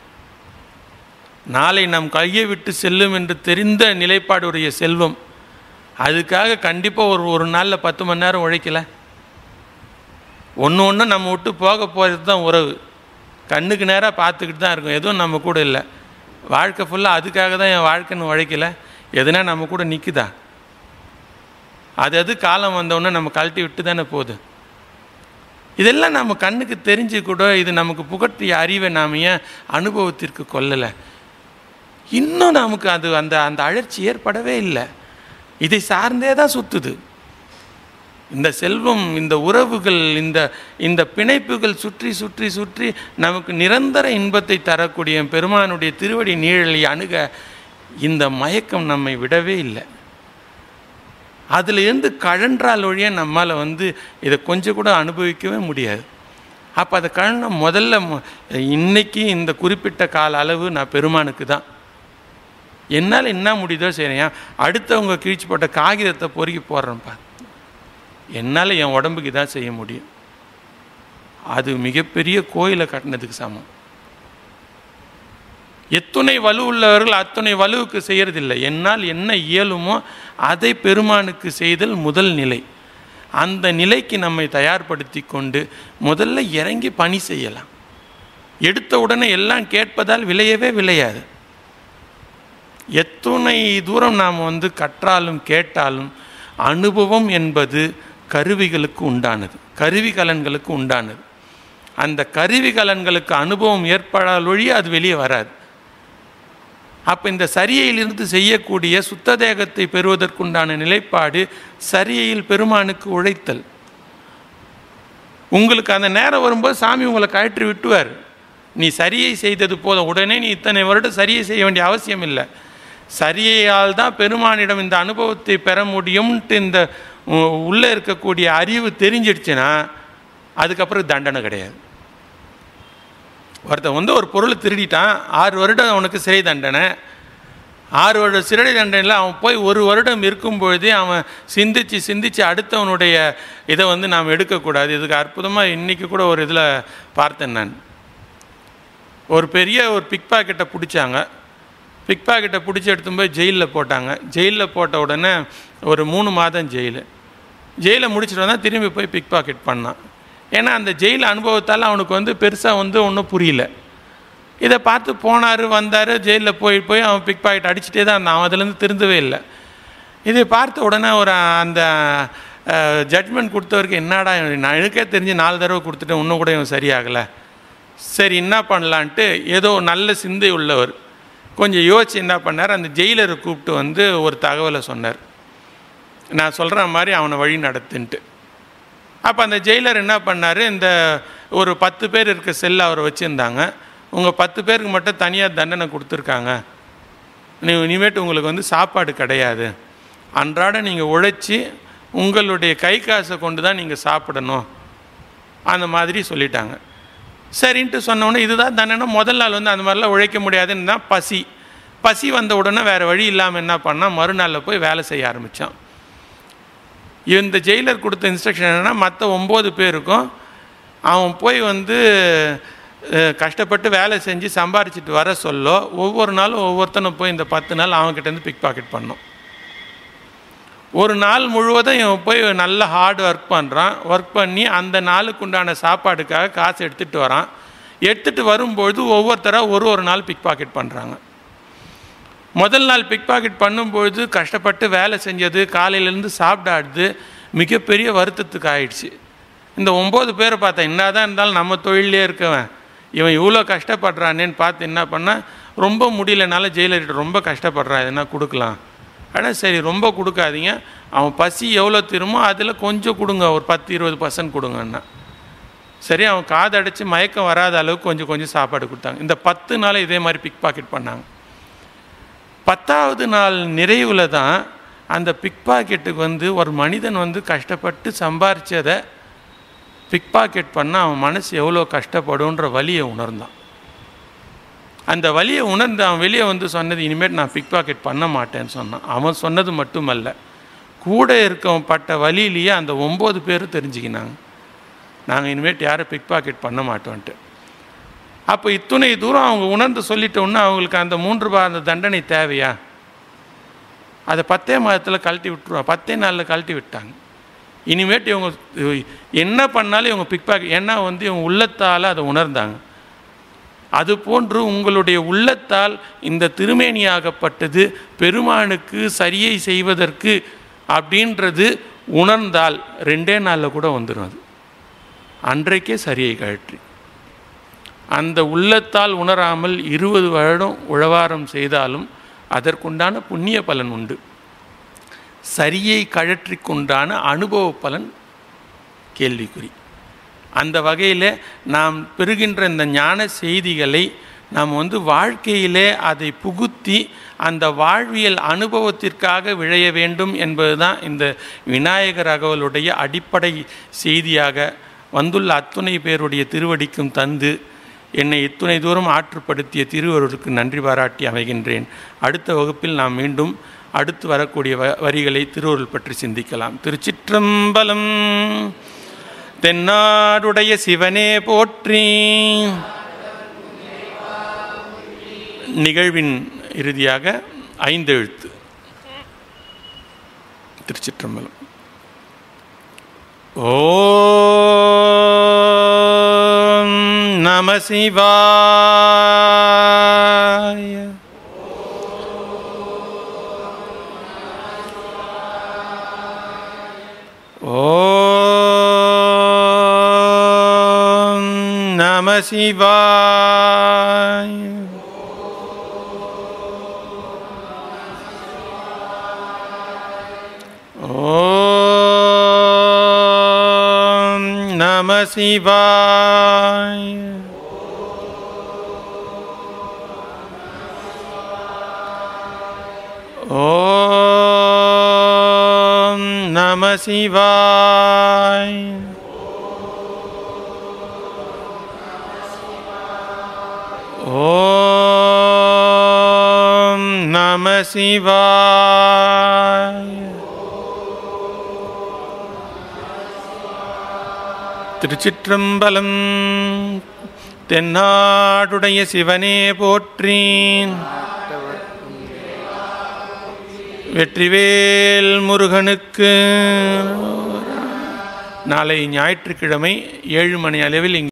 நாளை நம் கையை விட்டு செல்லும் என்று தெரிந்த நிலைப்பாடுடைய செல்வம் அதுக்காக கண்டிப்பாக ஒரு ஒரு நாளில் பத்து மணி நேரம் உழைக்கல ஒன்று ஒன்று நம்ம விட்டு போக போகிறது தான் உறவு கண்ணுக்கு நேராக பார்த்துக்கிட்டு தான் இருக்கும் எதுவும் நம்ம கூட இல்லை வாழ்க்கை ஃபுல்லாக அதுக்காக தான் என் வாழ்க்கைன்னு உழைக்கல எதுனா நம்ம கூட நிற்குதா அது அது காலம் வந்தவுடனே நம்ம கழட்டி விட்டு தானே போகுது இதெல்லாம் நம்ம கண்ணுக்கு தெரிஞ்சு கூட இது நமக்கு புகட்டிய அறிவை நாம் ஏன் அனுபவத்திற்கு கொள்ளலை இன்னும் நமக்கு அது அந்த அந்த அழற்சி ஏற்படவே இல்லை இதை சார்ந்தே தான் சுற்றுது இந்த செல்வம் இந்த உறவுகள் இந்த இந்த பிணைப்புகள் சுற்றி சுற்றி சுற்றி நமக்கு நிரந்தர இன்பத்தை தரக்கூடிய பெருமானுடைய திருவடி நீழலை அணுக இந்த மயக்கம் நம்மை விடவே இல்லை அதிலிருந்து கழன்றால் ஒழிய நம்மால் வந்து இதை கொஞ்சம் கூட அனுபவிக்கவே முடியாது அப்போ அதை கழன முதல்ல மு- இன்னைக்கு இந்த குறிப்பிட்ட கால அளவு நான் பெருமானுக்கு தான் என்னால் என்ன முடியுதோ செய்கிறேன் அடுத்தவங்க கிழிச்சு போட்ட காகிதத்தை பொறுக்கி போடுறேன்ப்பா என்னால் என் உடம்புக்கு தான் செய்ய முடியும் அது மிகப்பெரிய கோயிலை கட்டினதுக்கு சமம் எத்துணை வலு உள்ளவர்கள் அத்துணை வலுவுக்கு செய்யறதில்லை என்னால் என்ன இயலுமோ அதை பெருமானுக்கு செய்தல் முதல் நிலை அந்த நிலைக்கு நம்மை தயார்படுத்தி கொண்டு முதல்ல இறங்கி பணி செய்யலாம் எடுத்த உடனே எல்லாம் கேட்பதால் விளையவே விளையாது எத்துணை தூரம் நாம் வந்து கற்றாலும் கேட்டாலும் அனுபவம் என்பது கருவிகளுக்கு உண்டானது கருவி கலன்களுக்கு உண்டானது அந்த கருவி கலன்களுக்கு அனுபவம் ஏற்படால் ஒழிய அது வெளியே வராது அப்போ இந்த சரியையிலிருந்து செய்யக்கூடிய சுத்த தேகத்தை பெறுவதற்குண்டான நிலைப்பாடு சரியையில் பெருமானுக்கு உழைத்தல் உங்களுக்கு அந்த நேரம் வரும்போது சாமி உங்களை கழற்றி விட்டுவார் நீ சரியை செய்தது போதும் உடனே நீ இத்தனை வருடம் சரியை செய்ய வேண்டிய அவசியம் இல்லை சரியையால் தான் பெருமானிடம் இந்த அனுபவத்தை பெற முடியும்ன்ட்டு இந்த உ- உள்ளே இருக்கக்கூடிய அறிவு தெரிஞ்சிடுச்சுன்னா அதுக்கப்புறம் தண்டனை கிடையாது ஒருத்தன் வந்து ஒரு பொருளை திருடிட்டான் ஆறு வருடம் அவனுக்கு சிறை தண்டனை ஆறு வருட சிறை தண்டனையில் அவன் போய் ஒரு வருடம் இருக்கும் பொழுதே அவன் சிந்திச்சு சிந்திச்சு அடுத்தவனுடைய இதை வந்து நாம் எடுக்கக்கூடாது இதுக்கு அற்புதமாக இன்றைக்கி கூட ஒரு இதில் பார்த்தேன் நான் ஒரு பெரிய ஒரு பிக் பாக்கெட்டை பிடிச்சாங்க பிக் பாக்கெட்டை பிடிச்சி எடுத்துன்னு போய் ஜெயிலில் போட்டாங்க ஜெயிலில் போட்ட உடனே ஒரு மூணு மாதம் ஜெயிலு ஜெயிலை முடிச்சிட்டு வந்தால் திரும்பி போய் பிக் பாக்கெட் பண்ணான் ஏன்னா அந்த ஜெயில் அனுபவத்தால் அவனுக்கு வந்து பெருசாக வந்து ஒன்றும் புரியல இதை பார்த்து போனார் வந்தார் ஜெயிலில் போய் போய் அவன் பிக் பாக்கெட் அடிச்சுட்டே தான் இருந்தான் அவன் அதுலேருந்து திருந்தவே இல்லை இதை பார்த்த உடனே ஒரு அந்த ஜட்மெண்ட் கொடுத்தவருக்கு என்னடா இவன் நான் எனக்கே தெரிஞ்சு நாலு தடவை கொடுத்துட்டேன் இன்னும் கூட இவன் சரியாகலை சரி என்ன பண்ணலான்ட்டு ஏதோ நல்ல சிந்தை உள்ளவர் கொஞ்சம் யோசிச்சு என்ன பண்ணார் அந்த ஜெயிலரை கூப்பிட்டு வந்து ஒரு தகவலை சொன்னார் நான் சொல்கிற மாதிரி அவனை வழி நடத்துன்ட்டு அப்போ அந்த ஜெயிலர் என்ன பண்ணார் இந்த ஒரு பத்து பேர் இருக்க செல்லை அவர் வச்சுருந்தாங்க உங்கள் பத்து பேருக்கு மட்டும் தனியாக தண்டனை கொடுத்துருக்காங்க நீ இனிமேட்டு உங்களுக்கு வந்து சாப்பாடு கிடையாது அன்றாட நீங்கள் உழைச்சி உங்களுடைய கை காசை கொண்டு தான் நீங்கள் சாப்பிடணும் அந்த மாதிரி சொல்லிட்டாங்க சரின்ட்டு சொன்னோடனே இதுதான் தண்டனை முதல் நாள் வந்து அந்த மாதிரிலாம் உழைக்க முடியாதுன்னு தான் பசி பசி வந்த உடனே வேறு வழி இல்லாமல் என்ன பண்ணால் மறுநாளில் போய் வேலை செய்ய ஆரம்பித்தான் இந்த ஜெயிலர் கொடுத்த இன்ஸ்ட்ரக்ஷன் என்னென்னா மற்ற ஒம்பது பேருக்கும் அவன் போய் வந்து அஹ், கஷ்டப்பட்டு வேலை செஞ்சு சம்பாரிச்சிட்டு வர சொல்ல ஒவ்வொரு நாளும் ஒவ்வொருத்தனும் போய் இந்த பத்து நாள் அவன்கிட்டேருந்து பிக் பாக்கெட் பண்ணோம் ஒரு நாள் முழுவதும் இவன் போய் நல்ல ஹார்ட் ஒர்க் பண்ணுறான் ஒர்க் பண்ணி அந்த நாளுக்கு உண்டான சாப்பாடுக்காக காசு எடுத்துகிட்டு வரான் எடுத்துகிட்டு வரும்பொழுது ஒவ்வொருத்தராக ஒரு ஒரு நாள் பிக் பாக்கெட் பண்ணுறாங்க முதல் நாள் பிக் பாக்கெட் பண்ணும்பொழுது கஷ்டப்பட்டு வேலை செஞ்சது காலையிலேருந்து சாப்பிடாது மிகப்பெரிய வருத்தத்துக்கு ஆயிடுச்சு இந்த ஒம்பது பேரை பார்த்தேன் என்னதான் இருந்தாலும் நம்ம தொழிலே இருக்கவன் இவன் இவ்வளோ கஷ்டப்படுறானேன்னு பார்த்து என்ன பண்ணால் ரொம்ப முடியலனால ஜெயிலர்கிட்ட ரொம்ப கஷ்டப்படுறான் எதுனா கொடுக்கலாம் ஆனால் சரி ரொம்ப கொடுக்காதீங்க அவன் பசி எவ்வளோ திருமோ அதில் கொஞ்சம் கொடுங்க ஒரு பத்து இருபது பர்சன்ட் கொடுங்கண்ணா சரி அவன் காது அடைச்சி மயக்கம் வராத அளவுக்கு கொஞ்சம் கொஞ்சம் சாப்பாடு கொடுத்தாங்க இந்த பத்து நாள் இதே மாதிரி பிக் பாக்கெட் பண்ணாங்க பத்தாவது நாள் நிறைவில் தான் அந்த பிக் பாக்கெட்டுக்கு வந்து ஒரு மனிதன் வந்து கஷ்டப்பட்டு சம்பாரிச்சதை பிக் பாக்கெட் பண்ணால் அவன் மனசு எவ்வளோ கஷ்டப்படுன்ற வலியை உணர்ந்தான் அந்த வலியை உணர்ந்து அவன் வெளியே வந்து சொன்னது இனிமேல் நான் பிக் பாக்கெட் பண்ண மாட்டேன்னு சொன்னான் அவன் சொன்னது மட்டுமல்ல கூட இருக்கவன் பட்ட வலியிலேயே அந்த ஒம்பது பேரும் தெரிஞ்சுக்கினாங்க நாங்கள் இனிமேட்டு யாரும் பிக் பாக்கெட் பண்ண மாட்டோன்ட்டு அப்போ இத்துணை தூரம் அவங்க உணர்ந்து சொல்லிட்டோன்னா அவங்களுக்கு அந்த மூன்று ரூபாய் அந்த தண்டனை தேவையா அதை பத்தே மாதத்தில் கழட்டி விட்டுருவாங்க பத்தே நாளில் கழட்டி விட்டாங்க இனிமேட்டு இவங்க என்ன பண்ணாலும் இவங்க பிக் பாக்கெட் ஏன்னா வந்து இவங்க உள்ளத்தால் அதை உணர்ந்தாங்க அதுபோன்று உங்களுடைய உள்ளத்தால் இந்த திருமேனியாகப்பட்டது பெருமானுக்கு சரியை செய்வதற்கு அப்படின்றது உணர்ந்தால் ரெண்டே நாளில் கூட வந்துடும் அது அன்றைக்கே சரியை கழற்றி அந்த உள்ளத்தால் உணராமல் இருபது வருடம் உழவாரம் செய்தாலும் அதற்குண்டான புண்ணிய பலன் உண்டு சரியை கழற்றி கொண்டான அனுபவ பலன் கேள்விக்குறி அந்த வகையில் நாம் பெறுகின்ற இந்த ஞான செய்திகளை நாம் வந்து வாழ்க்கையிலே அதை புகுத்தி அந்த வாழ்வியல் அனுபவத்திற்காக விழைய வேண்டும் என்பதுதான் இந்த விநாயகர் அகவலுடைய அடிப்படை செய்தியாக வந்துள்ள அத்துணை பேருடைய திருவடிக்கும் தந்து என்னை இத்துணை தூரம் ஆற்றுப்படுத்திய திருவருளுக்கு நன்றி பாராட்டி அமைகின்றேன் அடுத்த வகுப்பில் நாம் மீண்டும் அடுத்து வரக்கூடிய வ வரிகளை திருவருள் பற்றி சிந்திக்கலாம் திருச்சிற்றம்பலம் தென்னாடுடைய சிவனே போற்றி நிகழ்வின் இறுதியாக ஐந்து எழுத்து திருச்சிற்றம்பலம் ஓம் நம சிவாய ஓம் நம சிவாய ஓம் நம சிவாய ஓம் நம சிவாய ஓம் நம சிவாய திருச்சிற்றம்பலம் தென்னாடுடைய சிவனே போற்றீன் வெற்றிவேல் முருகனுக்கு நாளை ஞாயிற்றுக்கிழமை ஏழு மணி அளவில் இங்கே